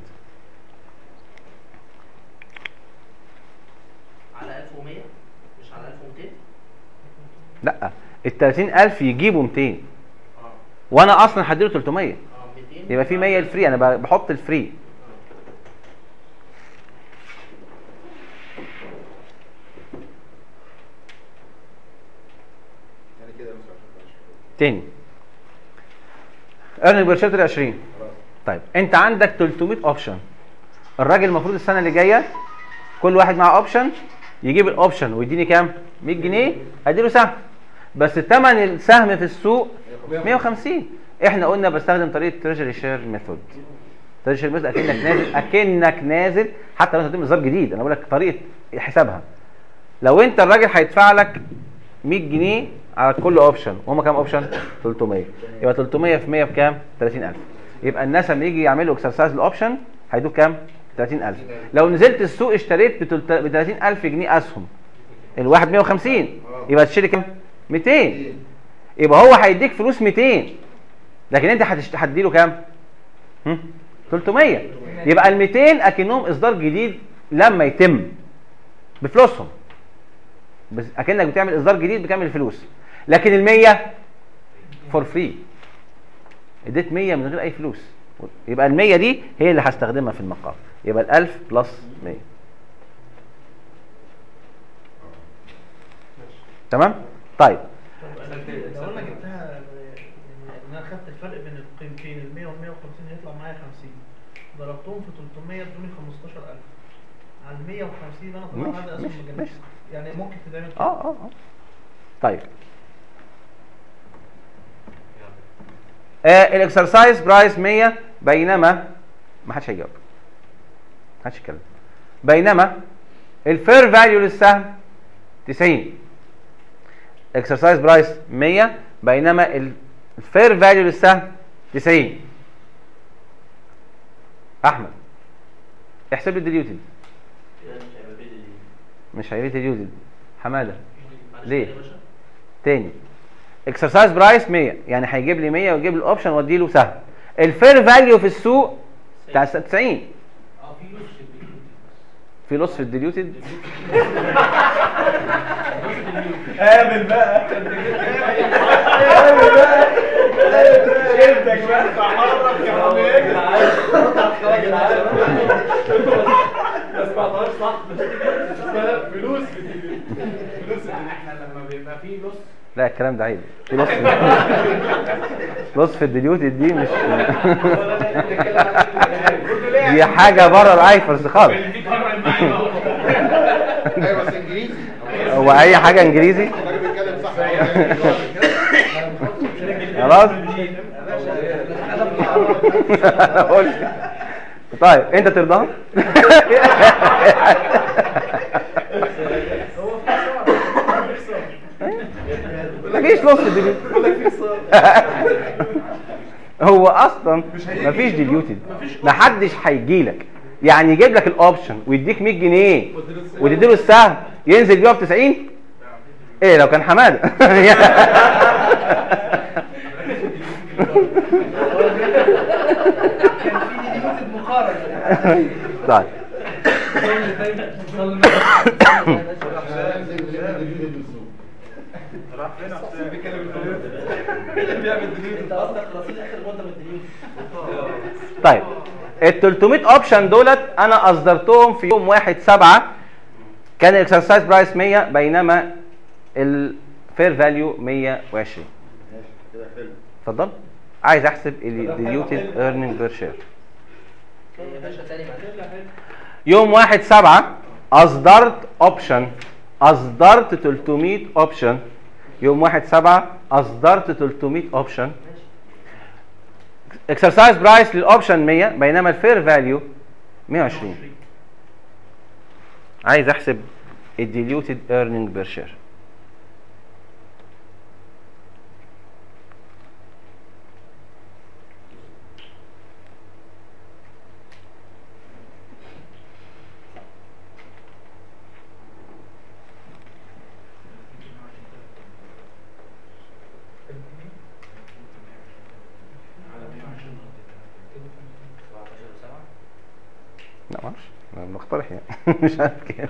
على 1100 مش على 1200 لا ال 30000 يجيبوا 200 وانا اصلا هديله 300 اه 200 يبقى في 100 الفري انا ب- بحط الفري يعني كده مش عارف. تاني ايرنينج بير شير 20 طيب انت عندك 300 اوبشن الراجل المفروض السنه اللي جايه كل واحد معاه اوبشن يجيب الاوبشن ويديني كام 100 جنيه اديله سهم بس ثمن السهم في السوق 150 احنا قلنا بستخدم طريقه تريجري شير ميثود تريجري شير ميثود اكنك نازل اكنك نازل حتى لو انت بتعمل نظام جديد انا بقول لك طريقه حسابها لو انت الراجل هيدفع لك 100 جنيه على كل اوبشن وهم كام اوبشن 300 يبقى 300 في 100 بكام 30000 يبقى الناس لما يجي يعملوا اكسرسايز الاوبشن هيدوك كام 30000 لو نزلت السوق اشتريت ب 30000 جنيه اسهم الواحد 150 يبقى تشتري كام 200 يبقى هو هيديك فلوس 200 لكن انت هتشت- هتديله كام هم؟ 300 يبقى ال 200 اكنهم اصدار جديد لما يتم بفلوسهم بس اكنك بتعمل اصدار جديد بكامل الفلوس لكن ال 100 فور فري اديت 100 من غير اي فلوس يبقى ال 100 دي هي اللي هستخدمها في المقام يبقى ال 1000 بلس 100 تمام طيب لو انا جبتها يعني ان انا خدت الفرق بين القيمتين ال 100 وال 150 هيطلع معايا 50 ضربتهم في 300 ادوني 15000 على ال 150 انا طبعا ماشي، هذا اسهم ماشي، مجاني يعني ممكن تتعمل كده. اه اه اه طيب آه الاكسرسايز برايس 100 بينما ما حدش هيجاوب ما حدش يتكلم بينما الفير فاليو للسهم 90 اكسرسايز برايس 100 بينما الفير فاليو للسهم 90 احمد احسب لي الديليوتد كده مش هيبقى فيه دليل. مش هيبقى ديليوتد حماده معلش ليه؟ يا باشا. تاني اكسرسايز برايس 100 يعني هيجيب لي 100 ويجيب لي الاوبشن وادي له سهم الفير فاليو في السوق بتاع 90 اه في لوس في لص في الديليوتد قابل بقى قابل بقى شفتك بقى تحرك يا حبيبي ما سمعتهاش صح اسمها فلوس فلوس احنا لما بيبقى في لوس لا الكلام ده عيب في لص لص في الديليوتد دي مش دي حاجه بره الايفرز خالص ايوه بس انجليزي هو اي حاجه انجليزي الراجل بيتكلم صح خلاص أنا قلت. طيب انت ترضاها مفيش لص ديليوتد هو اصلا مفيش ديليوتد محدش هيجيلك يعني يجيب لك الاوبشن ويديك 100 جنيه وتديله السهم ينزل بيها ب 90 ايه لو كان حماده كان في ديليوتد مقارنه طيب راح فين حسين بيتكلم انت قصدك رصيد اخر مده من الديون طيب ال 300 اوبشن دولت انا اصدرتهم في يوم 1 7 كان الاكسرسايز برايس 100 بينما الفير فاليو 120 ماشي كده حلو اتفضل عايز احسب الديليوتد ايرنينج بير شير يا باشا تاني معلش يوم واحد سبعة اصدرت اوبشن اصدرت 300 اوبشن يوم واحد سبعة اصدرت 300 اوبشن اكسرسايز برايس للاوبشن 100 بينما الفير فاليو 120 عايز احسب الديليوتد ايرنينج بير شير لا معرفش انا بقترح يعني مش عارف كام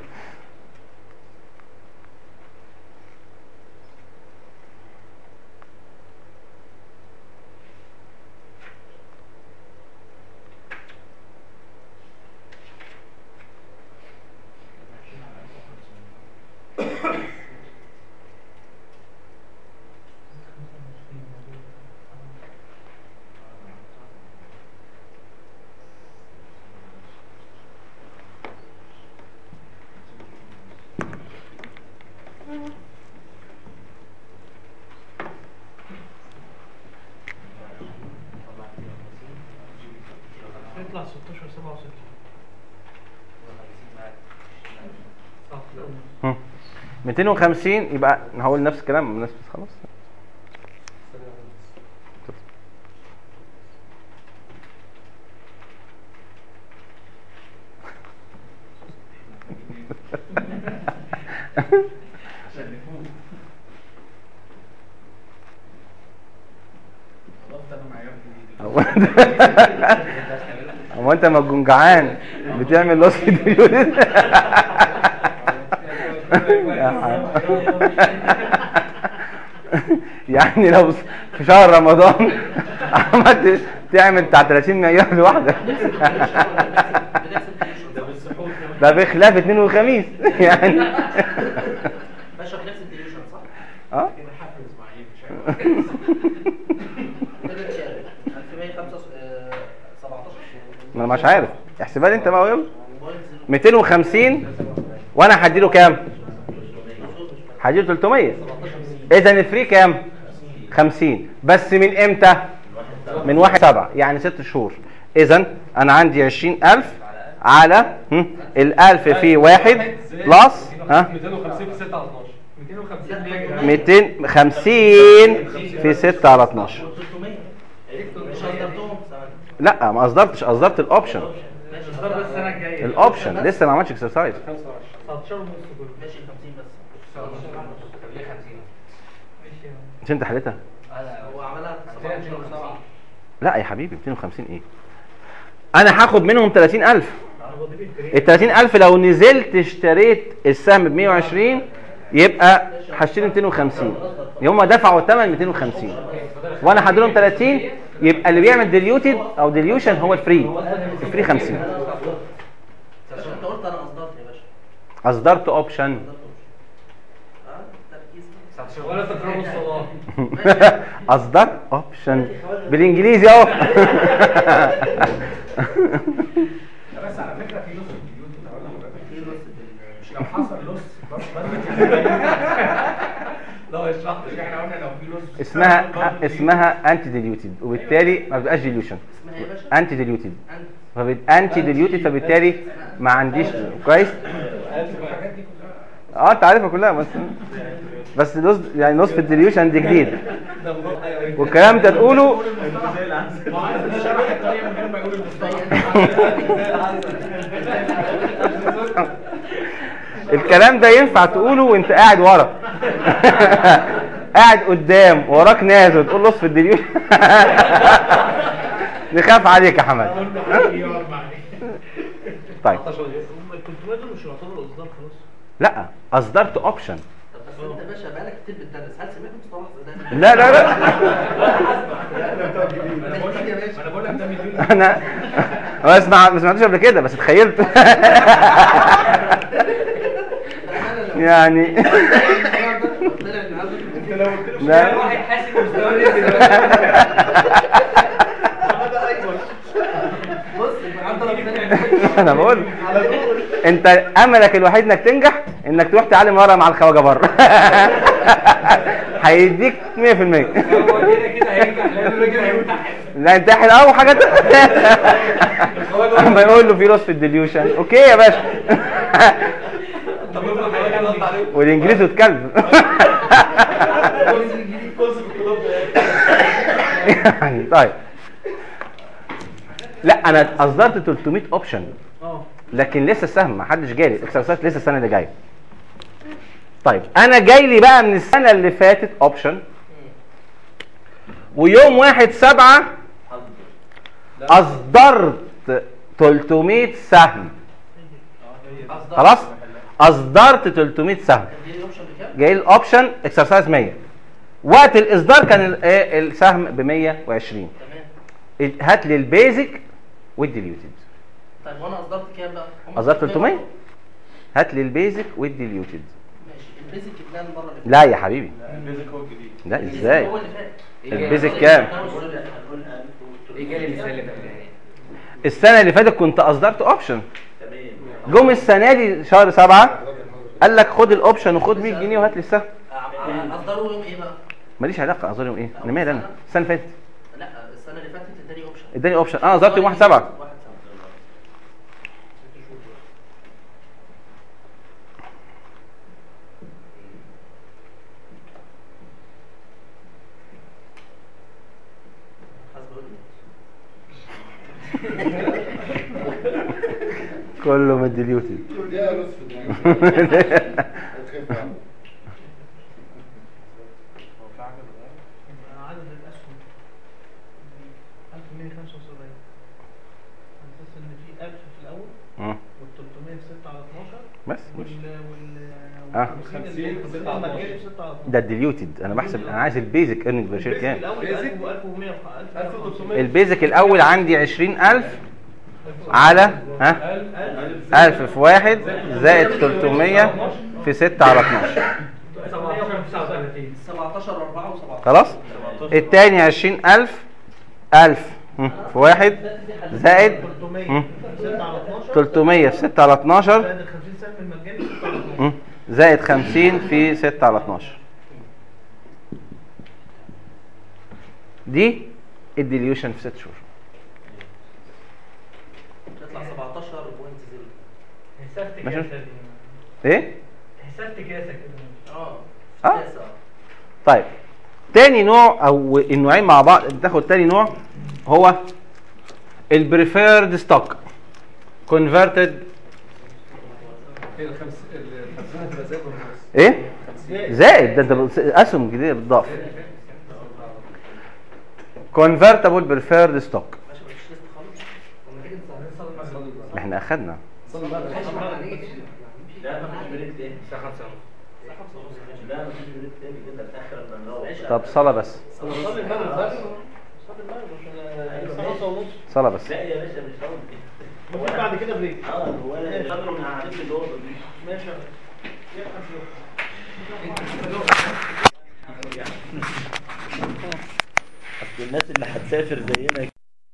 يطلع 16 67 هم. 250 يبقى هقول نفس الكلام الناس بس خلاص عشان نفوق خلاص انا معيار جديد هو انت هو انت ما تكون جعان بتعمل لوس في الديون يعني لو في شهر رمضان عملت تعمل بتاع 30 معيار لوحدك ده بخلاف اثنين وخميس يعني باشا بنفس الديليوشن صح؟ اه حافظ معين مش كده اتشال 1117 ما انا مش عارف احسبها لي انت بقى يلا 250 وانا هديله كام؟ هديله 300 اذا الفري كام؟ 50 بس من امتى؟ من 1 7 يعني 6 شهور اذا انا عندي 20000 على هم، ال 1000 في 1 بلس ها 250 في 6 على 12 250 في 6 على 12 مش قدرتهم لا ما اصدرتش اصدرت الاوبشن ماشي اختار بس السنه الجايه الاوبشن لسه ما عملتش اكسرسايز 19 ونص كله ماشي 50 بس ليه 50 مش انت حلتها هو عملها 17 و7 لا يا حبيبي 250 ايه انا هاخد منهم 30000 ال 30000 لو نزلت اشتريت السهم ب 120 يبقى هشتري 250 هم دفعوا الثمن 250 وانا هديلهم 30 يبقى اللي بيعمل ديليوتد او ديليوشن هو الفري الفري 50 عشان انت قلت انا اصدرت يا باشا اصدرت اوبشن اه تركيز ولا تكرار الصلاه اصدرت اوبشن بالانجليزي اهو لا بس على فكره في لص في الديون كده هقول لحضرتك مش لو حصل لص برضه لا اشرح مش احنا قلنا لو في لص اسمها اسمها انتي ديليوتد وبالتالي ما بتبقاش ديليوشن اسمها ايه يا باشا؟ انتي ديليوتد انتي ديليوتد فبالتالي ما عنديش كويس الحاجات دي كلها اه انت عارفها كلها بس بس نص يعني نصف الديليوشن دي جديد والكلام ده تقوله ما عايز الشرح الطريقه من غير ما يقول الكلام ده ينفع تقوله وانت قاعد ورا قاعد قدام وراك ناس وتقول نصف الديليوشن نخاف عليك يا حماد طيب هم ال 300 دول مش يعتبروا اصدار خلاص لا اصدرت اوبشن طب بس انت يا باشا بقالك كتير بتدرس هل سمعت مصطلح زي ده؟ لا لا لا ده جديد يا باشا انا بقول لك ده مليون انا ما اسمع ما سمعتوش قبل كده بس اتخيلت يعني طلع النهارده انت لو قلت له لا. واحد حاسب مستوى بص انا بقول انت املك الوحيد انك تنجح انك تروح تعلم ورقه مع الخواجه بره هيديك 100% هو كده كده هينجح لانه راجل هيمتحن لا امتحن اه وحاجات اما يقول له في لوس في الديليوشن اوكي يا باشا طب افرض الراجل رد عليك والانجليزي اتكلم كورس في الكلاب يعني طيب لا انا اصدرت 300 اوبشن اه لكن لسه السهم ما حدش جالي الاكسرسايز لسه السنه اللي جايه طيب انا جاي لي بقى من السنه اللي فاتت اوبشن ويوم واحد سبعة اصدرت 300 سهم خلاص اصدرت 300 سهم جاي لي الاوبشن اكسرسايز 100 وقت الاصدار كان ال- آه، السهم ب 120 هات لي البيزك والديليوتد طيب وانا اصدرت كام بقى؟ هم اصدرت 300 300 هات لي البيزك والديليوتد ماشي البيزك جبناه المره اللي فاتت لا يا حبيبي البيزك هو الجديد لا البيزك ازاي هو اللي فات البيزك كام ايه جالي المثال اللي فات يعني السنه اللي فاتت كنت اصدرت اوبشن جم السنه دي شهر سبعة قال لك خد الاوبشن وخد 100 جنيه وهات لي السهم اصدروا يوم ايه بقى؟ ماليش علاقه اصدر يوم ايه انا مالي انا السنه اللي فاتت لا السنه اللي فاتت اداني اوبشن اداني اوبشن انا اصدرت يوم 1 7 واحد سبعة حسب قولي. كله من ديليوتد يا رز في الدنيا عدد الاسهم 1175 على اساس ان في 1000 في الاول مم. وال 300 في 6 على 12 بس وال مش وال آه. 50 50 في 6 على 12. المجاني في 6 على 12 ده الديليوتد انا بحسب انا عايز البيزك ايرنينج بير شير البيزك كام الاول بيزك؟ 1000 و1100 1300 البيزك الاول عندي 20000 على ها 1000 في واحد زائد 300 في 6 على 12 17 39 17 4 و17 خلاص التاني 20000 1000 هم، في واحد زائد 300 هم، في 6 على 12 300 في 6 على 12 زائد ال 50 سهم المجاني في 6 على 12 هم، زائد 50 في 6 على 12 دي الديليوشن في 6 شهور تطلع 17.0 حسبت ماشي. كاسه ايه حسبت كاسه كده اه اه كاس، اه طيب تاني نوع او النوعين مع بعض تاخد تاني نوع هو البريفيرد ستوك كونفرتد هي الخمس الخمسين هتبقى زي بالنص ايه زائد ده انت بت- اسهم جديده بتضاف كونفرتبل بريفيرد ستوك ماشي مفيش ليست خالص لما تيجي تصلي احنا اخدنا صلي بقى لا مفيش بريك تاني الساعه 5 لا مفيش بريك تاني كده بتاخر لما نروح طب صلاه بس صلي المغرب بس صلي المغرب عشان الساعه 5 ونص صلاه بس لا يا باشا مش هقول مفيش بعد كده بريك اه هو انا فاكره من قاعدين في الاوضه دي ماشي اصل الناس اللي هتسافر زينا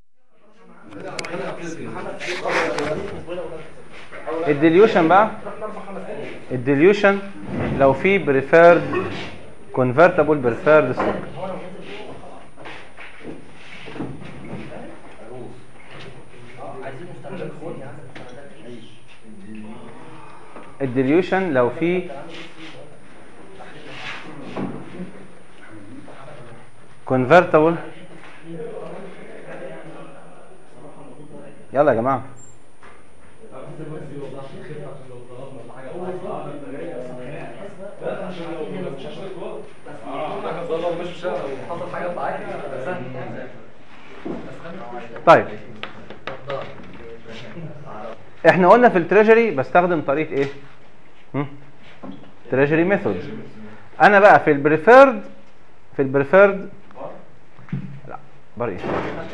الديليوشن بقى الديليوشن لو في بريفيرد كونفرتبل بريفيرد ستوك عايزين مستندات خد يا عم مستندات الديليوشن لو في كونفرتبل يلا يا جماعه حصل حاجه معاك طيب احنا قلنا في التريجري بستخدم طريقه ايه تريجري ميثود انا بقى في البريفيرد في البريفيرد لا بار ايه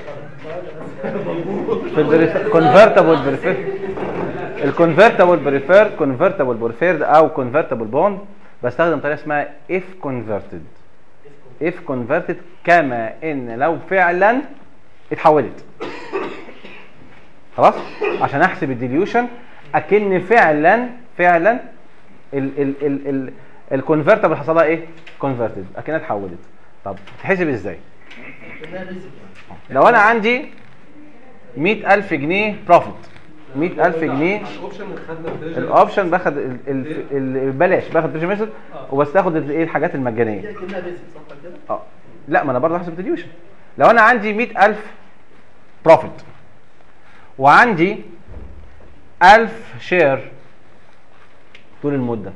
في البريفيرد كونفرتبل بريفيرد الكونفرتبل بريفيرد كونفرتبل بريفيرد او كونفرتبل بوند بستخدم طريقه اسمها اف كونفرتد اف كونفرتد كما ان لو فعلا اتحولت خلاص عشان احسب الديليوشن اكن فعلا فعلا ال ال ال ال الكونفرتبل حصل لها ايه كونفرتد اكنها اتحولت طب تحسب ازاي كلها بيزك يعني لو انا عندي 100000 جنيه بروفيت 100000 جنيه الاوبشن اللي خدنا الديجيتال الاوبشن باخد ال- ال- ال- بلاش باخد بريشر ميثود وبس اخد ال- ايه الحاجات المجانيه دي كلها بيزك صح كده؟ اه لا ما انا برضه هحسب ديليوشن لو انا عندي 100000 بروفيت وعندي 1000 شير طول المده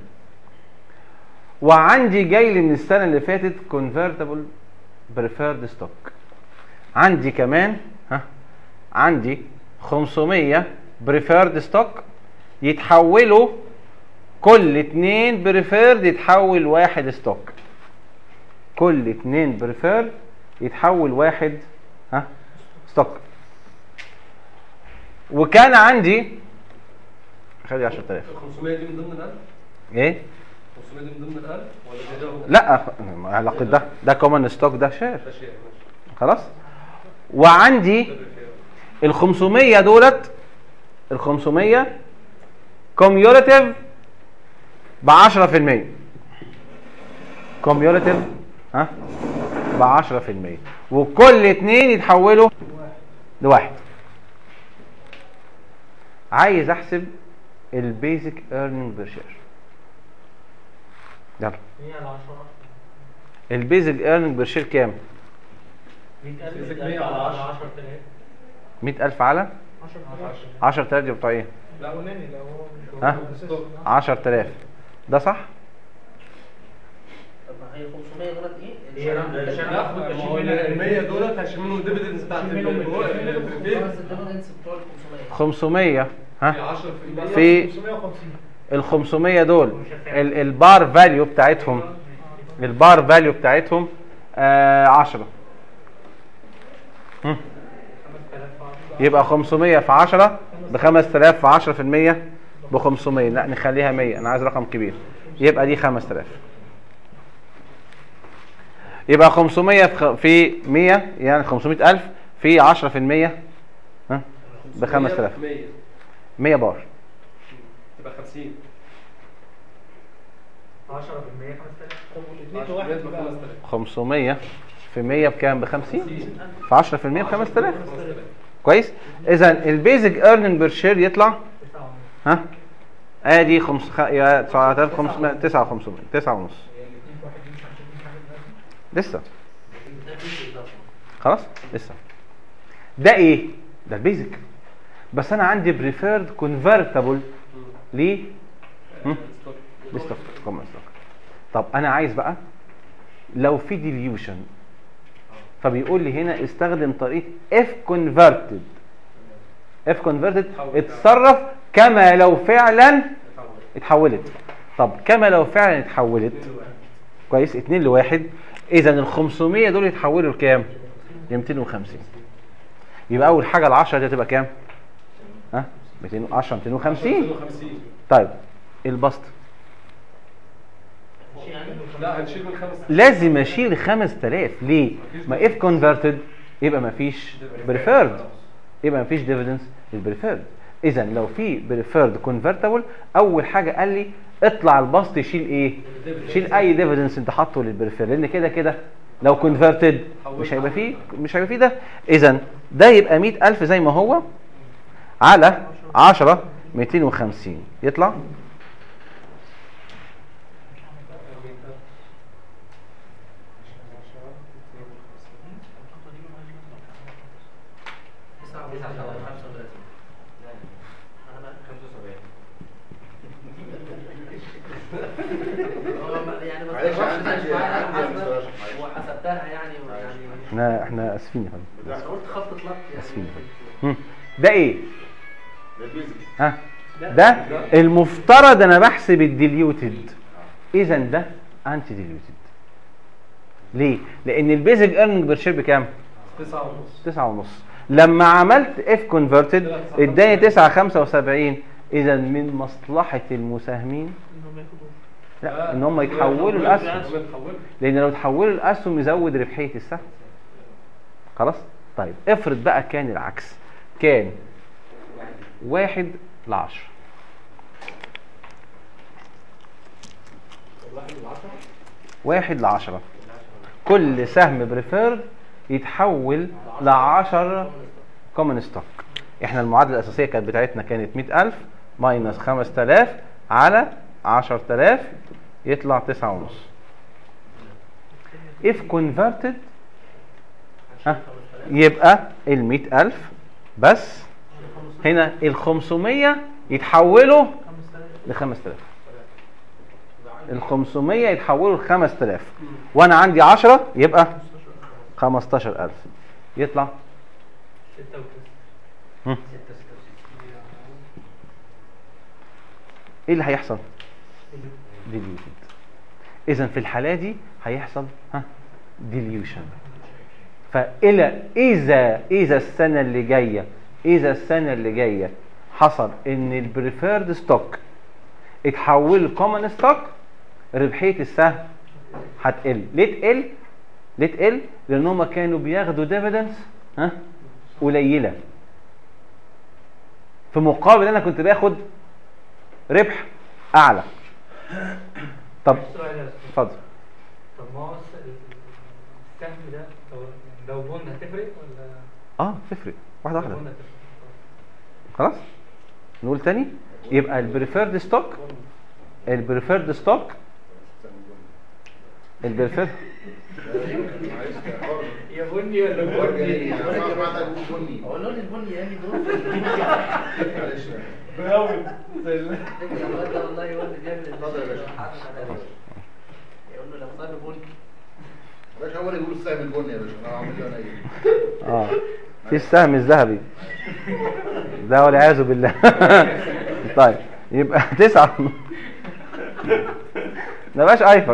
وعندي جاي لي من السنه اللي فاتت كونفرتبل بريفيرد ستوك عندي كمان ها عندي 500 بريفيرد ستوك يتحولوا كل اتنين بريفيرد يتحول واحد ستوك كل اتنين بريفيرد يتحول واحد ها ستوك وكان عندي خلي 10000 500 دي من ضمن ال 1000 ايه 500 دي من ضمن ال 1000 ولا دي ده لا ما علاقه ده ده كومن ستوك ده شير ده شيء ماشي خلاص وعندي ال 500 دولت ال 500 كوميوليتيف ب 10% كوميوليتيف ها ب 10% وكل اتنين يتحولوا لواحد عايز احسب البيزك ايرنينج بير شير يلا هي على 10 البيزك ايرنينج بير شير كام 100000 بيزك على 100 على 10000 100000 على 10000 10000 دي بتوع ايه الاولاني لو هو مش ها 10000 ده صح طب ما هي 500 دولت ايه؟ هي لا ما هو ال 100 دولت هشيل منهم الديفيدنز بتاعت ال- البريفير خمس الديفيدنس بتوع ال 500 500 ها 10% في 550 ال 500 دول ال- البار فاليو بتاعتهم البار فاليو بتاعتهم آه 10 هم. يبقى 500 في 10 ب 5000 في 10% ب 500 لا نخليها 100 انا عايز رقم كبير يبقى دي 5000 يبقى 500 في خ- في 100 يعني 500000 في 10% ها ب 5000 100 100 بار تبقى 50 10% 5000 طب والاثنين 10% في واحد تبقى بقى 5000 500 في 100 بكام ب 50 في 10% ب 5000 كويس اذا البيزك ايرنينج بير شير يطلع ها ادي 5 يا 9500 9500 9 ونص لسه ده بيزك ده خلاص لسه ده ايه ده البيزك بس انا عندي بريفيرد كونفرتبل ليه لستوك كومن ستوك طب انا عايز بقى لو في ديليوشن فبيقول لي هنا استخدم طريقه اف كونفرتد اف كونفرتد اتصرف كما لو فعلا اتحولت طب كما لو فعلا اتحولت كويس 2 لواحد اذا ال 500 دول يتحولوا لكام؟ ل 250 يبقى اول حاجه ال 10 دي هتبقى كام؟ ها 210 250 250 طيب البسط لا هنشيل من 5000 لازم اشيل 5000 ليه؟ ما اف كونفرتد يبقى ما فيش بريفيرد يبقى ما فيش ديفيدنس للبريفيرد اذا لو في بريفيرد كونفرتبل اول حاجه قال لي اطلع البسط يشيل ايه؟ شيل اي ديفيدنس انت حاطه للبريفيرد لان كده كده لو كونفرتد مش هيبقى فيه مش هيبقى فيه ده اذا ده يبقى 100000 زي ما هو على 10 250 يطلع يعني ما معلش، تقربش عندي- تمشي معايا عندي الحسبة مستشفى، معلش. وحسبتها يعني يعني احنا احنا اسفين يا فندم انا قلت خط اطلاق اسفين يعني هم. ده ايه؟ ده البيزك ها ده المفترض انا بحسب الديليوتد اذا ده انتي ديليوتد ليه؟ لان البيزك ايرنينج بير شير بكام؟ 9 ونص 9 ونص لما عملت اف كونفرتد اداني 9 75 اذا من مصلحه المساهمين انهم ياخدوا لا ان هم يتحولوا الاسهم يتحولوا. لان لو تحولوا الاسهم يزود ربحيه السهم خلاص طيب افرض بقى كان العكس كان واحد لعشرة واحد من عشرة واحد لعشرة كل سهم بريفيرد يتحول لعشر كومن ستوك احنا المعادلة الأساسية كانت بتاعتنا كانت مئة ألف ماينس خمس تلاف على عشر تلاف يطلع تسعة ونص if converted ها يبقى المئة ألف بس هنا الخمسمية يتحولوا لخمس تلاف الخمسمية يتحولوا لخمس تلاف وانا عندي عشرة يبقى خمستاشر ألف يطلع هم. ايه اللي هيحصل diluted اذا في الحالة دي هيحصل ها dilution فإلى إذا إذا السنة اللي جاية إذا السنة اللي جاية حصل إن البريفيرد ستوك اتحول لكومن ستوك ربحية السهم هتقل ليه تقل؟ ليه تقل؟ لأن هما كانوا بياخدوا ديفيدنس ها قليلة في مقابل أنا كنت باخد ربح أعلى طب سؤال يا أستاذ. اتفضل طب ما هو الس- السهم ده لو لو بوند هتفرق ولا اه تفرق واحدة لو واحدة بوند هتفرق خلاص نقول تاني يبقى البريفيرد ستوك البريفيرد ستوك البريفيرد يا بني ولا بني؟ اقول له البني قال لي دول بيقول زي الواد ده والله هو اللي بيعمل يقول له لو صاحب بني باشا هو اللي يقول السهم البني يا باشا انا هعمل له انا ايه اه في السهم الذهبي ده والعياذ بالله طيب يبقى تسعة ده بقاش ايفر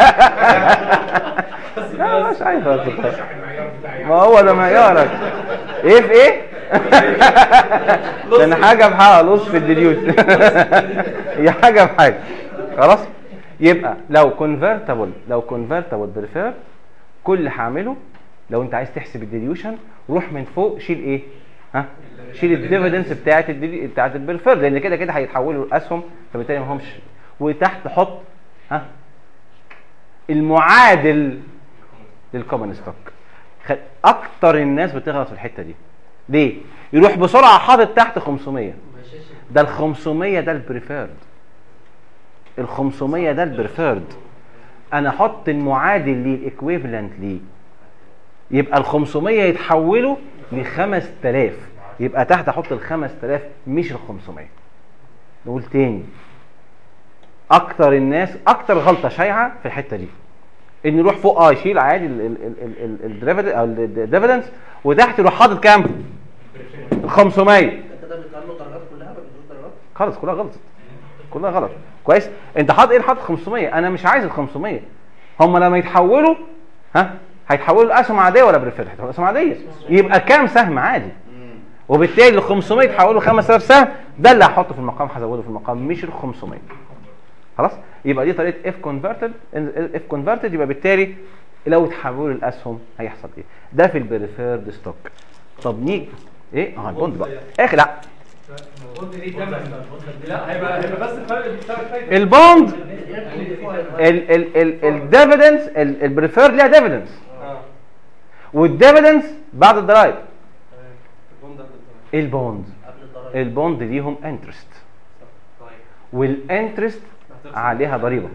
لا مش ايفر ما هو ده معيارك ايه في ايه كان حاجه بحاجه لص في الديليوت هي حاجه بحاجه خلاص يبقى لو كونفرتبل لو كونفرتبل بريفير كل اللي هعمله لو انت عايز تحسب الديليوشن روح من فوق شيل ايه ها شيل الديفيدنس بتاعت الدي... بتاعت البريفير لان كده كده هيتحولوا لاسهم فبالتالي ما همش وتحت حط ها المعادل للكومن ستوك خ- اكتر الناس بتغلط في الحته دي ليه يروح بسرعه حاطط تحت 500 ده ال 500 ده البريفيرد ال 500 ده البريفيرد انا احط المعادل ليه الايكويفالنت ليه يبقى ال 500 يتحولوا ل 5000 يبقى تحت احط ال 5000 مش ال 500 نقول تاني اكتر الناس اكتر غلطه شائعه في الحته دي ان يروح فوق اه يشيل عادي الديفيدنس وتحت يروح حاطط كام؟ ال 500 كده بيطلع له درجات كلها ما بيدوش درجات خالص كلها غلط كلها غلط كويس انت حاطط ايه حاطط 500 انا مش عايز ال 500 هم لما يتحولوا ها هيتحولوا لاسهم عاديه ولا بريفير هيتحولوا اسهم عاديه يبقى كام سهم عادي وبالتالي ال 500 يتحولوا 5000 سهم ده اللي هحطه في المقام هزوده في المقام مش ال 500 خلاص يبقى دي طريقه اف كونفرتد اف كونفرتد يبقى بالتالي لو اتحولوا للاسهم هيحصل ايه ده في البريفيرد ستوك طب نيجي ايه اه البوند بقى اخر لا البوند دي تمن لا هيبقى هيبقى بس الفرق بتاع الفايده البوند ال ال ال الديفيدنس البريفيرد ليها ديفيدنس اه والديفيدنس بعد الضرايب البوند قبل الضرايب. البوند البوند ليهم انترست والانترست عليها ضريبه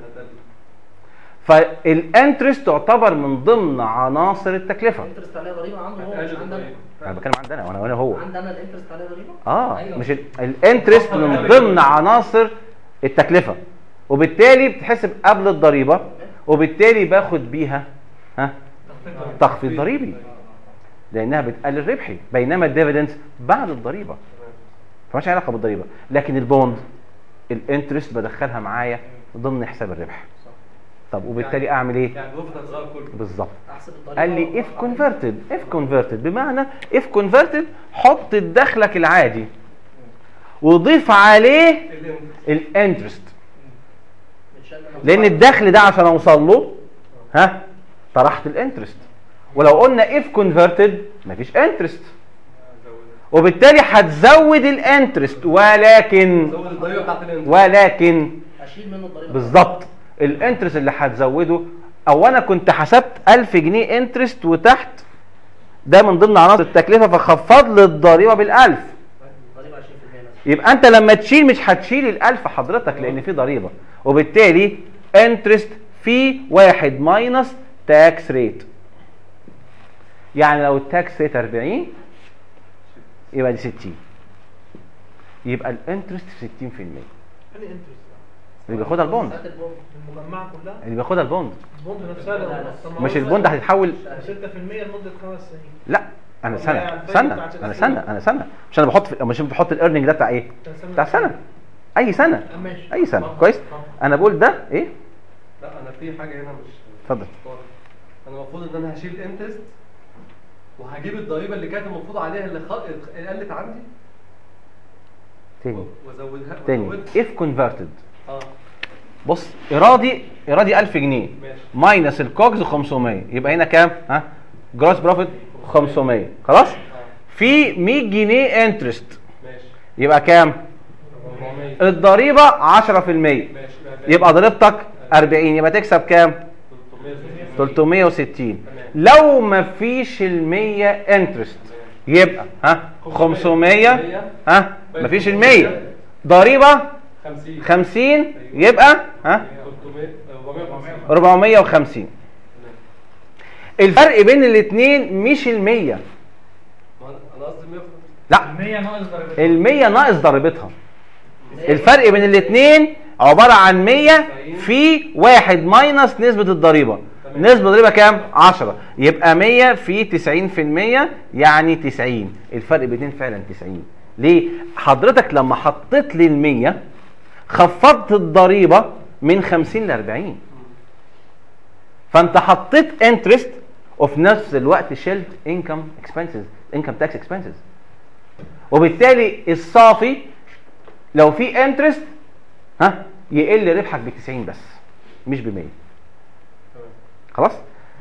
فالانترست تعتبر من ضمن عناصر التكلفه الانترست عليها ضريبه عنده هو مش عندنا انا بتكلم عندنا وانا وانا هو عندنا الانترست عليها ضريبه اه أيوة. مش ال- الانترست من ضمن عناصر التكلفه وبالتالي بتحسب قبل الضريبه وبالتالي باخد بيها ها تخفيض ضريبي لانها بتقلل ربحي بينما الديفيدنس بعد الضريبه فمالهاش علاقه بالضريبه لكن البوند الانترست بدخلها معايا ضمن حساب الربح طب وبالتالي اعمل ايه يعني الوفد هتظهر كله بالظبط احسب الضريبه قال لي اف كونفرتد اف كونفرتد بمعنى اف كونفرتد حط دخلك العادي وضيف عليه الانترست لان الدخل ده عشان اوصل له ها طرحت الانترست ولو قلنا اف كونفرتد مفيش انترست وبالتالي هتزود الانترست ولكن زود الضريبه بتاعت الانترست ولكن اشيل منه الضريبه بالظبط الانترست اللي هتزوده او انا كنت حسبت 1000 جنيه انترست وتحت ده من ضمن عناصر التكلفه فخفض لي الضريبه بال1000 ضريبه 20% مثلا يبقى انت لما تشيل مش هتشيل ال1000 حضرتك لان في ضريبه وبالتالي انترست في واحد ماينس تاكس ريت يعني لو التاكس ريت 40 يبقى دي 60 يبقى الانترست في 60% انهي انترست اللي بياخدها البوند هات البوند المجمعه كلها اللي بياخدها البوند البوند نفسها لو طب ما مش هو البوند هتتحول 6% لمده خمس سنين لا انا طب سنه ما هي الفايدة سنه بتاعت انا السنة. سنه انا سنه مش انا بحط في مش بحط الايرننج ده بتاع ايه بتاع سنة. بتاع سنه اي سنه آه، ماشي اي سنه طب- كويس طب. انا بقول ده ايه لا انا في حاجه هنا مش اتفضل. مش واضحة. انا المفروض ان انا هشيل انترست وهجيب الضريبه اللي كانت المفروض عليها اللي خ... اللي قلت عندي تاني وازودها تاني وأزود- if converted اه بص ارادي ارادي 1000 جنيه ماشي. ماينس الكوكس 500 يبقى هنا كام ها جروس بروفيت 500 خلاص في 100 جنيه انترست ماشي يبقى كام 400 الضريبه 10% ماشي يبقى ضريبتك 40 يبقى تكسب كام 360 لو ما فيش ال 100 انترست يبقى ها 500 ها ما فيش ال 100 ضريبه 50 50 يبقى ها 300 450 450 الفرق بين الاثنين مش ال 100 ما انا أنا قصدي 100 لا 100 ناقص ضريبتها ال 100 ناقص ضريبتها الفرق بين الاثنين عباره عن 100 في واحد ماينس نسبه الضريبه نسبه الضريبه كام 10 يبقى 100 في 90% يعني 90 الفرق بين الاثنين فعلا 90 ليه حضرتك لما حطيت لي ال 100 خفضت الضريبه من 50 ل 40 فانت حطيت انترست وفي نفس الوقت شلت انكم اكسبنسز انكم تاكس اكسبنسز وبالتالي الصافي لو في انترست ها يقل ربحك ب 90 بس مش ب 100 خلاص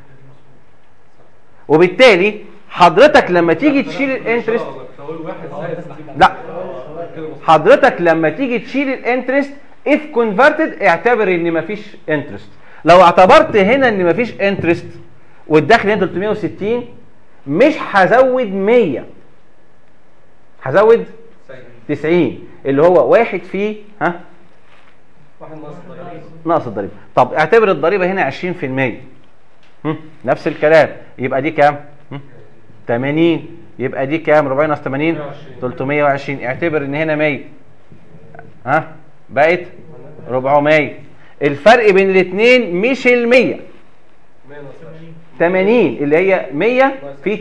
وبالتالي حضرتك لما تيجي تشيل الانترست تقول واحد زائد 60 لا حضرتك لما تيجي تشيل الانترست اف كونفرتد اعتبر ان مفيش انترست لو اعتبرت هنا ان مفيش انترست والدخل هنا 360 مش هزود 100 هزود 90 اللي هو واحد فيه ها واحد ناقص الضريبه ناقص الضريبه طب اعتبر الضريبه هنا 20% هم، نفس الكلام يبقى دي كام هم، 80 يبقى دي كام 400 ناقص 80 320 اعتبر ان هنا 100 ها بقت 400 الفرق بين الاثنين مش ال 100 100 ناقص 80 اللي هي 100 في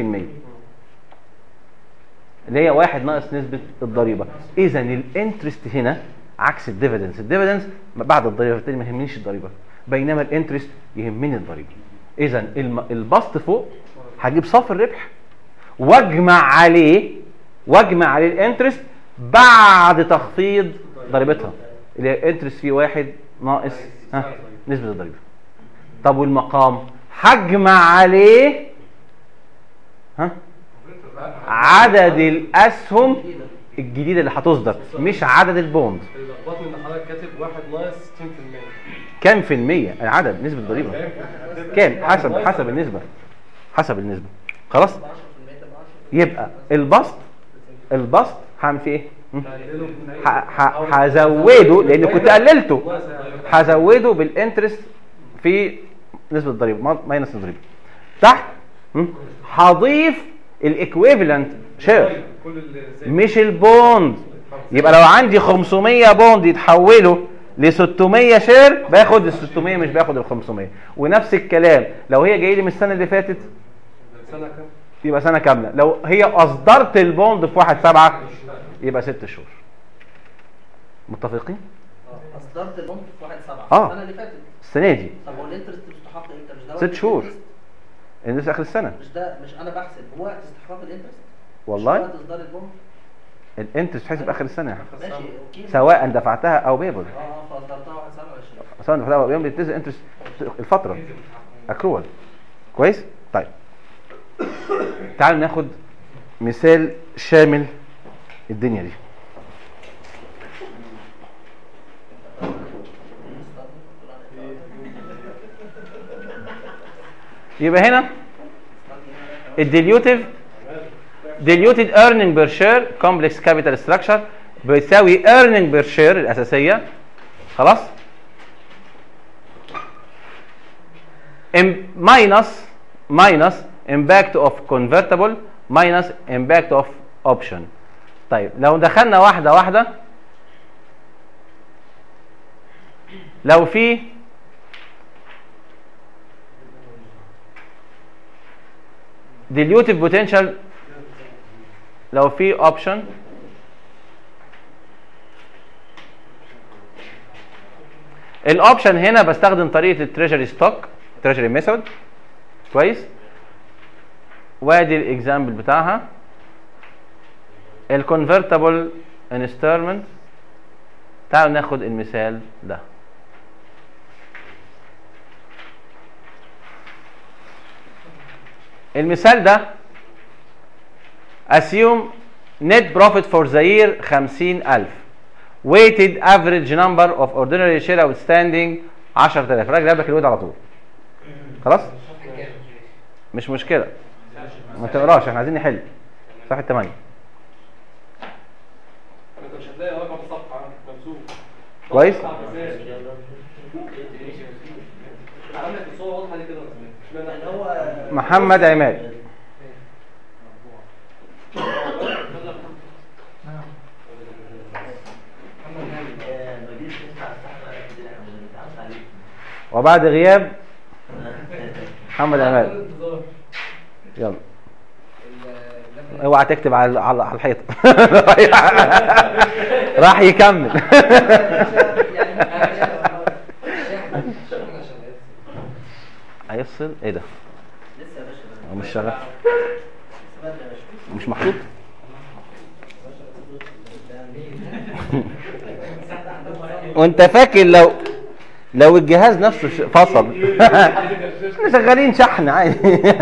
80% اللي هي واحد ناقص نسبة الضريبة إذا الانترست هنا عكس الديفيدنس الديفيدنس بعد الضريبة بالتالي ما يهمنيش الضريبة بينما الانترست يهمني الضريبة إذا الم- البسط فوق هجيب صافي الربح واجمع عليه واجمع عليه الانترست بعد تخفيض ضريبتها اللي هي الانترست فيه واحد ناقص ها نسبة الضريبة طب والمقام هجمع عليه ها عدد الاسهم الجديده اللي هتصدر مش عدد البوند اللي لخبطني ان حضرتك كاتب واحد ناقص 60% كام في المية العدد نسبة الضريبة كام حسب حسب النسبة حسب النسبة خلاص يبقى البسط البسط هعمل فيه ايه م? ه- ه- هزوده لان كنت قللته هزوده بالانترست في نسبة الضريبة ما- ماينس الضريبة تحت م? هضيف الايكويفالنت شير كل اللي زي مش البوند يبقى لو عندي 500 بوند يتحولوا ل 600 شير باخد ال 600 مش باخد ال 500 ونفس الكلام لو هي جايه لي من السنه اللي فاتت سنه كام؟ يبقى سنه كامله لو هي اصدرت البوند في 1 7 يبقى 6 شهور متفقين اصدرت البوند في 1 7 آه. السنه اللي فاتت السنه دي طب هو الانترست بيستحق امتى مش ده وقت ست شهور الانترست؟ الناس اخر السنه مش ده مش انا بحسب هو وقت استحقاق الانترست مش والله وقت اصدار البوند الانترست حسب اخر السنه ماشي اوكي سواء دفعتها او بيبل اه اه فاصدرتها 1 7 20 سواء دفعتها او بيبل بينتزع انترست الفتره اكرول كويس طيب تعالوا ناخد مثال شامل الدنيا دي يبقى هنا الديليوتيف diluted earning per share complex capital structure بيساوي earning per share الأساسية خلاص Im- minus minus impact of convertible minus impact of option طيب لو دخلنا واحدة واحدة لو في dilutive potential لو في اوبشن الاوبشن هنا بستخدم طريقه التريجري ستوك تريجري ميثود كويس وادي الاكزامبل بتاعها الكونفرتبل انستالمنت تعالوا ناخد المثال ده المثال ده assume net profit for the year 50000 weighted average number of ordinary share outstanding 10000 الراجل جاب لك الويت على طول خلاص مش مشكله ما تقراش احنا عايزين نحل صفحه 8 انت مش هتلاقي رقم الصفحه ممسوك كويس عندك الصوره واضحه دي كده اشمعنى هو محمد عماد وبعد غياب محمد عماد يلا اوعى تكتب على على على الحيطه راح يكمل هيفصل ايه ده لسه يا باشا هو مش شغال لسه بدري يا باشا مش محطوط وانت فاكر لو لو الجهاز نفسه ش- فصل احنا شغالين شحن عادي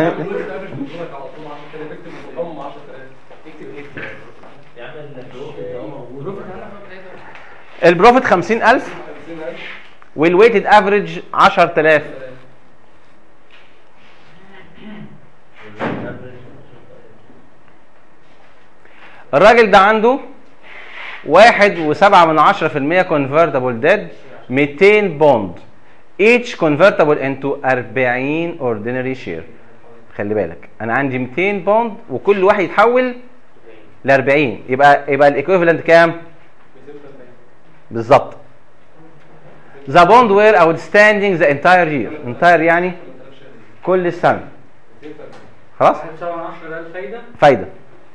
البروفيت 50000 والويتد افريج 10000 الراجل ده عنده واحد وسبعة من عشرة في المية convertible debt 200 بوند each convertible into 40 ordinary share خلي بالك انا عندي 200 بوند وكل واحد يتحول ل 40 يبقى يبقى الايكويفالنت كام؟ بالظبط The bond were outstanding the entire year entire يعني كل السنة خلاص؟ 17000 فايده فايدة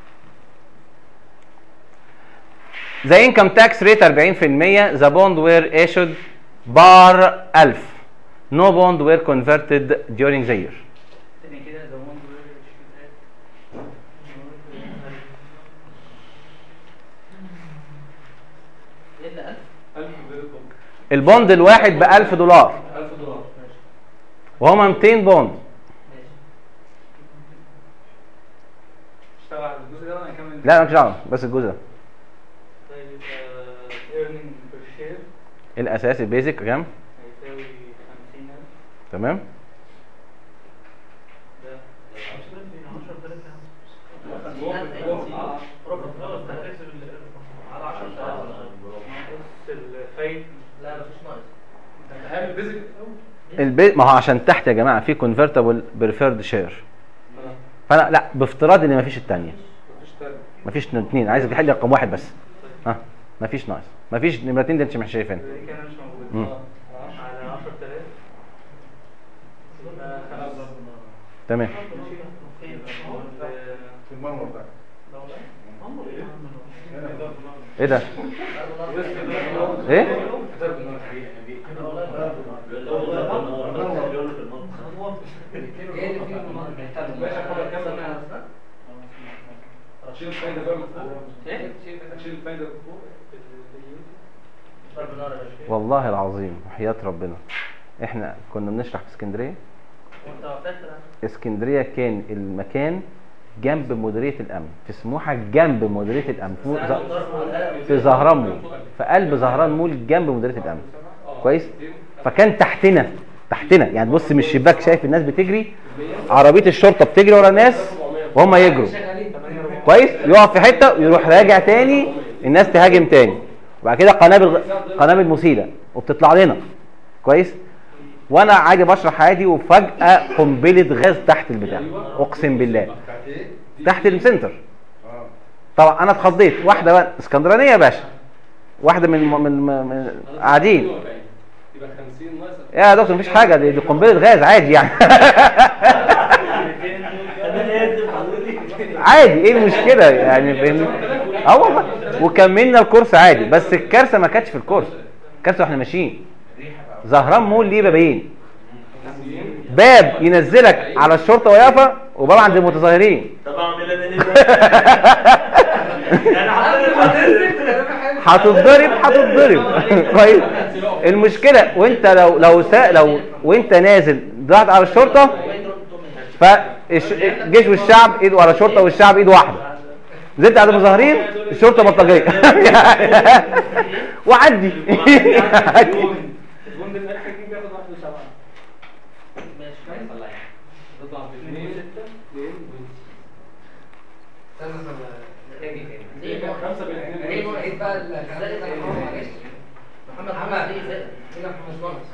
The income tax rate 40% The bond were issued بار 1000 No bond were converted during the year تاني كده ده one ايه اللي 1000 1000 بيركم البوند الواحد ب 1000 دولار 1000 دولار وهما 200 بوند اشتغل على الجزء ده وانا هكمل لا مالكش دعوة بس الجزء ده طيب يبقى earning per share الأساسي البيزك كام؟ هيساوي 50000 تمام؟ ده نص الفايد لا مفيش ناقص انت هعمل بيزك البي... ما هو عشان تحت يا جماعة في كونفرتبل بريفيرد شير فأنا لا بافتراض إن مفيش التانية مفيش تاني مفيش اتنين عايز تحل رقم واحد بس ها مفيش ناقص مفيش نمرتين دي انت مش شايفين دي كان مش مم. موجود على 10000 يبقى خمسة. تمام في المنور ده ايه ده؟ ايه؟ ايه اللي فيه المنطق هتشيل الفايده بقى من فوق هتشيل الفايده من فوق ضرب نار يا باشا والله العظيم وحياة ربنا احنا كنا بنشرح في اسكندريه وانت فاكر اسكندريه كان المكان جنب مديريه الامن في سموحه جنب مديريه الامن في, ز- في زهران مول في قلب زهران مول جنب مديريه الامن كويس فكان تحتنا تحتنا يعني بص من الشباك شايف الناس بتجري عربيه الشرطه بتجري ورا الناس وهم يجروا كويس يقف في حته ويروح راجع تاني الناس تهاجم تاني وبعد كده قنابل قنابل مسيله وبتطلع لنا كويس وانا عادي بشرح عادي وفجاه قنبله غاز تحت البتاع اقسم بالله تحت السنتر طبعا انا اتخضيت واحده بقى اسكندرانيه يا باشا واحده من من, من, من قاعدين يبقى 50 ناقص يا دكتور مفيش حاجه دي, دي قنبله غاز عادي يعني عادي ايه المشكله يعني فاهمني اه والله وكملنا الكورس عادي بس الكارثه ما كانتش في الكورس الكارثه واحنا ماشيين زهران مول ليه بابين باب ينزلك على الشرطه ويافا وباب عند المتظاهرين طب اعمل انا ايه بقى؟ يعني هتتضرب هتتضرب كويس المشكله وانت لو لو سا لو وانت نازل ضغط على الشرطه فالجيش والشعب ايد ورا الشرطه والشعب ايد واحده نزلت على المظاهرين الشرطه بلطجيه وعدي الجون ده الفرق دي بياخد 1 ماشي تطلع ب 2 6 2 ليه بقى بقى الكلام ده معلش محمد محمد كده محمد بونص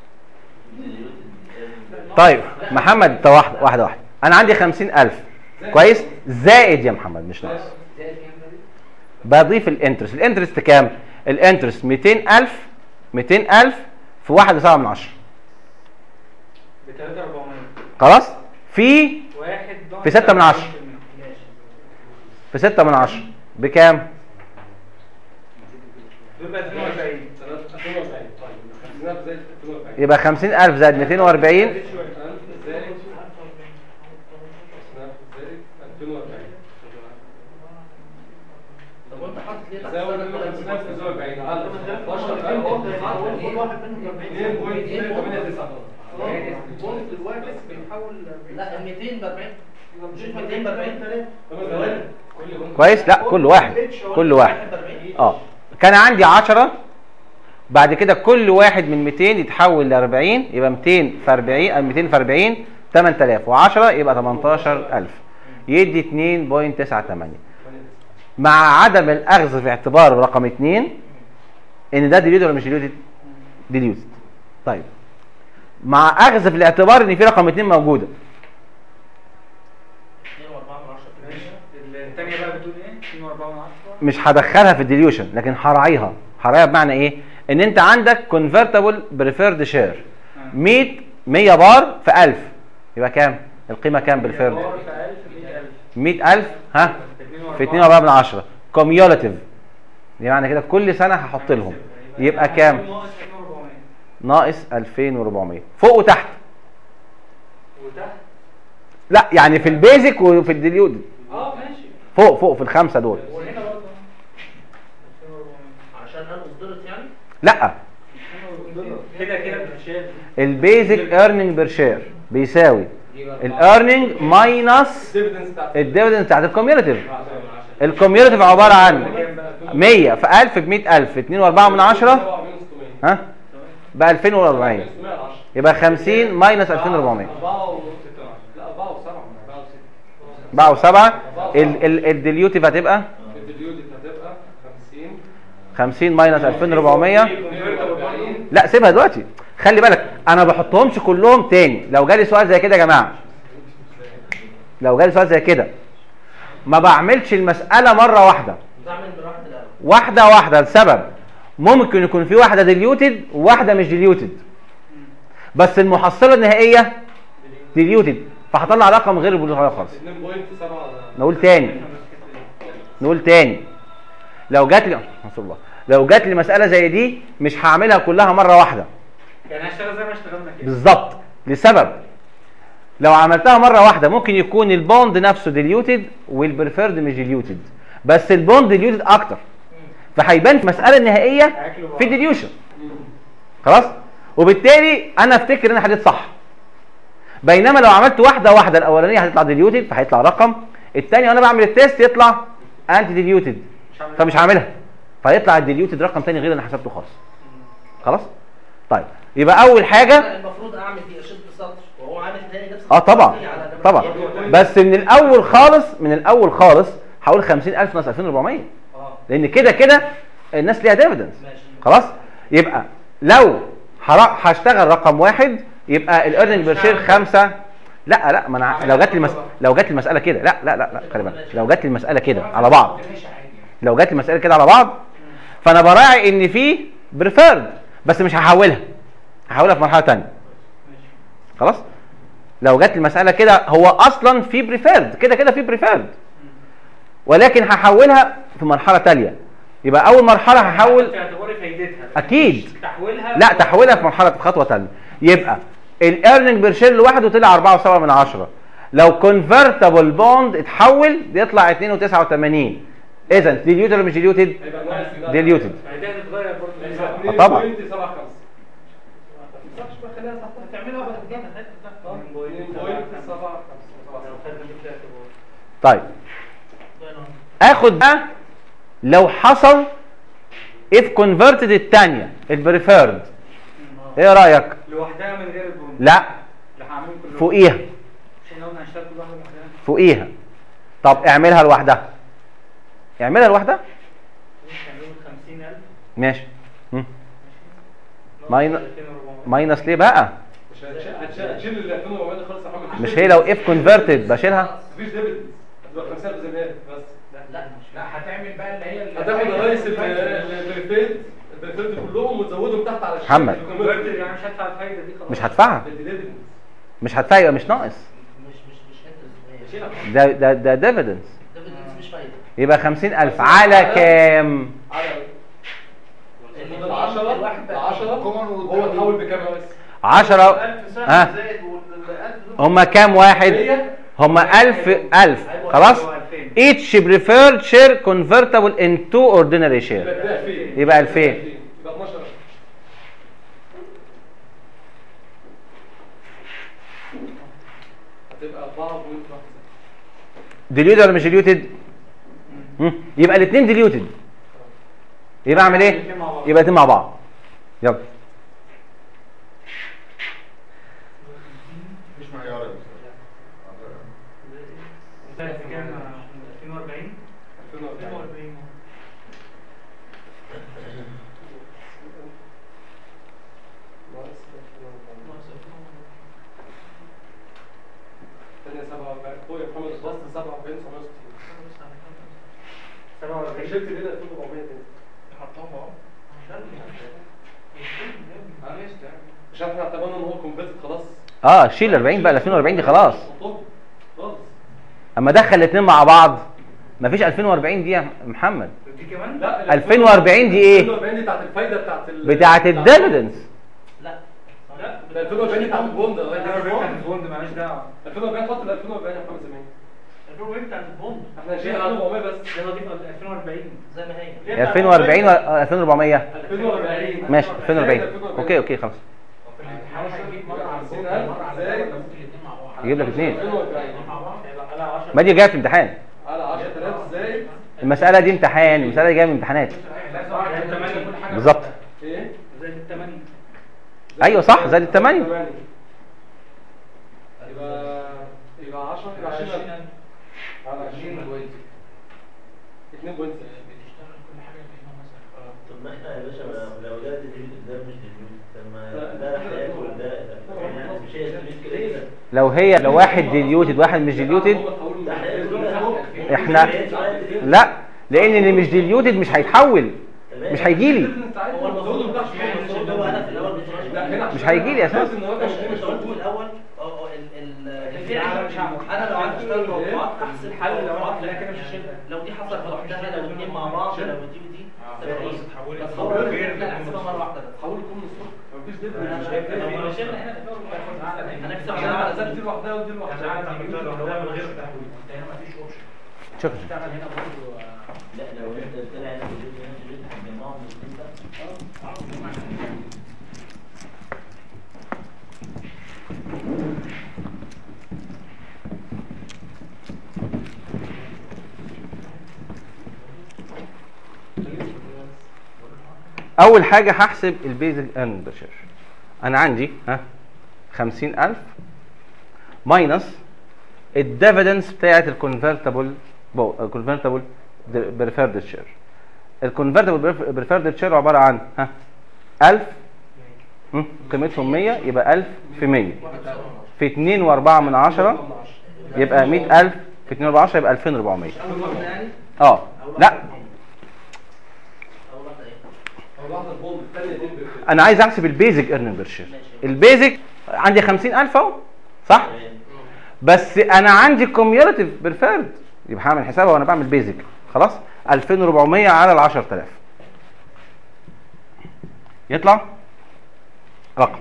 طيب محمد انت واحده واحده واحده انا عندي 50000 كويس زائد يا محمد مش ناقص بضيف الانترست الانترست كام الانترست 200000 200000 في 1.7 من 10 ب 3400 خلاص في واحد في 6 من 10 في 6 من 10 بكام دول بقى 42 2040 طيب 50000 زائد 2040 يبقى 50000 زائد 240 زائد 50000 زائد 2040 طب وانت حاطط ليه تحت زود السنة كده 50000 2040 على 12000 البونت الواحد بيتحول لا ال 200 ب 40 مش 200 ب 40 كويس لا كل واحد كل واحد اه كان عندي 10 بعد كده كل واحد من 200 يتحول ل 40 يبقى 200 في 40 آه، 200 في 40 8000 و10 يبقى 18000 يدي 2.98 مع عدم الاخذ في اعتبار رقم 2 ان ده ديليوتد ولا مش ديليوتد ديليوتد طيب مع اخذ في الاعتبار ان في رقم 2 موجوده 2 و4 من 10 الثانيه بقى بتقول ايه 2 و4 من 10 مش هدخلها في الديليوشن لكن هراعيها هراعيها بمعنى ايه ان انت عندك كونفرتبل بريفيرد شير 100 100 بار في 1000 يبقى كام القيمه كام بالفيرد بار في 1000 100000 100000 ها في 2.4 من 10 كوميولاتيف يعني كده كل سنه هحط لهم يبقى كام ناقص 2400 ناقص 2400 فوق وتحت وتحت لا يعني في البيزك وفي الديليوتد اه ماشي فوق فوق في الخمسه دول وهنا برضه عشان انا اصدرت يعني لا كده كده بتتشال البيزك ايرنينج بير شير بيساوي الايرنينج ماينس الديفيدنس بتاعت الكوميولاتيف الكوميولاتيف عباره عن 100 في 1000 ب 100000 2.4 من 10 ها ب 2040 يبقى 50 ماينس 2400 لا 4 و7 باعوا 7 الديليوتيف هتبقى الديليوتد هتبقى 50 50 ماينس 2400 لا سيبها دلوقتي خلي بالك انا ما بحطهمش كلهم تاني لو جالي سؤال زي كده يا جماعه لو جالي سؤال زي كده ما بعملش المساله مره واحده بعمل بالواحد الاول واحده واحده لسبب ممكن يكون في واحده ديليوتد وواحده مش ديليوتد بس المحصله النهائيه ديليوتد فهطلع رقم غير البلوغ خالص 2.7 نقول تاني نقول تاني لو جات لي رسول الله لو جات لي مساله زي دي مش هعملها كلها مره واحده يعني هشتغل زي ما اشتغلنا كده بالظبط لسبب لو عملتها مره واحده ممكن يكون البوند نفسه ديليوتد والبريفيرد مش ديليوتد بس البوند ديليوتد اكتر فهيبان في المساله النهائيه في الديليوشن خلاص وبالتالي انا افتكر ان انا حليت صح بينما لو عملت واحده واحده الاولانيه هتطلع ديليوتد فهيطلع رقم الثاني وانا بعمل التيست يطلع انتي ديليوتد فمش هعملها فيطلع الديليوتد رقم ثاني غير اللي انا حسبته خالص خلاص طيب يبقى اول حاجه المفروض اعمل دي اشد سطر وهو عامل تاني نفس اه طبعا الخطوة دي على ده. طبعا بس من الاول خالص من الاول خالص هقول 50000 ناقص 2400 لان كده كده الناس ليها ديفيدنس خلاص يبقى لو هر- هشتغل رقم واحد يبقى الايرننج بير شير خمسة لا لا ما انا لو جات لي المس... لو جات لي المساله كده لا لا لا لا خلي بالك لو جات لي المساله كده على بعض لو جات لي المساله كده على بعض فانا براعي ان في بريفيرد بس مش هحولها هحولها في مرحله ثانيه خلاص لو جت المساله كده هو اصلا في بريفيرد كده كده في بريفيرد ولكن هحولها في مرحله تاليه يبقى اول مرحله هحول باعتبار فايدتها اكيد تحويلها لا تحويلها في مرحله في خطوه تانيه يبقى الايرننج بير شير لوحده طلع 4.7 من 10 لو كونفرتبل بوند اتحول بيطلع 2.89 اذا ديليوتد ولا مش ديليوتد؟ ديليوتد فايدتها تتغير برضه آه طبعا. هتعملها بعد كده طيب اخد بقى لو حصل if converted الثانيه البريفيرد ايه رايك لوحدها من غير البوند لا اللي هعملهم كلهم فوقيها مش احنا قلنا هنشتغل كل واحده لوحدها فوقيها طب اعملها لوحدها اعملها لوحدها هنعملهم 50000 ماشي مم. ماين- ماينس ليه بقى مش هتشيل هتشيل ال 2400 ده خالص يا محمد مش هي لو if converted بشيلها مفيش ديفيدنس هتبقى 5000 زي ما هي بس لا لا هتعمل بقى اللي هي هتاخد الرئيس البريفيت البريفيت كلهم وتزودهم تحت على الشيك محمد. converted يعني مش هدفع الفايده دي خلاص مش هدفعها الديفيدنس مش هدفع يبقى مش ناقص مش مش مش انت ده ده ده ديفيدنس ديفيدنس مش فايده يبقى 50000 على كام على ال 10 ال 10 هو اتحول بكام يا ريس؟ 10 ها هما كام واحد هما 1000 1000 خلاص each preferred share convertible into ordinary share يبقى 2000 يبقى 2000 يبقى 12 هتبقى 4 ديليوتد ولا مش ديليوتد يبقى الاثنين ديليوتد يبقى اعمل ايه يبقى الاثنين مع بعض يلا مش معيار انتهت في كام 2040 2040 ثانية 47 هو يا محمد البسط 47 760 شلت ليه 2400 تاني مش احنا اعتبرنا ان هو كونفرت خلاص اه شيل 40 بقى ال 2040 دي خلاص طب خالص اما دخل الاثنين مع بعض مفيش 2040 دي يا محمد دي كمان لا 2040 دي ايه 2040 دي بتاعت الفايده بتاعت ال بتاعت الديفيدنس لا لا ده 2040 دي بتاعت البوند ده بتاعت البوند مالهاش دعوه 2040 حط ال 2040 يا محمد زمان البروجكت بتاعت البوند احنا شيل 1400 بس يلا دي 2040 زي ما هي 2040 ولا 2400 2040 ماشي 2040 اوكي اوكي خلاص يجيب لك اثنين ما دي جايه في امتحان على 10000 زائد المساله دي امتحان المساله دي جايه من امتحانات بالظبط ايه؟ زي الثمانية ايوه صح زائد الثمانيه يبقى يبقى 10 يبقى 20000 على 20 بوينت 2 بوينت طب ما احنا يا باشا ما- لو ده ديليوتد ده مش ديليوتد طب ما ده هياكل ده ده يعني مش هي ديليوتد كده كده لو هي لو واحد ديليوتد واحد مش ديليوتد ده هياكل ده احنا لا لان اللي مش ديليوتد مش هيتحول مش هيجي لي هو المفروض ما المفروض هو انا في الاول مش مش هيجي لي اساسا انت قلت في الاول اه ال ال انا لو عندي اشتغل توقعات احسن حل لو انا لا كده مش هشيلها لو دي حصلت لوحدها لو الاثنين مع بعض لو دي ودي تبقى ايه بس هو لا احسبها مره واحده بس حول كل الصبح مفيش ديل انا مش هيفرق لو شلنا هنا انا اكسب عشان على على دي لوحدها ودي لوحدها شكرا لا لو انت طلع هنا ديليوتد هنا ديليوتد هتجمعهم الاثنين بقى اول حاجه هحسب البيزك ايرنينج بير شير انا عندي ها 50000 ماينس الديفيدنس بتاعت الكونفرتبل الكونفرتبل بريفيرد شير الكونفرتبل بريفيرد شير عباره عن ها 1000 هم، قيمتهم 100 يبقى 1000 في 100 في 2 و4 من 10 يبقى 100000 في 2 و4 10 يبقى 2400 اه لا اول واحده البوند الثانيه دي بالفعل. انا عايز احسب البيزك ايرنينج بير شير البيزك عندي 50000 اهو صح بس انا عندي كوميوليتيف بريفيرد يبقى هعمل حسابها وانا بعمل بيزك خلاص 2400 على ال 10000 يطلع رقم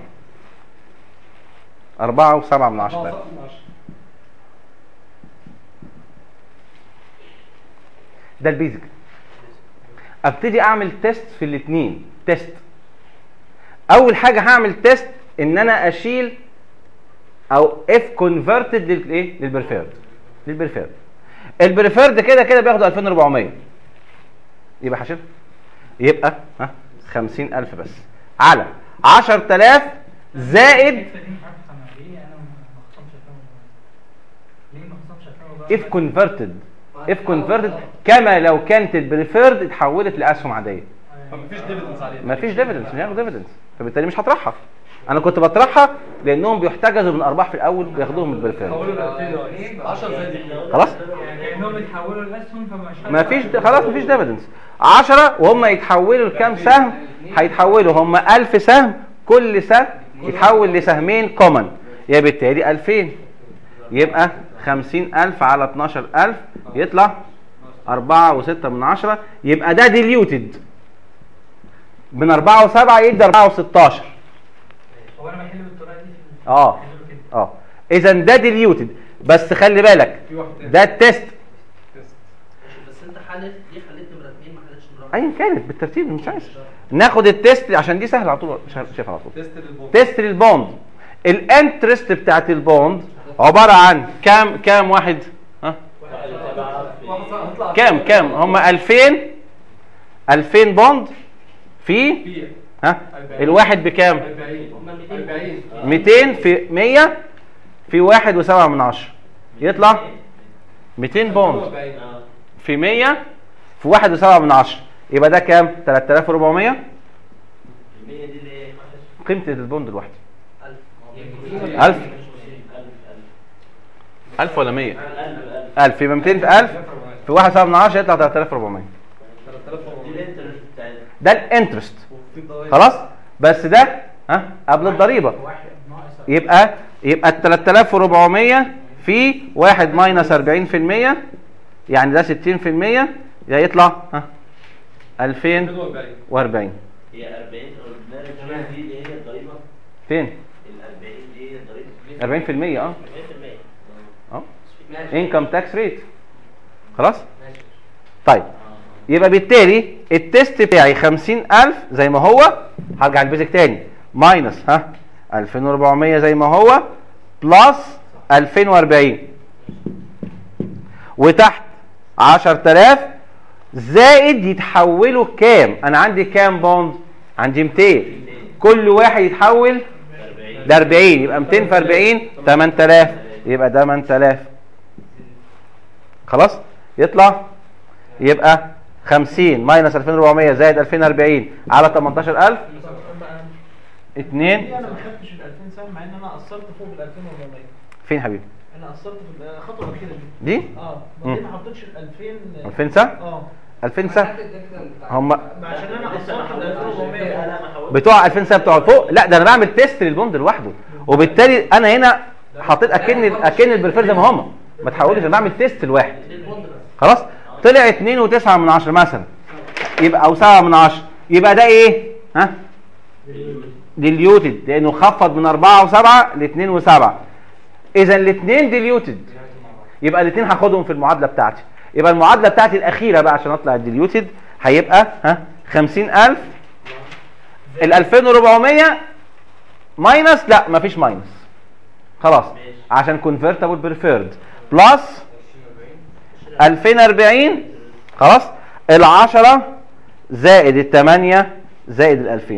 4 و7 من 10 ده البيزك ابتدي اعمل تيست في الاثنين تيست اول حاجه هعمل تيست ان انا اشيل او اف كونفرتد للايه للبريفيرد للبريفيرد البريفيرد كده كده بياخد 2400 يبقى هشيل يبقى ها 50000 بس على 10000 زائد اف كونفرتد اف كونفرتد كما لو كانت البريفيرد اتحولت لاسهم عاديه فمفيش ديفيدنس عليها مفيش ديفيدنس مش هياخد ديفيدنس فبالتالي مش هطرحها انا كنت بطرحها لانهم بيحتجزوا من ارباح في الاول بياخدوهم من البريفيرد حولوا ل 2000 10 زائد خلاص يعني كانهم يتحولوا لاسهم فمش مفيش خلاص مفيش ديفيدنس 10 وهم يتحولوا لكام سهم هيتحولوا هم 1000 سهم كل سهم يتحول لسهمين كومن يبقى بالتالي 2000 يبقى 50000 على 12000 يطلع 4 و6 من 10 يبقى ده ديليوتد من 4 و7 يدي 4 و16 هو انا بحل بالطريقه دي في اه اه اذا ده ديليوتد بس خلي بالك في واحد تاني ده التيست بس انت حلت دي حلت نمره اثنين ما حلتش نمره ايا كانت بالترتيب مش عايز ناخد التيست عشان دي سهله على طول شايفها على طول تيست للبوند تيست للبوند الانترست بتاعت البوند عباره عن كام كام واحد ها كام كام هم 2000 2000 بوند في في ها الواحد بكام 40 40 200 في 100 في واحد وسبعة من عشرة يطلع 200 بوند 40 في 100 في واحد وسبعة من عشرة يبقى ده كام 3400 المية دي اللي ايه؟ قيمة البوند الواحد 1000 1000 1000 ولا 100 1000 يبقى 200 في 1000 في واحد وسبعة من عشرة يطلع 3400 دي الانترست بتاعتها ده الانترست خلاص بس ده ها قبل الضريبة يبقى يبقى ال 3400 في 1 ماينس 40% يعني ده 60% يبقى يطلع ها 2040 هي 40 اوردينري دي اللي هي الضريبه فين؟ ال 40 دي هي الضريبه 40% اه 40% اه انكم تاكس ريت خلاص؟ طيب يبقى بالتالي التيست بتاعي 50000 زي ما هو هرجع البيزك تاني ماينس ها 2400 زي ما هو بلس 2040 وتحت 10000 زائد يتحولوا كام انا عندي كام بوند عندي 200 كل واحد يتحول ل 40 يبقى 200 في 40 8000 يبقى 8000 خلاص يطلع يبقى 50 ماينس 2400 زائد 2040 على 18000 2 ليه انا ما خدتش ال 2000 سهم مع ان انا قصرت فوق ال 2400 فين حبيبي انا قصرت في الخطوه الاخيره دي دي اه مم. بعدين ما حطيتش ال 2000 2000 سهم اه 2000 سهم هم عشان انا قصرت ال 2400 بتوع 2000 سهم بتوع فوق لا ده انا بعمل تيست للبوند لوحده وبالتالي انا هنا حطيت اكن اكن البريفير زي ما هم ما تحولش انا بعمل تيست الواحد خلاص طلع 2 و9 من 10 مثلا يبقى او 7 من 10 يبقى ده ايه ها ديليوتد لانه خفض من 4 و7 ل 2 و7 اذا الاثنين ديليوتد يبقى الاثنين هاخدهم في المعادله بتاعتي يبقى المعادله بتاعتي الاخيره بقى عشان اطلع الديليوتد هيبقى ها 50000 ال 2400 ماينس لا مفيش ماينس خلاص عشان كونفرتبل بريفيرد بلس 2040 خلاص ال 10 زائد ال 8 زائد ال 2000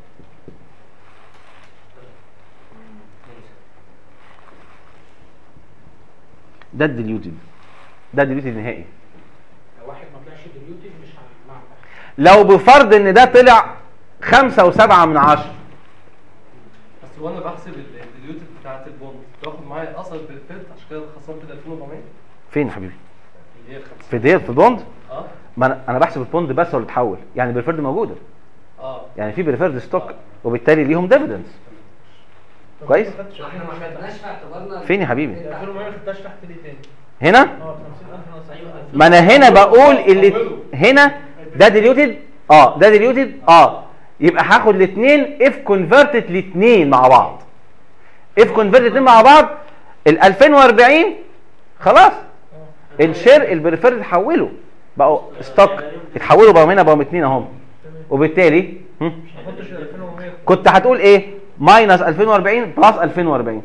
ده الديليوتد ده الديليوتد نهائي لو واحد ما طلعش ديليوتد مش هنعمل لو بفرض ان ده طلع خمسة وسبعة من عشرة بس وانا بحسب الديليوتد بتاعت البوند باخد معايا اصل بالفيت عشان كده خسرت ال 2400 فين يا حبيبي اللي هي ال 50 في ديل في بوند اه ما انا انا بحسب البوند بس هو اللي اتحول يعني البريفيرد موجوده اه يعني في بريفيرد ستوك وبالتالي ليهم ديفيدنز كويس احنا ما خدناش في اعتبارنا فين يا حبيبي 2400 ما خدتهاش تحت ليه تاني؟ هنا اه 50000 ناقص 20,000. ما انا هنا بقول اللي هنا ده ديليوتد اه ده ديليوتد اه يبقى هاخد الاثنين اف كونفرتد الاثنين مع بعض اف كونفرتد الاثنين مع بعض ال 2040 خلاص الشير البريفيرد اتحولوا بقوا ستوك اتحولوا بقوا هنا بقوا اثنين اهم وبالتالي هم؟ ما احطش ال 2400 كنت هتقول ايه ماينس 2040 بلس 2040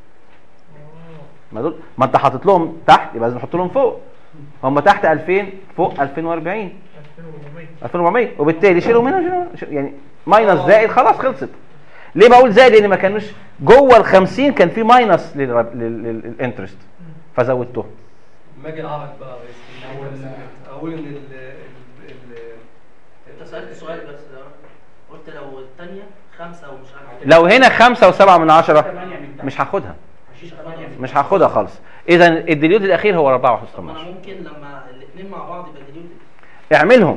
ما دول ما انت حاطط لهم تحت يبقى لازم نحط لهم فوق هم تحت 2000 فوق 2040 2400 2400 وبالتالي شيلوا منها شيلوا منها. يعني ماينس زائد خلاص خلصت ليه بقول زائد لان ما كانوش جوه ال 50 كان في ماينس للانترست فزودته لما اجي اقعد بقى يا ريس اقول اقول ان ال ال ال انت سالت سؤال بس قلت لو الثانيه خمسه ومش عارف لو هنا خمسة وسبعة من عشرة مش هاخدها مش هاخدها خالص اذا الديليوت الاخير هو 4 وحصة طب ما انا ممكن لما الاثنين مع بعض يبقى ديليوتد اعملهم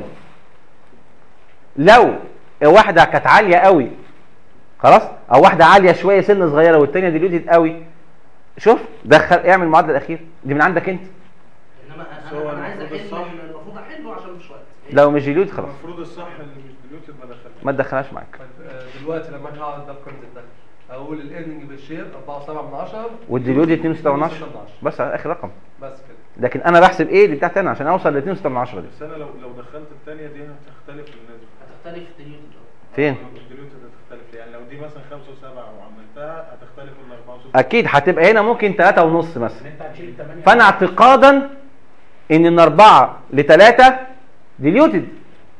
لو واحدة كانت عالية قوي خلاص او واحدة عالية شوية سن صغيرة والتانية ديليوتد قوي شوف دخل اعمل المعادلة الاخير دي من عندك انت انما انا انا عايز احل المفروض احله عشان مش وقت لو مش ديليوتد خلاص المفروض الصح اللي مش ديلوتد ما دخلش ما تدخلهاش معاك آه، دلوقتي لما اجي اقعد افكر الدخل اقول الايرننج بالشير 4.7 من 10 والديليوتد 2 بس على اخر رقم بس كده لكن انا بحسب ايه اللي بتاعتي انا عشان اوصل ل 2 دي بس انا لو لو دخلت الثانيه دي هتختلف النسبه هتختلف ديليوتد فين الديلوتد هتختلف يعني لو دي مثلا 5 و7 وعملتها هتختلف ال 4 و6 اكيد هتبقى هنا ممكن 3 ونص مثلا انت هتشيل 8 فانا اعتقادا ان من 4 ل 3 ديليوتد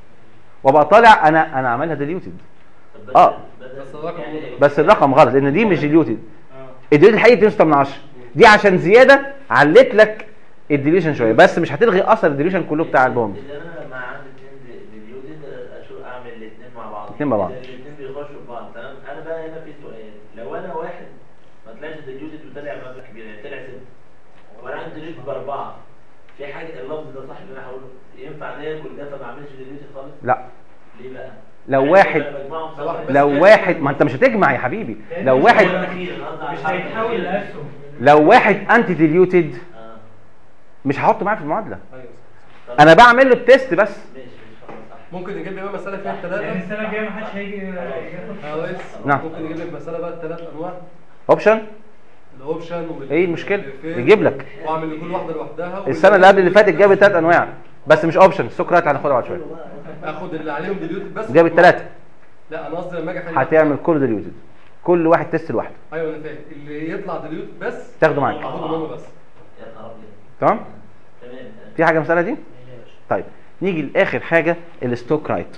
وابقى طالع انا انا عاملها ديليوتد اه بس الرقم بس الرقم غلط لان دي مش ديليوتد الديليوتد الحقيقي 2 من 10 دي عشان زياده علت لك الديليوشن شويه بس مش هتلغي اثر الديليوشن كله بتاع البوند اللي انا لما عندي اثنين ديليوتد اشوف اعمل الاثنين مع بعض الاتنين مع بعض. الاثنين بيخشوا في بعض تمام انا بقى هنا في سؤال لو انا واحد ما طلعش ديليوتد وطلع مبلغ كبير يعني طلع ست وانا عندي ديليوتد باربعه في حاجه اللفظ ده صح اللي انا هقوله ينفع ان اكل ده فما اعملش ديليوتد خالص لا ليه بقى؟ لو يعني واحد أنا بجمعهم سوا بس لو واحد ما انت مش هتجمع يا حبيبي لو واحد مش هيتحول لاسهم لو واحد انتي ديليوتد اه مش هحطه معاه في المعادله ايوه انا بعمل له التيست بس ماشي مش خلاص صح ممكن يجيب لي بقى مساله فيها يعني الثلاثه السنه الجايه ما حدش هيجي ياخد اه ريس نعم. ممكن يجيب لك مساله بقى الثلاث انواع اوبشن الاوبشن وال- ايه المشكله والفير. يجيب لك واعمل لكل واحده لوحدها وال- السنه اللي قبل اللي فاتت جابت ثلاث انواع بس مش اوبشن السكرات هناخدها بعد شويه اخد اللي عليهم ديليوتد بس جابت ثلاثه لا انا قصدي لما اجي احل هتعمل كل ديليوتد كل واحد تيست لوحده ايوه انا فاهم اللي يطلع ديليوتد بس تاخده معاك اخده منه بس يا نهار ابيض تمام تمام في حاجه مساله دي طيب نيجي لاخر حاجه الستوك رايت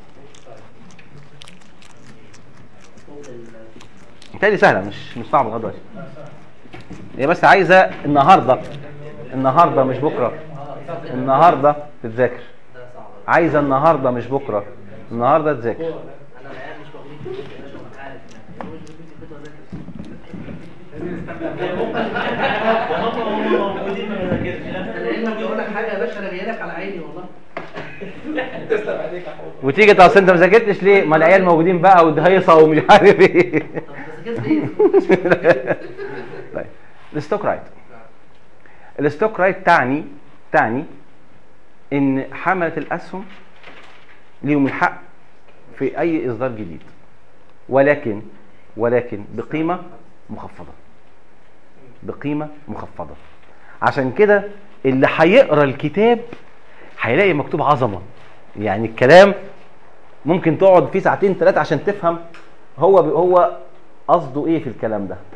بالتالي سهله مش مش صعبه لغايه دلوقتي هي بس عايزه النهارده النهارده مش بكره النهارده تتذاكر عايزه النهارده مش بكره النهارده تذاكر انا العيال مش موجودين في البيت يا باشا وانت عارف يعني مش موجودين في البيت ولا هم موجودين ما بذاكرش انا لعلمك بقول لك حاجه يا باشا انا جاي لك على عيني والله تسلم عليك يا حوض وتيجي طب أصل انت ما ذاكرتش ليه ما العيال موجودين بقى وهيصه ومش عارف ايه طب انت ذاكرت ايه؟ طيب الستوك رايت الستوك رايت تعني تعني ان حمله الاسهم ليهم الحق في اي اصدار جديد ولكن ولكن بقيمه مخفضه بقيمه مخفضه عشان كده اللي هيقرا الكتاب هيلاقي مكتوب عظمه يعني الكلام ممكن تقعد فيه ساعتين ثلاثه عشان تفهم هو هو قصده ايه في الكلام ده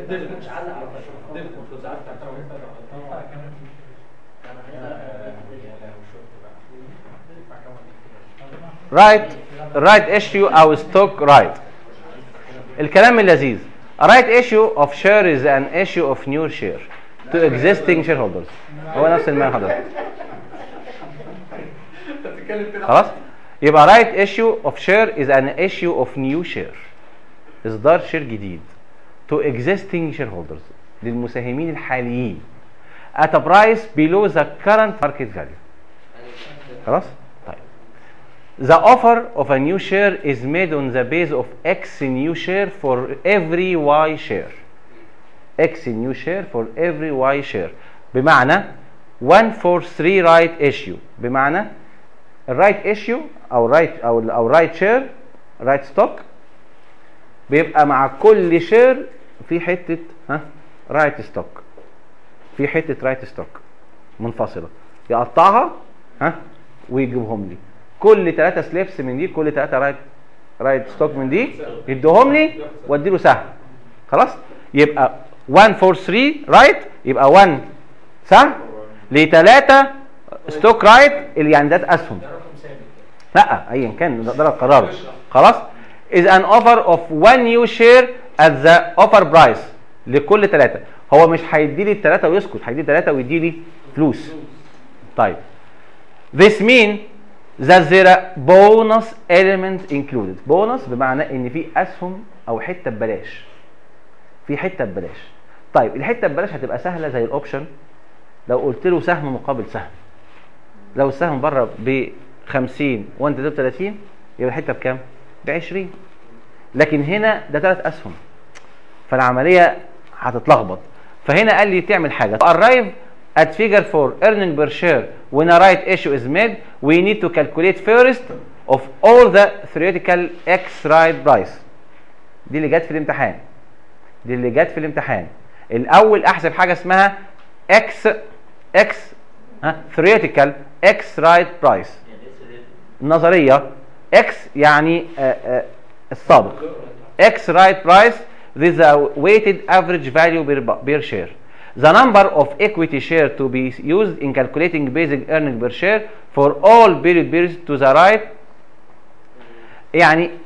مش علق على رايت رايت ايشيو او ستوك رايت الكلام اللذيذ رايت ايشيو اوف شير از ان ايشيو اوف نيو شير تو اكزيستنج شير هولدرز هو نفس المعنى حضرتك خلاص يبقى رايت ايشيو اوف شير از ان ايشيو اوف نيو شير اصدار شير جديد تو اكزيستنج شير هولدرز للمساهمين الحاليين at a price below the current market value خلاص طيب the offer of a new share is made on the base of x new share for every y share x new share for every y share بمعنى 1 for 3 right issue بمعنى الرايت ايشيو او رايت او ال- او رايت شير رايت ستوك بيبقى مع كل شير في حته ها رايت ستوك في حته رايت ستوك منفصله يقطعها ها ويجيبهم لي كل ثلاثه سليبس من دي كل ثلاثه رايت رايت ستوك من دي يديهم لي وادي له سهم خلاص يبقى 1 فور 3 رايت يبقى 1 سهم لثلاثه ستوك رايت اللي يعني ده اسهم لا ايا كان ده ده القرار خلاص is an offer of one new share at the offer price لكل ثلاثه هو مش هيدي لي الثلاثه ويسكت هيدي ثلاثه ويدي لي فلوس طيب this mean that there are bonus element included bonus بمعنى ان في اسهم او حته ببلاش في حته ببلاش طيب الحته ببلاش هتبقى سهله زي الاوبشن لو قلت له سهم مقابل سهم لو السهم بره ب 50 وانت ده ب 30 يبقى الحته بكام؟ ب 20 لكن هنا ده ثلاث اسهم فالعمليه هتتلخبط فهنا قال لي تعمل حاجه arrive at figure for earning per share when a right issue is made we need to calculate first of all the theoretical x right price دي اللي جت في الامتحان دي اللي جت في الامتحان الاول احسب حاجه اسمها x x ها theoretical x right price النظريه x يعني آه، آه، السابق x right price this is a weighted average value per, per share the number of equity share to be used in calculating basic earning per share for all period periods to the right يعني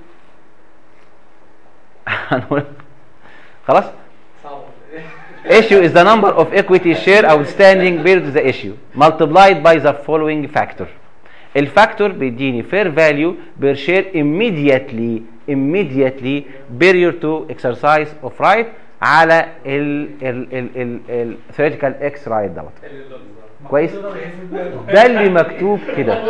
هنقول- خلاص issue is the number of equity share outstanding period to the issue multiplied by the following factor الفاكتور بيديني fair value per share immediately immediately prior to exercise of right على ال ال ال ال ال theoretical x right دوت كويس ده اللي مكتوب كده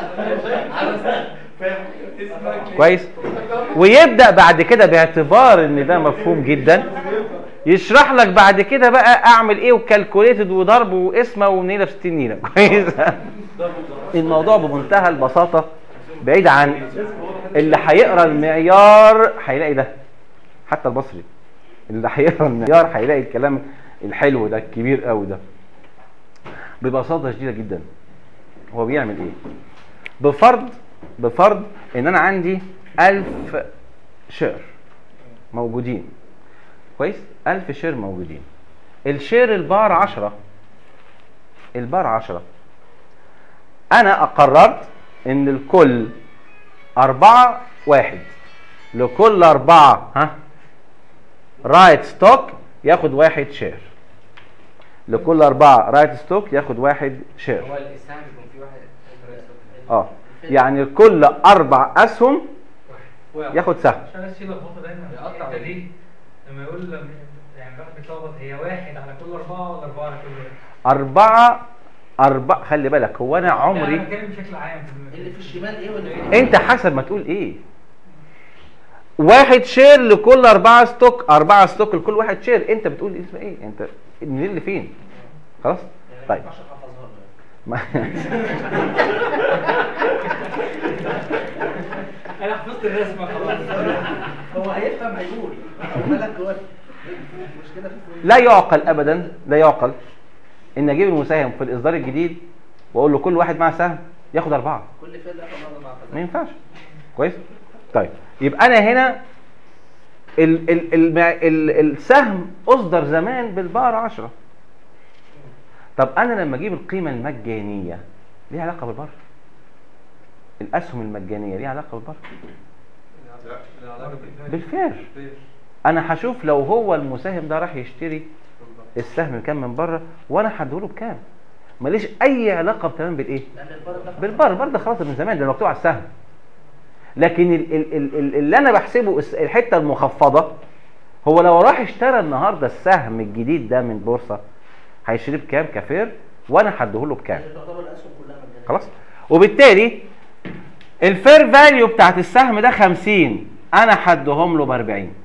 كويس ويبدا بعد كده باعتبار ان ده مفهوم جدا يشرح لك بعد كده بقى اعمل ايه وكالكوليتد وضرب وقسمه ونيله في 60 نيله كويس الموضوع بمنتهى البساطه بعيد عن اللي هيقرا المعيار هيلاقي ده حتى البصري اللي هيقرا المعيار هيلاقي الكلام الحلو ده الكبير قوي ده ببساطه شديده جدا هو بيعمل ايه بفرض بفرض ان انا عندي 1000 شير موجودين كويس 1000 شير موجودين الشير البار 10 البار 10 انا قررت ان الكل أربعة واحد لكل أربعة ها رايت ستوك ياخد واحد شير لكل أربعة رايت ستوك ياخد واحد شير هو السهم بيكون فيه واحد اه يعني كل أربع أسهم ياخد سهم عشان اشيل اللخبطه دايما يقطع الحته دي لما يقول لما يعني الواحد بيتلخبط هي واحد على كل اربعه ولا اربعه على كل واحد؟ أربعة أربعة خلي بالك هو أنا لا، عمري انا بتكلم بشكل عام اللي في الشمال ايه واللي في أنت حسب ما تقول إيه واحد شير لكل أربعة ستوك أربعة ستوك لكل واحد شير أنت بتقول اسمه إيه أنت منين اللي فين خلاص طيب ما- انا حفظت الرسمه خلاص هو هيفهم هيقول خد بالك هو المشكله في لا يعقل ابدا لا يعقل ان اجيب المساهم في الاصدار الجديد واقول له كل واحد معاه سهم ياخد اربعه كل فعل اخر مره مع ما ينفعش كويس طيب يبقى انا هنا ال ال ال ال السهم اصدر زمان بالبار 10 طب انا لما اجيب القيمه المجانيه ليها علاقه بالبار الاسهم المجانيه ليها علاقه بالبار بالفعل انا هشوف لو هو المساهم ده راح يشتري السهم كام من بره وانا هديله بكام ماليش اي علاقه تمام بالايه لان البار ده بالبار البار ده خلاص من زمان ده مكتوب على السهم لكن ال ال ال ال اللي انا بحسبه الس- الحته المخفضه هو لو راح اشترى النهارده السهم الجديد ده من بورصه هيشتريه بكام كفير وانا هديهوله بكام تعتبر الاسهم كلها مجانيه خلاص وبالتالي الفير فاليو بتاعت السهم ده 50 انا هديهم له ب 40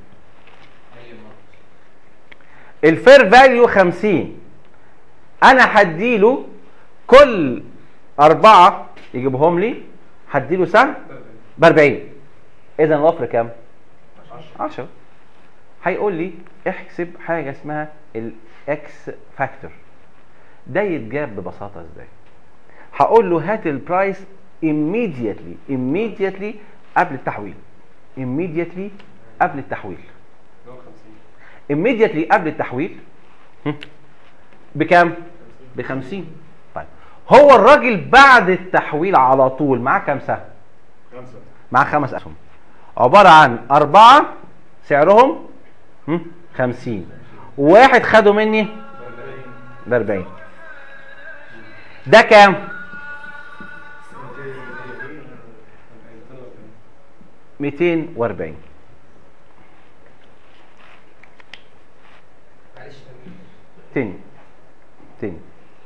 الفير فاليو 50 انا هديله كل اربعه يجيبهم لي هديله سهم ب 40 اذا الوفر كام 10 هيقول لي احسب حاجه اسمها الاكس فاكتور ده يتجاب ببساطه ازاي هقول له هات البرايس immediately immediately قبل التحويل immediately قبل التحويل immediately قبل التحويل هم، بكام؟ ب 50 طيب هو الراجل بعد التحويل على طول معاه كام سهم؟ خمسة معاه خمس اسهم عباره عن اربعه سعرهم هم، 50 وواحد خده مني ب 40 ده كام؟ 240 معلش تاني تاني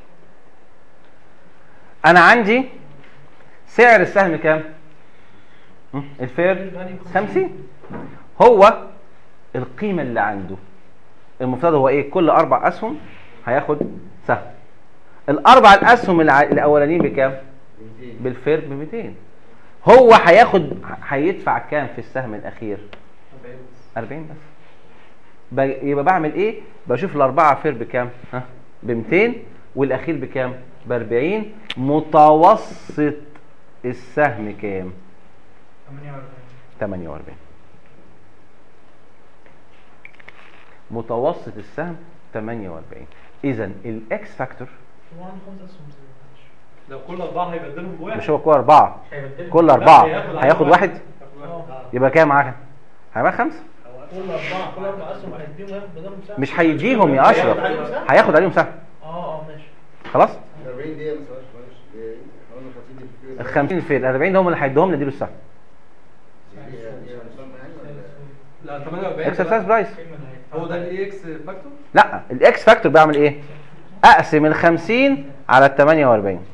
انا عندي سعر السهم كام هم؟ الفير 50 هو القيمة اللي عنده المفترض هو ايه كل اربع اسهم هياخد سهم الاربع الاسهم الع- الاولانيين بكام بالفير ب 200 هو هياخد هيدفع كام في السهم الاخير 40 بس ب- يبقى بعمل ايه بشوف الاربعه فير بكام ها ب 200 والاخير بكام ب 40 متوسط السهم كام 48 متوسط السهم 48 اذا الاكس فاكتور هو عنده خمس اسهم زي ما قلتش. لو كل اربعه هيبدلهم بواحد مش هو كل اربعه هيبدلهم. كل لا، اربعه هياخد هياخد واحد اه يبقى كام معاك هيبقى خمسه كل اربعه كل اربع اسهم هيديهم وياخد بدلهم سهم مش هيديهم يا اشرف هياخد عليهم سهم اه اه ماشي خلاص 40 دقيقة ما سواش معلش إيه، إحنا قلنا 50 دي في ال 50 في ال 40 ده هم اللي هيدوهم لي اديله السهم دي- دي- دي هنسمع يعني ولا لا 48 اكسرسايز برايس هو ده الاي اكس فاكتور لا الاكس فاكتور بعمل ايه اقسم ال 50 على ال 48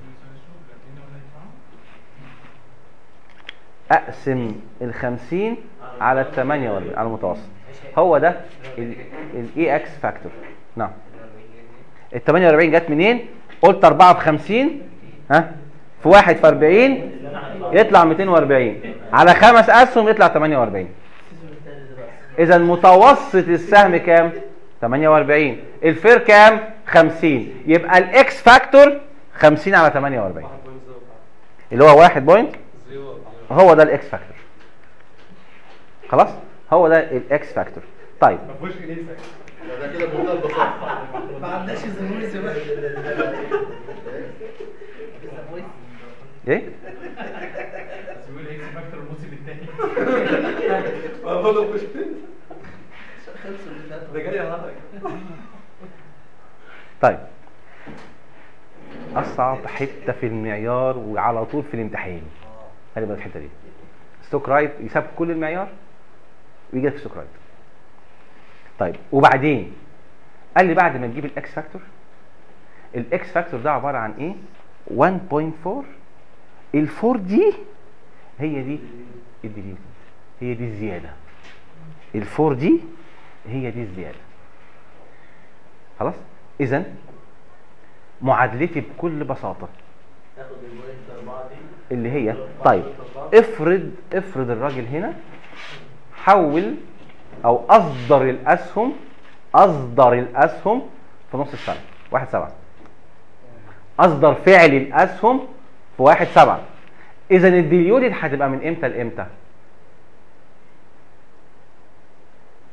اقسم ال 50 على ال 48 على المتوسط هو ده الاي اكس فاكتور نعم ال 48 جت منين قلت 4 ب 50 ها في واحد في 40 يطلع 240 على خمس اسهم يطلع 48 اذا متوسط السهم كام 48 الفير كام 50 يبقى الاكس فاكتور 50 على 48 اللي هو 1 بوينت هو ده الاكس فاكتور خلاص هو ده الاكس فاكتور طيب ما فيهوش اليسا ده ده كده بمنتهى البساطة ما عندناش زمويس بقى ايه بيقول اكس فاكتور الموسم الثاني بقول له مش خلصوا اللي فاتوا ده جاي على طيب اصعب حته في المعيار وعلى طول في الامتحان خلي بالك الحته دي ستوك رايت يساب كل المعيار ويجي لك في ستوك رايت طيب وبعدين قال لي بعد ما تجيب الاكس فاكتور الاكس فاكتور ده عباره عن ايه 1.4 الفور دي هي دي الديليت هي دي الزياده الفور دي هي دي الزياده خلاص اذا معادلتي بكل بساطه تاخد البوينت 4 دي اللي هي طيب افرض افرض الراجل هنا حول او اصدر الاسهم اصدر الاسهم في نص السنه واحد سبعة اصدر فعل الاسهم في واحد سبعة اذا الديليودد هتبقى من امتى لامتى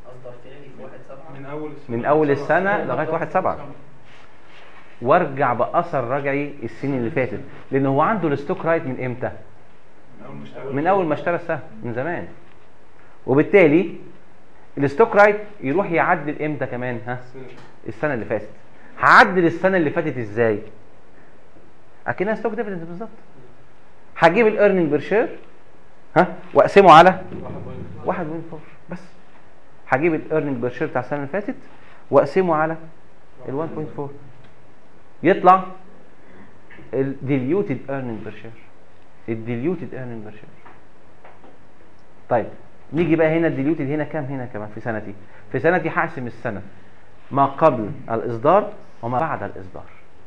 من اول السنه من اول السنه لغايه 1 7 وارجع باثر رجعي السنين اللي فاتت لان هو عنده الستوك رايت من امتى من اول ما اشترى السهم من زمان وبالتالي الستوك رايت يروح يعدل امتى كمان ها السنه اللي فاتت هعدل السنه اللي فاتت ازاي اكنها ستوك ديفيدنز بالظبط هجيب الايرننج بير شير ها واقسمه على 1.4 بس هجيب الايرننج بير شير بتاع السنه اللي فاتت واقسمه على ال 1.4 يطلع الديليوتد ايرننج بير شير الديليوتد ايرننج بير شير طيب نيجي بقى هنا الديليوتد هنا كام هنا كمان في سنتي في سنتي هقسم السنه ما قبل الاصدار وما بعد الاصدار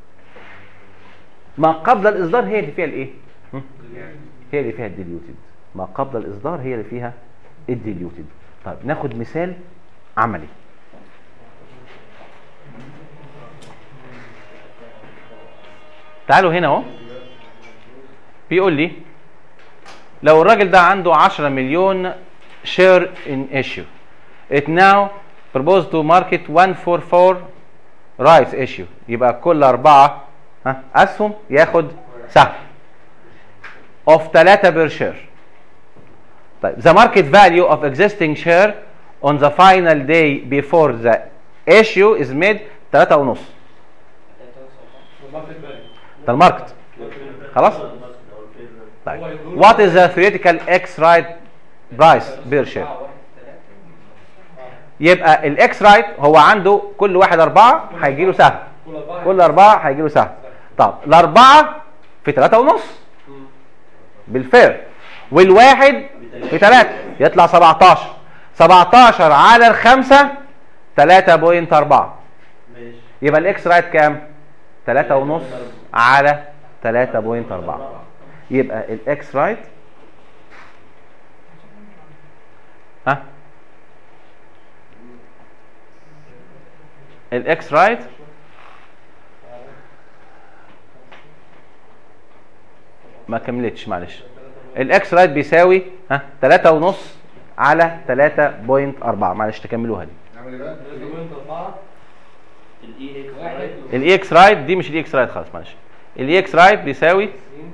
ما قبل الاصدار هي اللي فيها الايه هم؟ هي اللي فيها الديليوتد ما قبل الاصدار هي اللي فيها الديليوتد طيب ناخد مثال عملي تعالوا هنا اهو بيقول لي لو الراجل ده عنده 10 مليون شير ان ايشيو it now proposed to market 144 rights issue يبقى كل أربعة ها أسهم ياخد سهم of 3 بير شير طيب the market value of existing share on the final day before the issue is made 3 ونص ده الماركت خلاص طيب what is the theoretical X right price per share يبقى الاكس رايت هو عنده كل واحد أربعة هيجي له سهم كل أربعة هيجي له سهم طب الأربعة في ثلاثة ونص بالفير والواحد في ثلاثة يطلع 17 17 على الخمسة 3.4 يبقى الاكس رايت كام؟ 3 ونص على 3.4 يبقى الاكس رايت ها الاكس رايت ما كملتش معلش الاكس رايت بيساوي ها 3 ونص على 3.4 معلش تكملوها دي نعمل ايه بقى؟ الاي اكس رايت دي مش الاي اكس رايت خالص معلش الاي اكس رايت بيساوي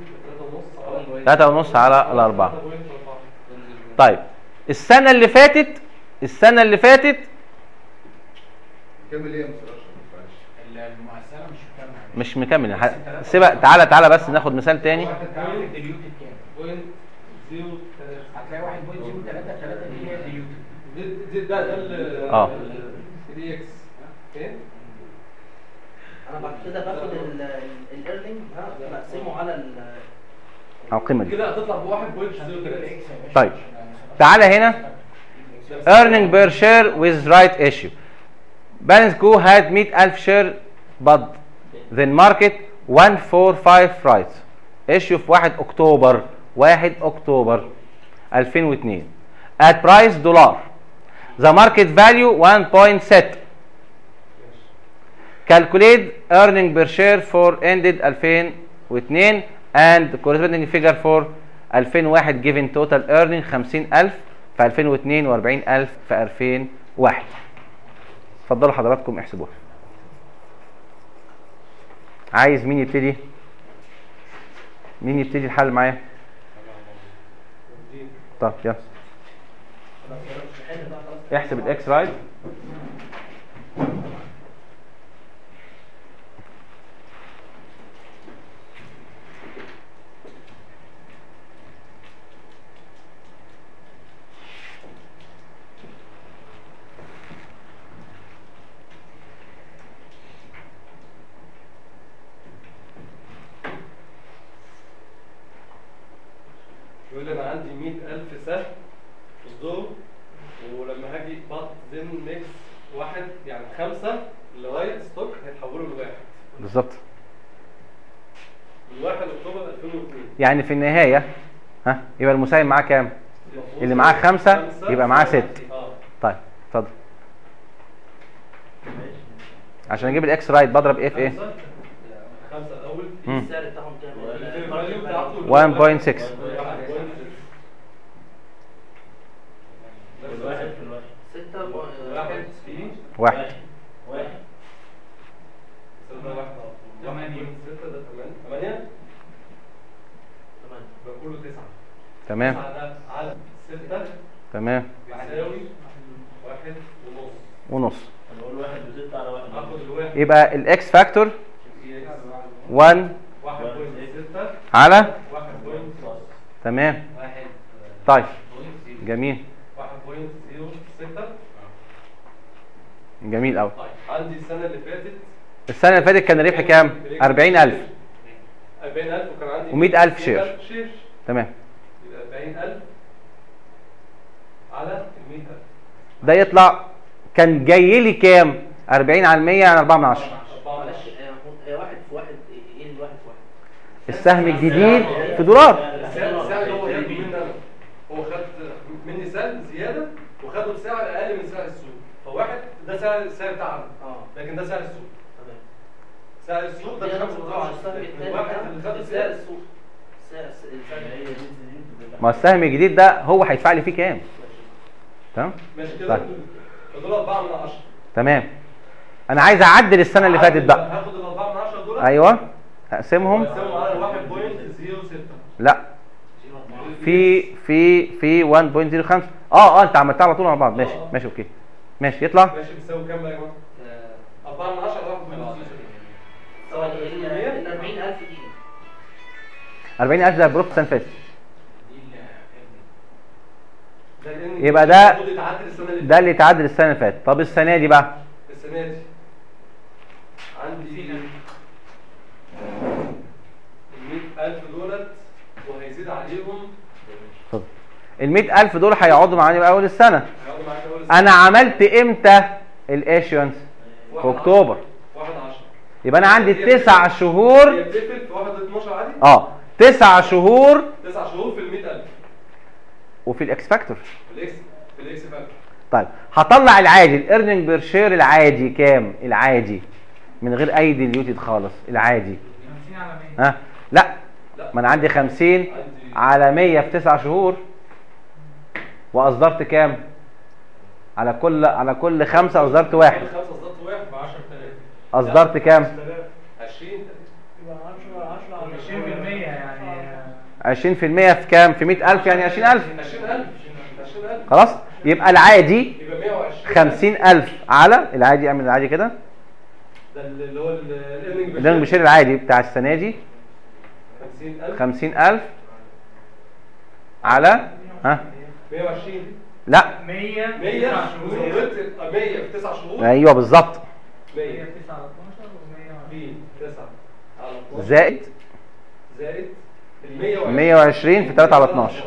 3 ونص على الأربعة طيب السنة اللي فاتت السنة اللي فاتت كمل ايه يا مستر اشرف؟ المؤسسه مش مكمله مش مكمل ح- سيبها تعالى تعالى بس ناخد مثال تاني تعرف الديليوتد كام؟ هتلاقي 1.03 3 دي هي الديليوتد دي ده ده ال اه. دي اكس ايه؟ انا بعد كده باخد الايرنينج بقسمه على ال على القيمة دي كده هتطلع ب 1.03 طيب تعالى هنا earning per share with right issue balance co had 100000 share but then market 145 rights issue في 1 اكتوبر 1 اكتوبر 2002 at price دولار the market value 1.7 calculate earning per share for ended 2002 and corresponding figure for 2001 given total earning 50000 في 2002 و40000 في 2001 اتفضلوا حضراتكم احسبوها عايز مين يبتدي مين يبتدي الحل معايا طب يلا احسب الاكس رايت يقول لي انا عندي 100000 سهم اصدره ولما هاجي بط زين ميكس واحد يعني خمسه لغايه ستوك هيتحولوا لواحد بالظبط من 1 اكتوبر 2002 يعني في النهايه ها يبقى المساهم معاه كام اللي معاه خمسة يبقى معاه ست اه طيب اتفضل عشان اجيب الاكس رايت بضرب ايه في ايه خمسة خمسة الأول مم. السعر بتاعهم كام؟ الفاليو بتاعته 1.6 واحد في الواحد ستة واحد في واحد واحد ده واحد اه واحد بوينت ستة ده تمانية تمانية يبقى كله تسعة تمام تسعة ده على ستة تمام يساوي واحد ونص ونص هنقول واحد وستة على واحد هاخد الواحد يبقى الاكس فاكتور 1 واحد بوينت ستة على واحد بوينت نص تمام واحد طيب بوينت زيرو. جميل واحد بوينت زيرو ستة جميل قوي طيب عندي السنة اللي فاتت السنه اللي فاتت كان الربح كام 40000 40000 وكان عندي و100,000 شير. 100,000 شير تمام يبقى 40000 على ال 100000 ده يطلع كان جاي لي كام 40 على 100 يعني 4 من 10 معلش آه، هي واحد في واحد ايه الواحد في واحد؟ السهم الجديد في دولار السعر السعر اللي هو ياخده مني انا هو خد مني سعر زياده وخده بسعر اقل من سعر السوق فواحد ده سعر السعر بتاعنا لكن ده سعر السوق سعر السوق ده دي انا خمسة بتطلع على وتسعة. السهم لكن الثاني الواحد اللي ده خد سعر سعر السوق سعر السعر ما السهم الجديد ده هو هيدفع لي فيه كام تمام ماشي كده طيب. فدول 4 من 10 تمام انا عايز اعدل السنه اللي فاتت بقى هاخد ال 4 من 10 دول ايوه اقسمهم واقسمهم على 1.06 لا في في في 1.05 اه اه انت عملتها على طول مع بعض ماشي ماشي اوكي ماشي يطلع ماشي بيساوي كام بقى يا جماعه؟ 4 من 10 على 1.06 سواء ال 40000 دي 40000 ده البروفيت السنه اللي فاتت ده لأن يبقى ده المفروض يتعدل السنه اللي ده اللي اتعدل السنه اللي فاتت طب السنه دي بقى السنه دي عندي ال 100000 دولت وهيزيد عليهم اتفضل ال 100000 دول هيقعدوا معانا بقى اول السنه هيقعدوا معاك اول السنه انا عملت امتى الايشونس في واحد اكتوبر 1 10 يبقى انا عندي تسع شهور هي بتقفل في 1 12 عادي اه تسع شهور 9 شهور في ال 100000 وفي الاكس فاكتور في الاكس في الاكس فاكتور طيب هطلع العادي الايرننج بير شير العادي كام العادي من غير اي ديليوتد خالص العادي 50 على 100 ها لا ما انا عندي 50 على 100 في 9 شهور واصدرت كام على كل على كل خمسة اصدرت واحد خمسه اصدرت واحد ب 10000 اصدرت كام 20 يبقى 10 10 على 20% في كام في 100000 يعني 20000 20000 20000 خلاص يبقى العادي يبقى 120 50000 على العادي اعمل العادي كده ده اللي هو الايرننج ده المشير العادي بتاع السنه دي 50000 50000 على ها 120 لا 100 100 زودت 100 في 9 شهور ايوه بالظبط 100 9 على 12 و100 في 9 على 12 زائد زائد ال 120 120 في 3 على 12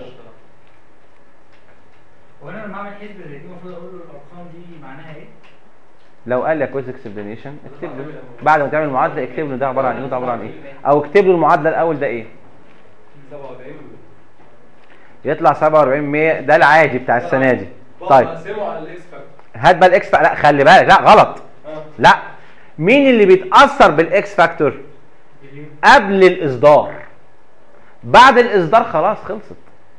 هو انا لما اعمل حسب الريتين المفروض اقول له الارقام دي معناها ايه؟ لو قال لك ويز اكسبلانيشن اكتب له بعد ما تعمل المعادله اكتب له ده عباره عن ايه وده عباره عن ايه او اكتب له المعادله الاول ده ايه 47 يطلع 47 ده العادي بتاع السنه دي طيب بقسمه على الاكس فاكتور هات بقى الاكس فا- لا خلي بالك لا غلط اه لا مين اللي بيتاثر بالاكس فاكتور قبل الاصدار بعد الاصدار خلاص خلصت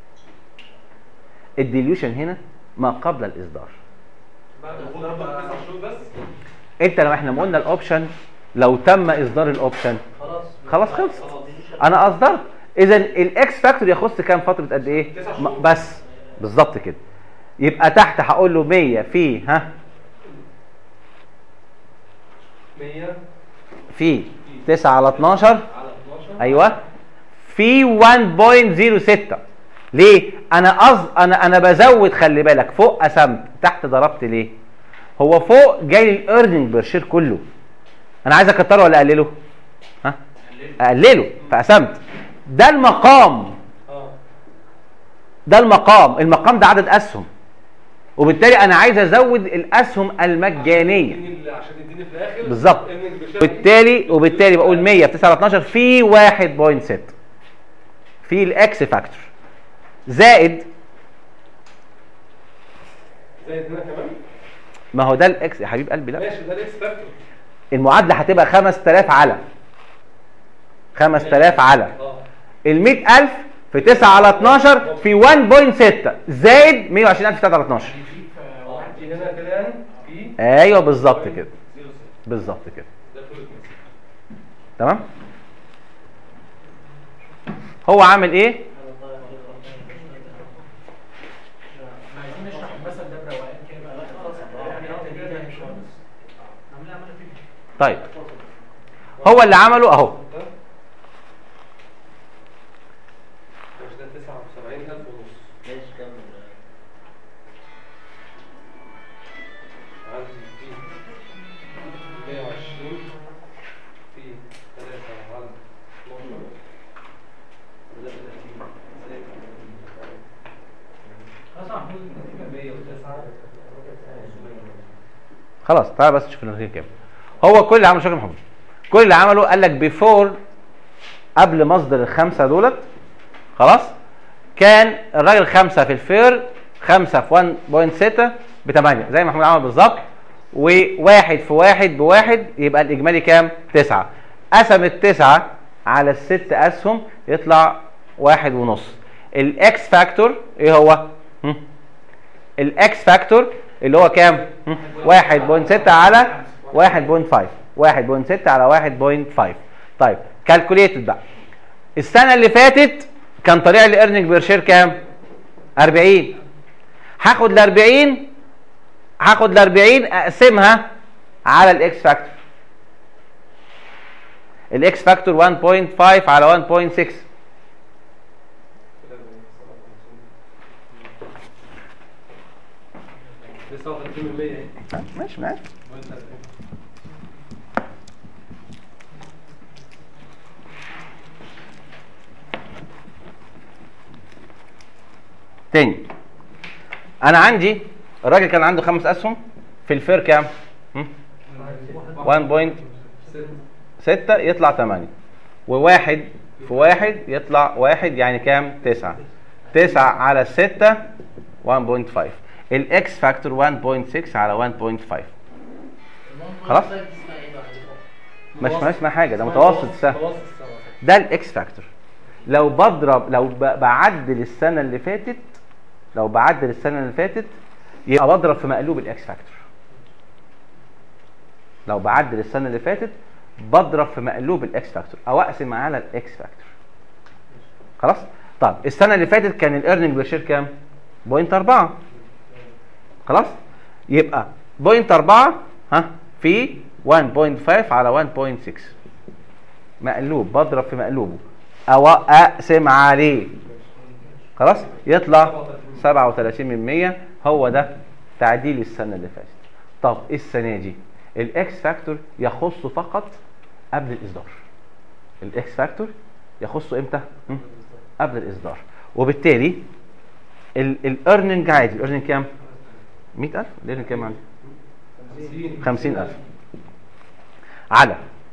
الديليوشن هنا ما قبل الاصدار بعد المفروض افضل 9 شهور بس انت لو احنا ما قلنا الاوبشن لو تم اصدار الاوبشن خلاص خلاص خلصت انا اصدرت اذا الاكس فاكتور يخص كام فتره قد ايه تسع م- شهور. بس بالظبط كده يبقى تحت هقول له 100 في ها 100 في 9 على 12 على 12 ايوه في 1.06 ليه انا أز... انا انا بزود خلي بالك فوق قسمت تحت ضربت ليه هو فوق جاي لي الايرننج بير شير كله انا عايز اكتره ولا اقلله ها اقلله فقسمت ده المقام اه ده المقام المقام ده عدد اسهم وبالتالي انا عايز ازود الاسهم المجانيه يديني ال- عشان يديني في الاخر بالظبط earning per share. وبالتالي وبالتالي بقول 100 في 9 على 12 في 1.6 في الاكس فاكتور زائد زائد هنا كمان ما هو ده الاكس يا حبيب قلبي لا ماشي ده الاكس فاكتور المعادله هتبقى 5000 على 5000 على اه ال 100000 في 9 على 12 في 1.6 زائد 120000 في 9 على 12 اه في هنا كده يعني في ايوه بالظبط كده بالظبط كده ده فول الميكس. تمام هو عامل ايه احنا عايزين نشرح المثل ده بروقان كده بقى يعني الحته دي تاني خالص عاملين عمليه فيه طيب هو اللي عمله اهو مش ده 79000 ونص ماشي كمل عندي في 120 في 3 على 12 وده 30 خلاص يا محمود النتيجه 109 خلاص تعال بس نشوف النتيجه كام هو كل اللي عمله شكل محمود كل اللي عمله قال لك بيفور قبل مصدر الخمسه دولت خلاص كان الراجل خمسه في الفير خمسه في 1.6 ب 8 زي ما محمود عمل بالظبط وواحد في واحد بواحد يبقى الاجمالي كام؟ تسعه قسم التسعه على الست اسهم يطلع واحد ونص الاكس فاكتور ايه هو؟ هم؟ الاكس فاكتور اللي هو كام؟ هم؟ 1.6 على 1.5 1.6 على 1.5 طيب كالكوليتد بقى السنه اللي فاتت كان طلع لي ايرنينج بير شير كام 40 هاخد ال 40 هاخد ال 40 اقسمها على الاكس فاكتور الاكس فاكتور 1.5 على 1.6 لسه 30% ايه ماشي ماشي تاني انا عندي الراجل كان عنده خمس اسهم في الفير كام هم؟ 1.6 يطلع 8 وواحد في واحد يطلع واحد يعني كام 9 9 على 6 1.5 الاكس فاكتور 1.6 على 1.5 خلاص مش ما اسمها حاجه ده متوسط السهم متوسط السهم ده الاكس فاكتور لو بضرب لو ب- بعدل السنه اللي فاتت لو بعدل السنه اللي فاتت يبقى بضرب في مقلوب الاكس فاكتور لو بعدل السنه اللي فاتت بضرب في مقلوب الاكس فاكتور او اقسم على الاكس فاكتور خلاص طب السنه اللي فاتت كان الايرننج بير شير كام بوينت 4 خلاص يبقى بوينت 4 ها في 1.5 على 1.6 مقلوب بضرب في مقلوبه او اقسم عليه خلاص يطلع 37 من 100 هو ده تعديل السنه اللي فاتت طب السنه دي الاكس فاكتور يخص فقط قبل الاصدار الاكس فاكتور يخصه امتى هم؟ قبل الاصدار وبالتالي الايرننج عادي الايرننج كام 100000 الايرننج كام عندي 50000 على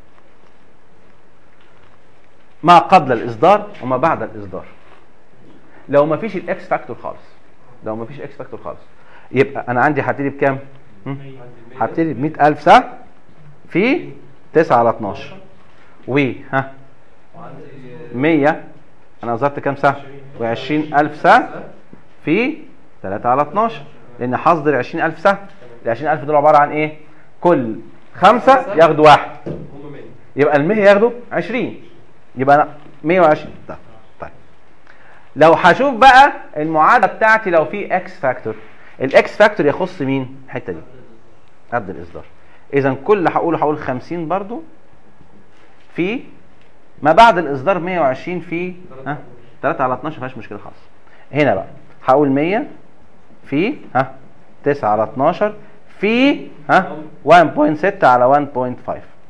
ما قبل الاصدار وما بعد الاصدار لو ما فيش الاكس فاكتور خالص لو ما فيش اكس فاكتور خالص يبقى انا عندي هبتدي بكام هم؟ هبتدي ب 100000 سهم في 9 على 12 و ها 100 انا وزرت كام سهم و20000 سهم في 3 على 12 لان هصدر 20000 سهم ال 20000 دول عباره عن ايه كل خمسة ياخدوا واحد هم 100 يبقى ال 100 ياخدوا 20 يبقى انا 120 طيب طيب لو هشوف بقى المعادله بتاعتي لو في اكس فاكتور الاكس فاكتور يخص مين الحته دي قبل الاصدار اذا كل اللي هقوله هقول 50 برضو في ما بعد الاصدار 120 في ها 3 على 12 ما فيهاش مشكله خالص هنا بقى هقول 100 في ها 9 على 12 في ها 1.6 على 1.5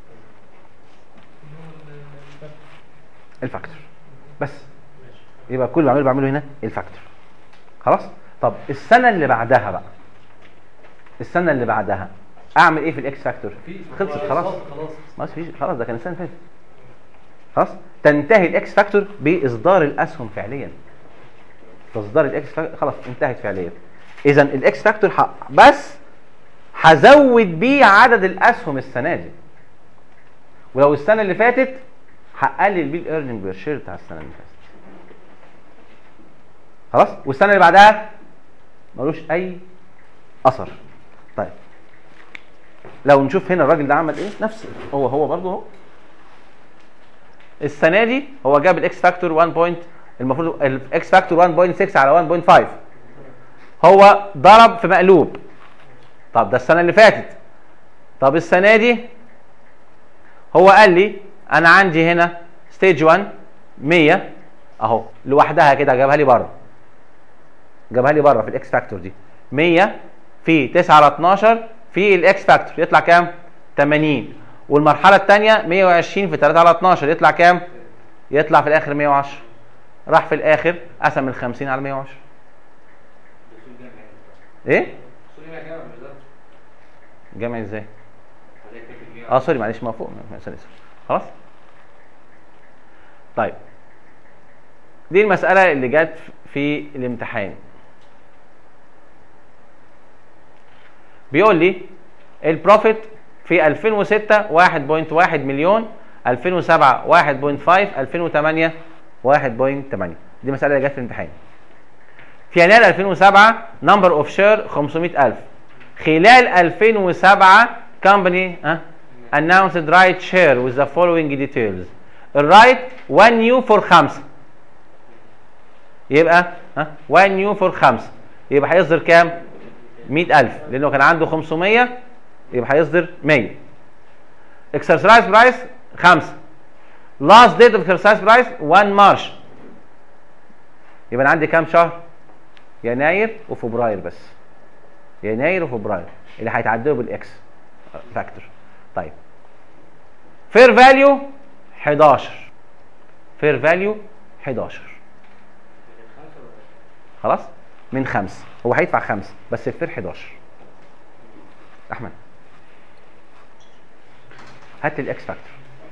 الفاكتور بس يبقى كل اللي بعمله بعمله هنا الفاكتور خلاص طب السنه اللي بعدها بقى السنه اللي بعدها اعمل ايه في الاكس فاكتور خلصت خلاص خلاص ما فيش خلاص ده كان السنه اللي فاتت خلاص تنتهي الاكس فاكتور باصدار الاسهم فعليا تصدار الاكس فاكتور خلاص انتهت فعليا اذا الاكس فاكتور ح... بس هزود بيه عدد الاسهم السنه دي ولو السنه اللي فاتت هقلل بيه الايرننج بير شير بتاع السنه اللي فاتت خلاص والسنه اللي بعدها ملوش اي اثر طيب لو نشوف هنا الراجل ده عمل ايه نفس هو هو برضه هو السنه دي هو جاب الاكس فاكتور 1 بوينت المفروض الاكس فاكتور 1.6 على 1.5 هو ضرب في مقلوب طب ده السنه اللي فاتت طب السنه دي هو قال لي انا عندي هنا ستيج 1 100 اهو لوحدها كده جابها لي بره جابها لي بره في الاكس فاكتور دي 100 في 9 على 12 في الاكس فاكتور يطلع كام 80 والمرحله الثانيه 120 في 3 على 12 يطلع كام يطلع في الاخر 110 راح في الاخر قسم ال 50 على 110 ايه جمع ازاي اه سوري معلش ما فوق ما- سوري سوري. خلاص طيب دي المسألة اللي جت في الامتحان بيقول لي البروفيت في 2006 1.1 مليون 2007 1.5 2008 1.8 دي مسألة اللي جت في الامتحان في يناير 2007 نمبر اوف شير 500000 خلال 2007 company ها announced right share with the following details الرايت 1 نيو فور 5 يبقى ها 1 نيو فور 5 يبقى هيصدر كام 100000 لانه كان عنده 500 يبقى هيصدر 100 exercise price 5 last date of exercise price 1 مارش يبقى انا عندي كام شهر يناير وفبراير بس يناير وفبراير اللي هيتعدلوا بالاكس فاكتور طيب فير فاليو 11 فير فاليو 11 خلاص من خمسة هو هيدفع خمسة بس الفير 11 احمد هات لي الاكس فاكتور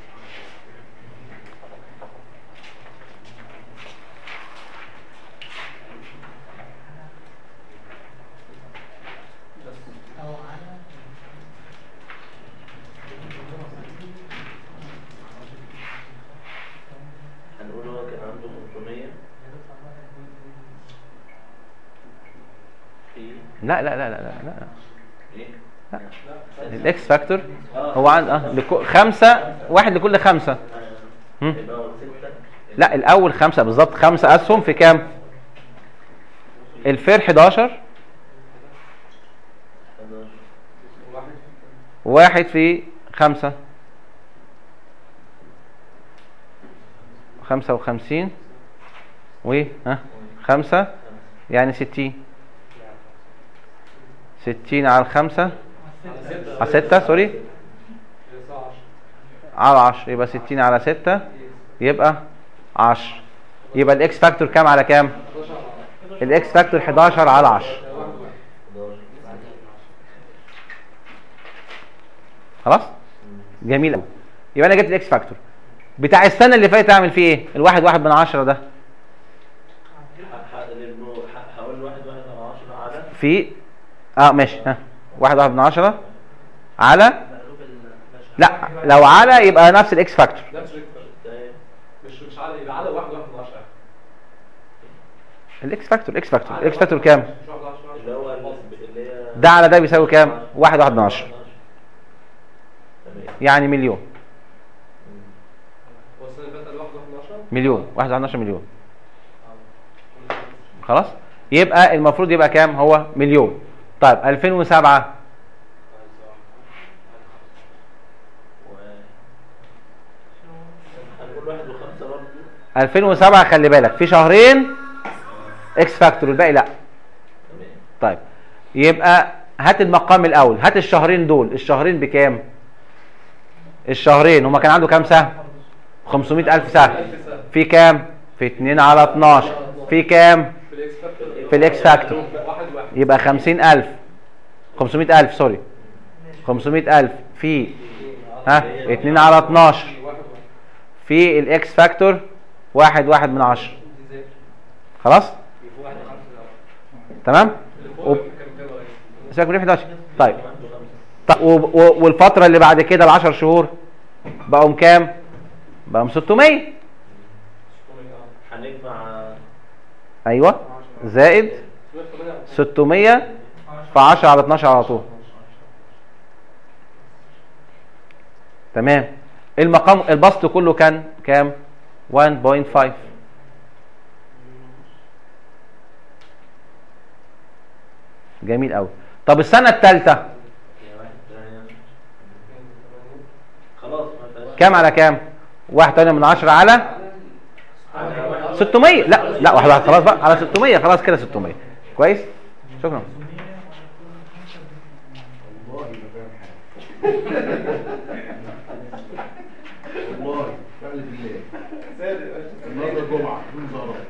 هنقول هو كان عنده 500 في لا لا لا لا لا, لا. ايه؟ لا. الاكس فاكتور هو عند اه لكو... خمسة واحد لكل خمسة هم؟ يبقى هو ستة لا الاول خمسة بالظبط خمسة اسهم في كام الفير 11 11 واحد في خمسة خمسة وخمسين و ها خمسة يعني ستين ستين على الخمسة على ستة سوري على عشر يبقى ستين على ستة يبقى عشر يبقى الاكس فاكتور كام على كام الاكس فاكتور 11 على 10 خلاص جميل قوي يبقى انا جبت الاكس فاكتور بتاع السنه اللي فاتت اعمل فيه ايه الواحد واحد من عشرة ده لانه هقول واحد واحد على 10 على في اه ماشي ها واحد واحد من عشرة على لا لو على يبقى نفس الاكس فاكتور نفس الفكرة. مش مش على يبقى على واحد واحد من عشرة الاكس فاكتور اكس فاكتور الاكس فاكتور كام مش واحد عشرة اللي هو اللي هي ده على ده بيساوي كام واحد واحد من عشرة تمام يعني مليون هو السنة اللي فاتت واحد واحد من عشرة مليون واحد واحد من عشرة مليون خلاص يبقى المفروض يبقى كام هو مليون طيب 2007 هنقول واحد وخمسة برضه 2007 خلي بالك في شهرين اكس فاكتور الباقي لا طيب يبقى هات المقام الاول هات الشهرين دول الشهرين بكام الشهرين هما كان عنده كام سهم 500 الف سهم في كام في 2 على 12 في كام في الاكس فاكتور في الاكس فاكتور واحد واحد يبقى 50000 500000 سوري 500000 في ها 2 على 12 في الاكس فاكتور واحد واحد من عشرة خلاص تمام وب... سيبك من 11 طيب طيب و... و... والفترة اللي بعد كده ال 10 شهور بقوا كام؟ بقوا 600 هنجمع ايوه زائد 600 في 10 على 12 على طول تمام المقام البسط كله كان كام 1.5 جميل قوي طب السنه الثالثه خلاص ما فيهاش. كام على كام 1 من 10 على 600 لا لا واحد واحد خلاص بقى على 600 خلاص كده 600 كويس شكرا والله ما فاهم حاجه والله فعل بالله النهارده جمعه بدون زهرات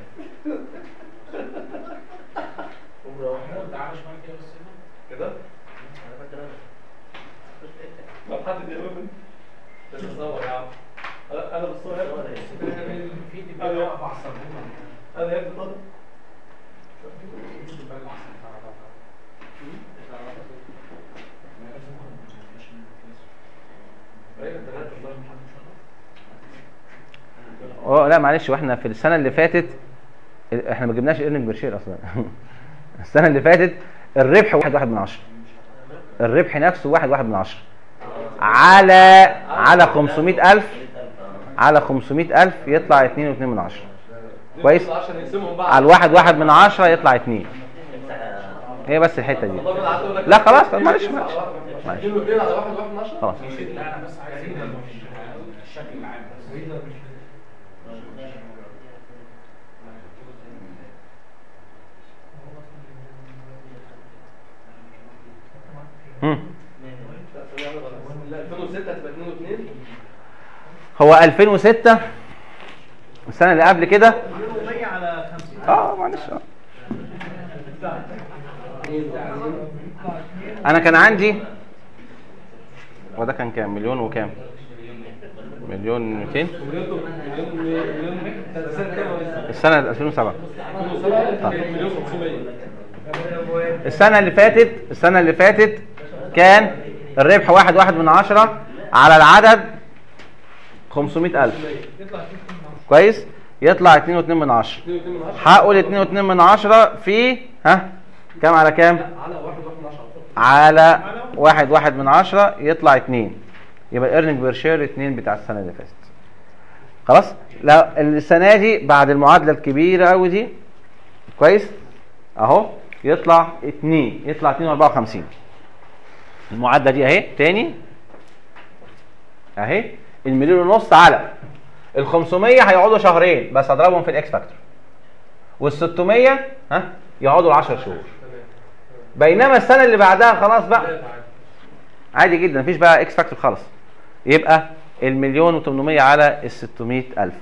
تعالى شمال كده بس هنا كده طب حد بيقول مش بصور يا عم انا انا بصور في دبابة واقفة على الصابون انا يا ابني طالب في دبابة على اه لا معلش واحنا في السنه اللي فاتت احنا ما جبناش ايرنج بير شير اصلا السنه اللي فاتت الربح واحد واحد من عشرة الربح نفسه واحد واحد من عشرة على على 500000 على 500000 يطلع 2 و2 من عشرة كويس عشان يقسمهم بقى على الواحد واحد من عشرة يطلع 2 هي بس الحته دي والله انا قعدت اقول لك لا خلاص خلاص، معلش معلش معلش اتنين واثنين على واحد واحد من عشرة خلاص لا انا بس عايز الشكل العام بس مم. لا 2006 هتبقى 2 و2 هو 2006 السنه اللي قبل كده 100 على 50 اه معلش اه انا كان عندي وده كان كام مليون وكام مليون 200 مليون مليون مليون ده سنة كام يا مستر؟ السنه 2007 2007 كان مليون 500 السنه اللي فاتت السنه اللي فاتت كان الربح واحد واحد من عشرة على العدد 500000 كويس يطلع 2 و2 من عشرة 2 و2 من عشرة هقول 2 و2 من عشرة في ها كام على كام على واحد واحد من عشرة على واحد واحد من عشرة يطلع اتنين يبقى الايرنينج بير شير اتنين بتاع السنة اللي فاتت خلاص لا السنة دي بعد المعادلة الكبيرة قوي دي كويس اهو يطلع اتنين يطلع اتنين واربعة وخمسين المعادلة دي اهي تاني اهي المليون ونص على ال 500 هيقعدوا شهرين بس اضربهم في الاكس فاكتور وال 600 ها يقعدوا 10 شهور بينما السنه اللي بعدها خلاص بقى عادي جدا مفيش بقى اكس فاكتور خالص يبقى المليون و800 على ال 600 الف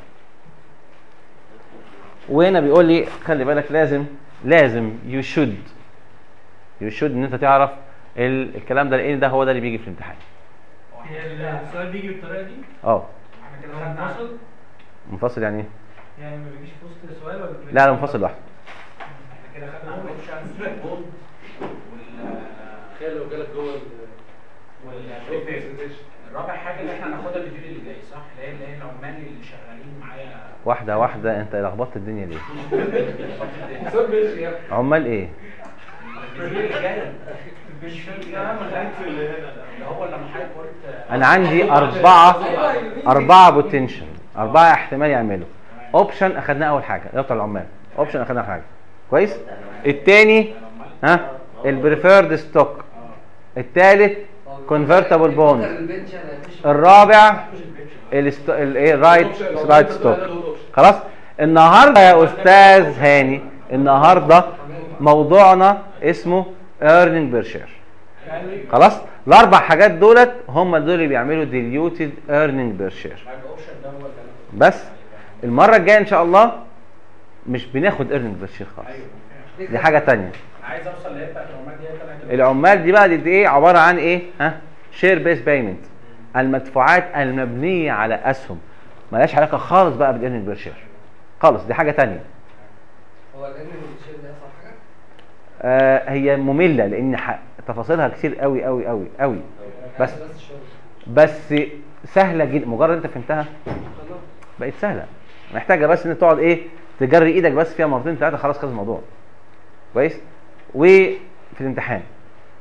وهنا بيقول لي خلي بالك لازم لازم يو شود يو شود ان انت تعرف ال- الكلام ده لان ده هو ده اللي بيجي في الامتحان هي السؤال بيجي بالطريقه دي اه احنا كده خدنا منفصل منفصل يعني ايه يعني ما بيجيش في وسط السؤال ولا لا لا منفصل لوحده احنا كده خدنا عن الاوبشنز والبوند تخيل لو جالك جوه والبريفير الرابع حاجه اللي احنا هناخدها الفيديو اللي جاي صح اللي هي اللي هي العمال اللي شغالين معايا واحده واحده انت لخبطت الدنيا ليه حساب ماشي يا ابني عمال ايه الفيديو اللي جاي مش اللي هو لما حضرتك قلت انا عندي اربعه اربعه بوتنشال اربعه احتمال يعملوا اوبشن اخدناه اول حاجه ده بتاع العمال اوبشن اخدناه حاجه كويس الثاني ها البريفيرد ستوك الثالث كونفرتبل بوند الرابع الايه رايت رايت ستوك خلاص النهارده يا استاذ هاني النهارده موضوعنا اسمه earning per share خلاص الاربع حاجات دولت هم دول اللي بيعملوا diluted earning per share الاوبشن ده هو اللي بس المره الجايه ان شاء الله مش بناخد earning per share خالص دي حاجه تانية عايز اوصل اللي هي بتاعت العمال دي هي طلعت العمال دي بقى دي, دي ايه عباره عن ايه ها شير بيس بيمنت المدفوعات المبنيه على اسهم ملهاش علاقه خالص بقى بالايرنينج بير شير خالص دي حاجه تانية هو العلم الشير ده صح حاجه؟ آه هي ممله لان ح- تفاصيلها كتير قوي قوي قوي قوي بس بس الشغل بس سهله جدا مجرد انت فهمتها بقت سهله محتاجه بس ان انت تقعد ايه تجري ايدك بس فيها مرتين ثلاثه خلاص خلص الموضوع كويس وفي الامتحان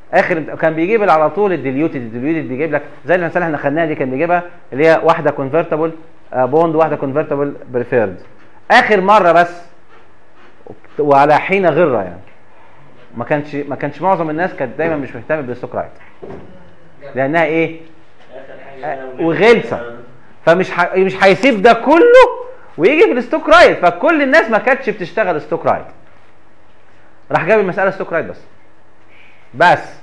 اخر كان بيجيب على طول الديليوتد الديليوتد بيجيب لك زي المثال احنا خدناها دي كان بيجيبها اللي هي واحده كونفرتبل بوند واحده كونفرتبل بريفيرد اخر مره بس وعلى حين غره يعني ما كانش ما كانش معظم الناس كانت دايما مش مهتمه بالستوك رايت لانها ايه وغلسه فمش ح... مش هيسيب ده كله ويجي في الستوك رايت فكل الناس ما كانتش بتشتغل ستوك رايت راح جاب المساله ستوك رايت بس بس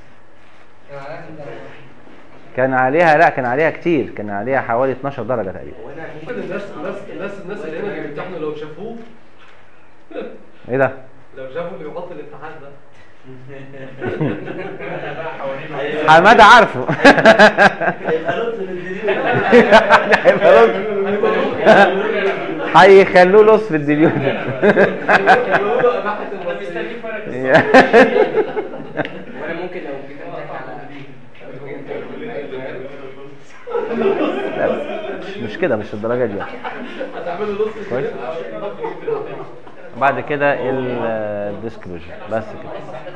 كان عليها لا كان عليها كتير كان عليها حوالي 12 درجه تقريبا الناس الناس الناس الناس اللي هنا بيمتحنوا لو شافوه ايه ده لو شافوا اللي بيحط الامتحان ده حماده عارفه هيبقى لطف للدليل هيبقى لطف. هيخلوه لص في الديليون وانا ممكن لو جيت امتحن على مش كده مش الدرجه دي هتعملوا نص كويس بعد كده الديسكلوجر بس كده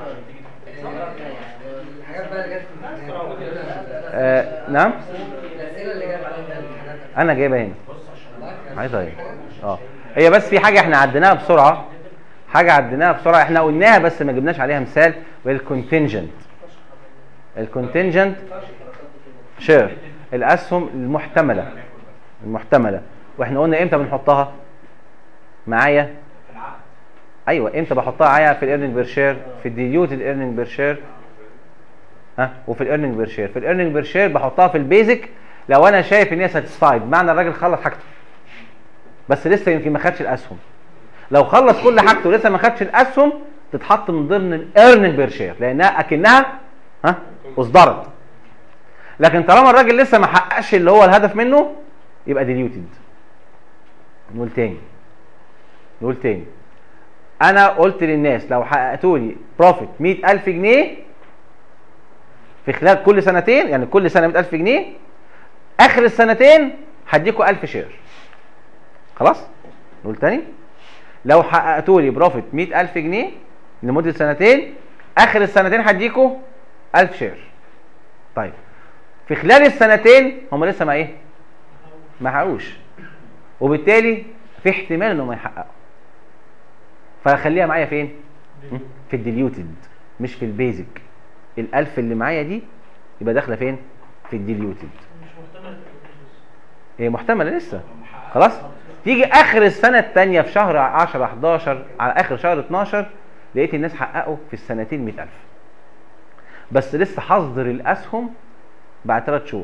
الحاجات بقى اللي جت في الامتحانات آه نعم الاسئله اللي جت على الامتحانات انا جايبها هنا عايزها ايه اه هي بس في حاجه احنا عديناها بسرعه حاجه عديناها بسرعه احنا قلناها بس ما جبناش عليها مثال والكونتنجنت الكونتنجنت شير الاسهم المحتمله المحتمله واحنا قلنا امتى بنحطها معايا ايوه امتى بحطها معايا في الايرننج بير شير في الديليوتد ايرننج بير شير ها وفي الايرننج بير شير في الايرننج بير شير بحطها في البيزك لو انا شايف ان هي ساتيسفايد معنى الراجل خلص حاجته بس لسه يمكن ما خدش الاسهم لو خلص كل حاجته ولسه ما خدش الاسهم تتحط من ضمن الايرننج بير شير لانها اكنها ها اصدرت لكن طالما الراجل لسه ما حققش اللي هو الهدف منه يبقى ديليوتد نقول تاني نقول تاني انا قلت للناس لو حققتوا لي بروفيت 100000 جنيه في خلال كل سنتين يعني كل سنه 100000 جنيه اخر السنتين هديكوا 1000 شير خلاص نقول تاني لو حققتوا لي بروفيت 100000 جنيه لمده سنتين اخر السنتين هديكوا 1000 شير طيب في خلال السنتين هم لسه ما ايه ما حققوش وبالتالي في احتمال انهم يحققوا فخليها معايا فين م? في الديليوتد مش في البيزك الالف اللي معايا دي يبقى داخله فين في الديليوتد مش محتمل هي محتمله لسه خلاص تيجي اخر السنه الثانيه في شهر 10 11 على اخر شهر 12 لقيت الناس حققوا في السنتين 100000 بس لسه هصدر الاسهم بعد 3 شهور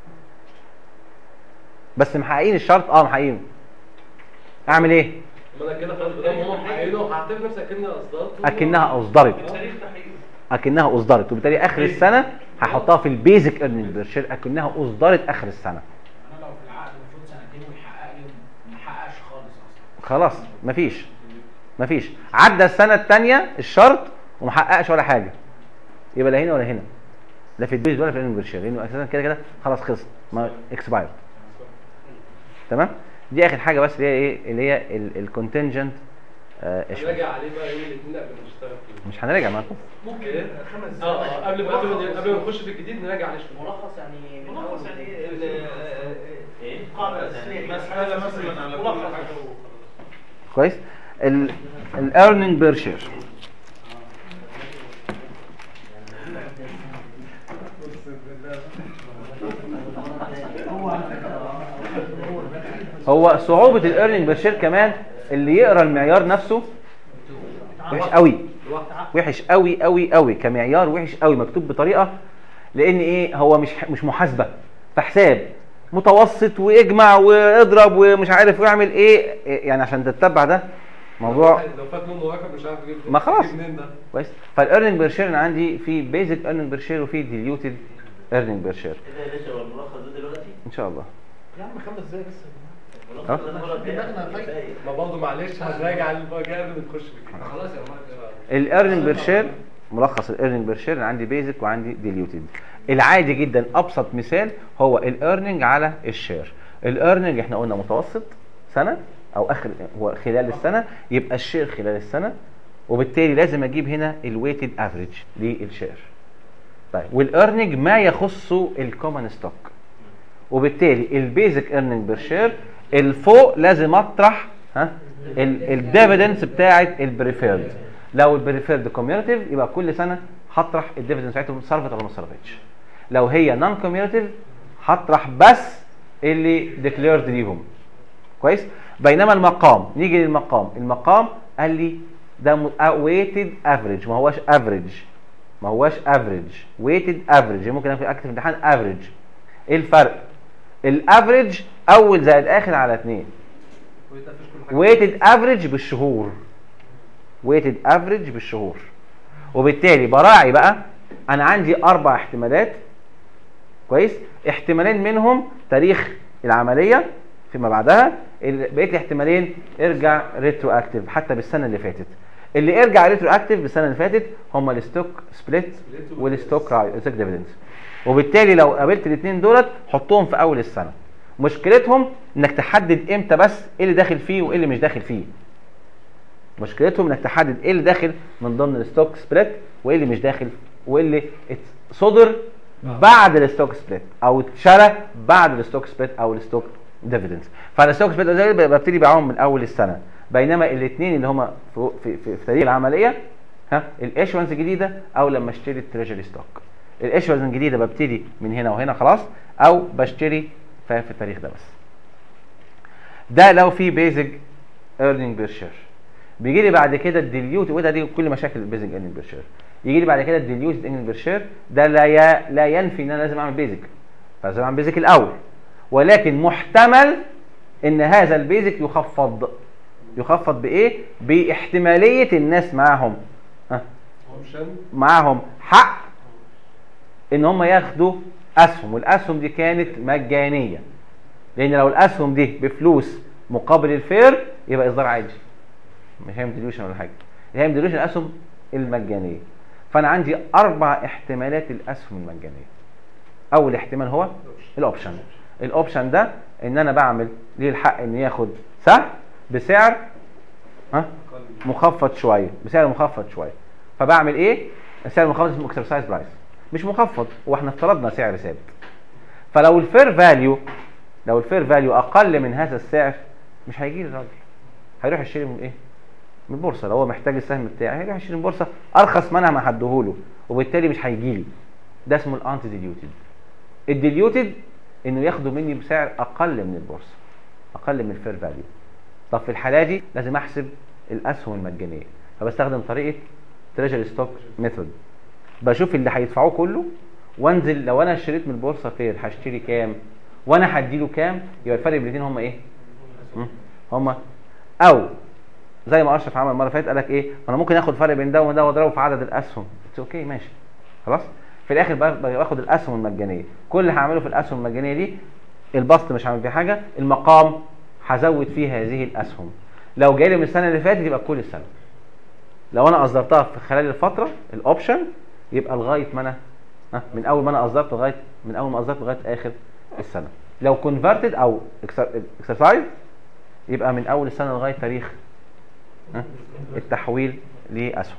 بس محققين الشرط اه محققينه اعمل ايه ما انا كده خلاص بدل ما هم محققينه هعتبر نفسي اكني اصدرت اكنها اصدرت تاريخ تحقيق اكنها اصدرت وبالتالي اخر السنه هحطها في البيزك ايرنينج بير شير اكنها اصدرت اخر السنه انا لو في العقد المفروض سنتين ويحقق لي ما حققش خالص اصلا خلاص مفيش مفيش عدى السنه الثانيه الشرط ومحققش ولا حاجه يبقى لا هنا ولا هنا لا في البيز ولا في الايرنينج بير شير لانه اساسا كده كده خلاص خلص ما اكسبايرد تمام دي اخر حاجه بس اللي هي ايه اللي هي الكونتنجنت هنراجع عليه بقى يوم الاثنين قبل ما نشتغل فيه مش هنراجع معاكم ممكن خمس اه اه قبل ما قبل ما قبل ما نخش في الجديد نراجع عليه شويه ملخص يعني من ملخص أول يعني ال- ايه؟ القاعده الاساسيه مسألة مثلا على كل ملخص حاجة كويس الايرنينج بير شير هو صعوبة الايرنينج بير شير كمان اللي يقرا المعيار نفسه وحش قوي وحش قوي قوي قوي كمعيار وحش قوي مكتوب بطريقة لان ايه هو مش مش محاسبة فحساب متوسط واجمع واضرب ومش عارف ويعمل ايه يعني عشان تتبع ده موضوع لو فات منه واحد مش عارف يجيب ما خلاص. يجيب منين ده كويس فالايرنينج بير شير انا عندي في بيزك ايرنينج بير شير وفي ديليوتد ايرنينج بير شير كده يا باشا هو الملخص ده دلوقتي ان شاء الله يا عم خمس دقايق بس الملخص ده المره الجايه دماغنا فايقة. كفاية. ما برضه معلش هنراجع المره الجايه قبل ما نخش في الجديد خلاص يا مرة الايرنينج بير شير ملخص الايرنينج بير شير انا عندي بيزك وعندي ديليوتد العادي جدا ابسط مثال هو الايرنينج على الشير الايرنينج احنا قلنا متوسط سنه او اخر هو خلال السنه يبقى الشير خلال السنه وبالتالي لازم اجيب هنا الويتد افريج للشير طيب والايرنينج ما يخص الكومن ستوك وبالتالي البيزك ايرنينج بير شير الفوق لازم اطرح ها الديفيدنس بتاعه البريفيرد لو البريفيرد كوميونيتيف يبقى كل سنه هطرح الديفيدنس بتاعتهم صرفت ولا ما صرفتش لو هي نون كوميونيتيف هطرح بس اللي ديكليرد ليهم كويس بينما المقام نيجي للمقام المقام قال لي ده ويتد افريج ما هوش افريج ما هوش افريج ويتد افريج ممكن اكتب في امتحان افريج ايه الفرق الافريج اول زائد اخر على اتنين ويتد افريج بالشهور ويتد افريج بالشهور وبالتالي براعي بقى انا عندي اربع احتمالات كويس احتمالين منهم تاريخ العمليه فيما بعدها ال- بقيه الاحتمالين ارجع ريترو اكتيف حتى بالسنه اللي فاتت اللي ارجع ريترو اكتيف بالسنه اللي فاتت هم الستوك سبليت والستوك راي الستوك ديفيدنس وبالتالي لو قابلت الاثنين دولت حطهم في اول السنه مشكلتهم انك تحدد امتى بس ايه اللي داخل فيه وايه اللي مش داخل فيه مشكلتهم انك تحدد ايه اللي داخل من ضمن الستوك سبليت وايه اللي مش داخل وايه اللي ات- صدر بعد الستوك سبليت او اتشرى بعد الستوك سبليت او الستوك ديفيدنس فالستوك سبليت ده ببتدي بعهم من اول السنه بينما الاثنين اللي هم في, في, في, في تاريخ العمليه ها الايشونس الجديده او لما اشتري التريجري ستوك الايشونس الجديده ببتدي من هنا وهنا خلاص او بشتري في في التاريخ ده بس ده لو في بيزك ايرنينج بير شير بيجي لي بعد كده الديليوت وده دي كل مشاكل البيزك ايرنينج بير شير يجي لي بعد كده الديليوت ايرنينج بير شير ده لا ي... لا ينفي ان انا لازم اعمل بيزك فلازم اعمل بيزك الاول ولكن محتمل ان هذا البيزك يخفض يخفض بايه باحتماليه الناس معاهم ها اوبشن معاهم حق ان هم ياخدوا اسهم والاسهم دي كانت مجانيه لان لو الاسهم دي بفلوس مقابل الفير يبقى اصدار عادي مش هي ديليوشن ولا حاجه هي ديليوشن الاسهم المجانيه فانا عندي اربع احتمالات الاسهم المجانيه اول احتمال هو الاوبشن الاوبشن ده ان انا بعمل ليه الحق ان ياخد سهم بسعر ها مخفض شويه بسعر مخفض شويه فبعمل ايه السعر المخفض اسمه اكسرسايز برايس مش مخفض هو احنا افترضنا سعر ثابت فلو الفير فاليو لو الفير فاليو اقل من هذا السعر مش هيجي لي الراجل هيروح يشتري من ايه من البورصه لو هو محتاج السهم بتاعي هيروح يشتري من البورصه ارخص ما انا ما هديهوله وبالتالي مش هيجي لي ده اسمه الانتي ديليوتد الديليوتد انه ياخدوا مني بسعر اقل من البورصه اقل من الفير فاليو طب في الحاله دي لازم احسب الاسهم المجانيه فبستخدم طريقه تريجري ستوك ميثود بشوف اللي هيدفعوه كله وانزل لو انا اشتريت من البورصه فير هشتري كام وانا هديله كام يبقى الفرق بين الاثنين هم ايه هم- هم او زي ما اشرف عمل المره اللي فاتت قال لك ايه انا ممكن اخد فرق بين ده وده واضربه في عدد الاسهم اتس اوكي ماشي خلاص في الاخر بقى- بقى باخد الاسهم المجانيه كل اللي هعمله في الاسهم المجانيه دي البسط مش هعمل فيه حاجه المقام هزود فيه هذه الاسهم لو جاي لي من السنه اللي فاتت يبقى كل السنه لو انا اصدرتها في خلال الفتره الاوبشن يبقى لغايه ما انا ها، من اول ما انا اصدرت لغايه من اول ما اصدرت لغايه اخر السنه لو كونفرتد او اكسرسايز يبقى من اول السنه لغايه تاريخ ها، التحويل لاسهم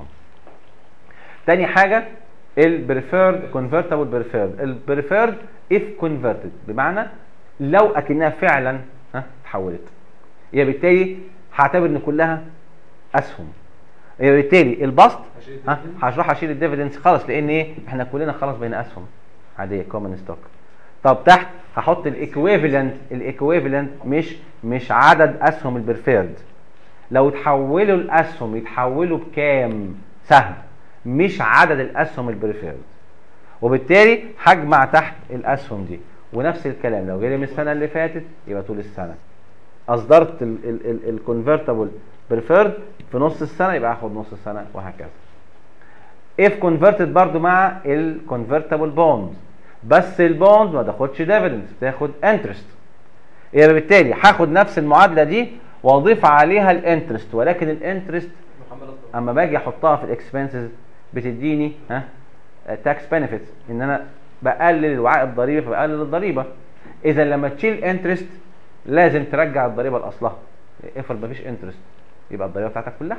تاني حاجه البريفيرد كونفرتبل بريفيرد البريفيرد اف كونفرتد بمعنى لو اكنها فعلا ها اتحولت يبقى بالتالي هعتبر ان كلها اسهم يبقى بالتالي البسط ها هروح اشيل الديفيدنس خلاص لان ايه احنا كلنا خلاص بين اسهم عاديه كومن ستوك طب تحت هحط الايكويفالنت الايكويفالنت مش مش عدد اسهم البريفيرد لو تحولوا الاسهم يتحولوا بكام سهم مش عدد الاسهم البريفيرد وبالتالي هجمع تحت الاسهم دي ونفس الكلام لو جالي من السنه اللي فاتت يبقى طول السنه اصدرت الكونفرتبل بريفيرد في نص السنه يبقى هاخد نص السنه وهكذا اف كونفرتد برضو مع الكونفرتبل بوند بس البوند ما تاخدش ديفيدنس بتاخد انترست يبقى بالتالي هاخد نفس المعادله دي واضيف عليها الانترست ولكن الانترست اما باجي احطها في الاكسبنسز بتديني ها تاكس بنفيتس ان انا بقلل الوعاء الضريبي فبقلل الضريبه اذا لما تشيل انترست لازم ترجع الضريبه لاصلها افرض مفيش انترست يبقى الضريبه بتاعتك كلها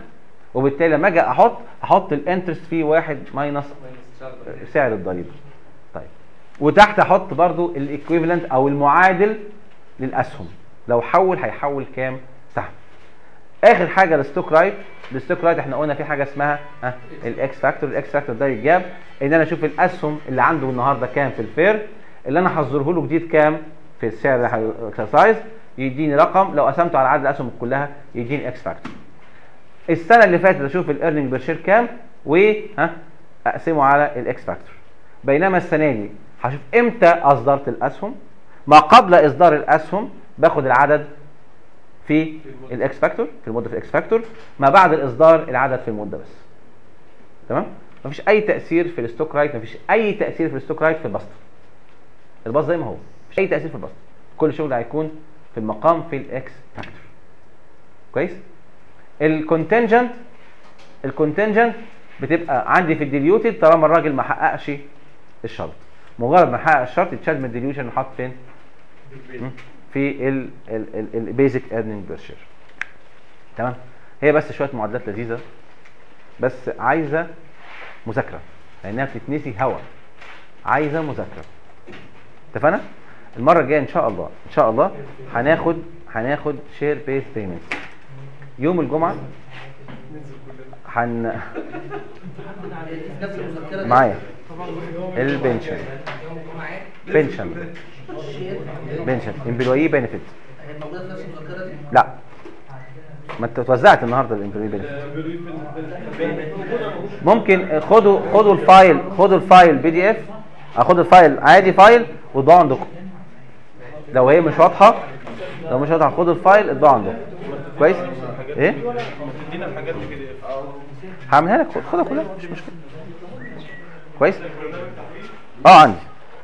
وبالتالي لما اجي احط احط الانترست فيه واحد ماينس سعر الضريبه طيب وتحت احط برضو الايكويفالنت او المعادل للاسهم لو حول هيحول كام سهم اخر حاجه الستوك رايت الستوك رايت احنا قلنا في حاجه اسمها ها الاكس فاكتور الاكس فاكتور ده يتجاب ان انا اشوف الاسهم اللي عنده النهارده كام في الفير اللي انا هصدره له جديد كام في السعر الاكسرسايز يديني رقم لو قسمته على عدد الاسهم كلها يديني اكس فاكتور السنه اللي فاتت اشوف الايرننج بير شير كام وها اقسمه على الاكس فاكتور بينما السنه دي هشوف امتى اصدرت الاسهم ما قبل اصدار الاسهم باخد العدد في الاكس فاكتور في المده في الاكس فاكتور ما بعد الاصدار العدد في المده بس تمام مفيش اي تاثير في الستوك رايت مفيش اي تاثير في الستوك رايت في البسط البسط زي ما هو مفيش اي تاثير في البسط كل شغل هيكون في المقام في الاكس فاكتور كويس الكونتنجنت الكونتنجنت بتبقى عندي في الديليوتد طالما الراجل ما حققش الشرط مجرد ما حقق الشرط يتشال من الديليوشن ويحط فين مم. في البيزك ايرنينج بير شير تمام هي بس شويه معادلات لذيذه بس عايزه مذاكره لانها بتتنسي هوا عايزه مذاكره اتفقنا المره الجايه ان شاء الله ان شاء الله هناخد هناخد شير بيس بيمنت يوم الجمعه هن نفس المذكره دي. معايا البنشن بنشن بنشن امبلوي بنفيت هي موجوده في نفس المذكره دي لا ما انت اتوزعت النهارده الامبلوي بنفيت ممكن خدوا خدوا الفايل خدوا الفايل بي دي اف اخد الفايل عادي فايل وضعوا عندكم لو هي مش واضحه لو مش واضحه خدوا الفايل اطبعوا عندكم كويس ايه ادينا الحاجات دي بي دي اف هعملها لك خد- خدها كلها مش مشكله كويس اه عندي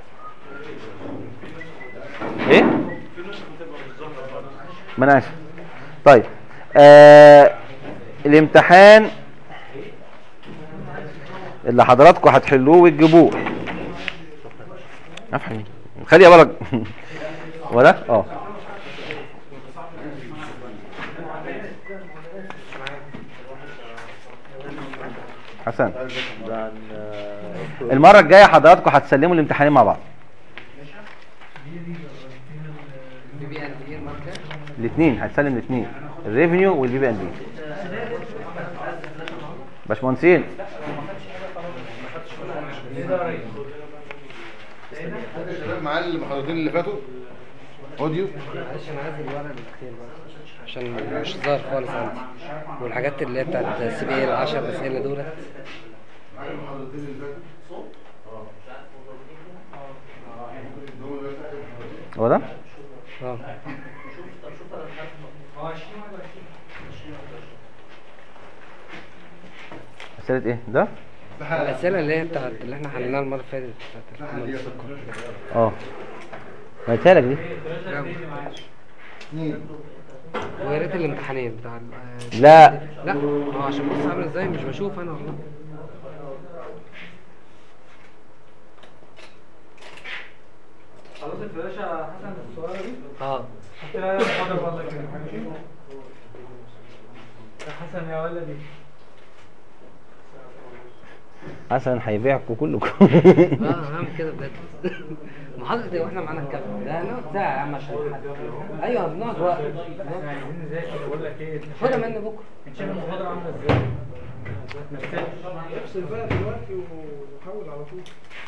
ايه ما انا عارف طيب آه الامتحان اللي حضراتكم هتحلوه وتجيبوه افهم خلي بالك ولا اه حسن المره الجايه حضراتكم هتسلموا الامتحانين مع بعض بي بي ان دي الماركه الاثنين هتسلم الاثنين الريفينيو والبي بي ان بي باشمهندسين شباب معاه المحاضرتين اللي فاتوا اوديو معلش انا عايز الورق الاخير بقى عشان مش ظاهر خالص عندي والحاجات اللي هي بتاعت سي بي ال 10 اسئله دولت معاه المحاضرتين اللي فاتوا هو ده اه اسئله ايه ده الاسئله اللي هي بتاعت اللي احنا حليناها المره اللي فاتت بتاعت الحمل السكر اه ما قلتها لك دي ويا ريت الامتحانين بتاع ال- لا. لا هو عشان بص عامل ازاي مش بشوف انا والله خلاص الفلاشه حسن الصغيره دي اه حط لها محاضره برضه كده يا حسن يا ولدي حسن هيبيعكم كلكم اه هعمل كده بجد محاضرة ايه واحنا معانا الكلام ده هنقعد ساعة يا عم عشان الحل. ايوه بنقعد وقت احنا عايزين نذاكر بقول لك ايه خدها مني بكره انت شايف المحاضره عامله ازاي؟ افصل بقى دلوقتي وحول على طول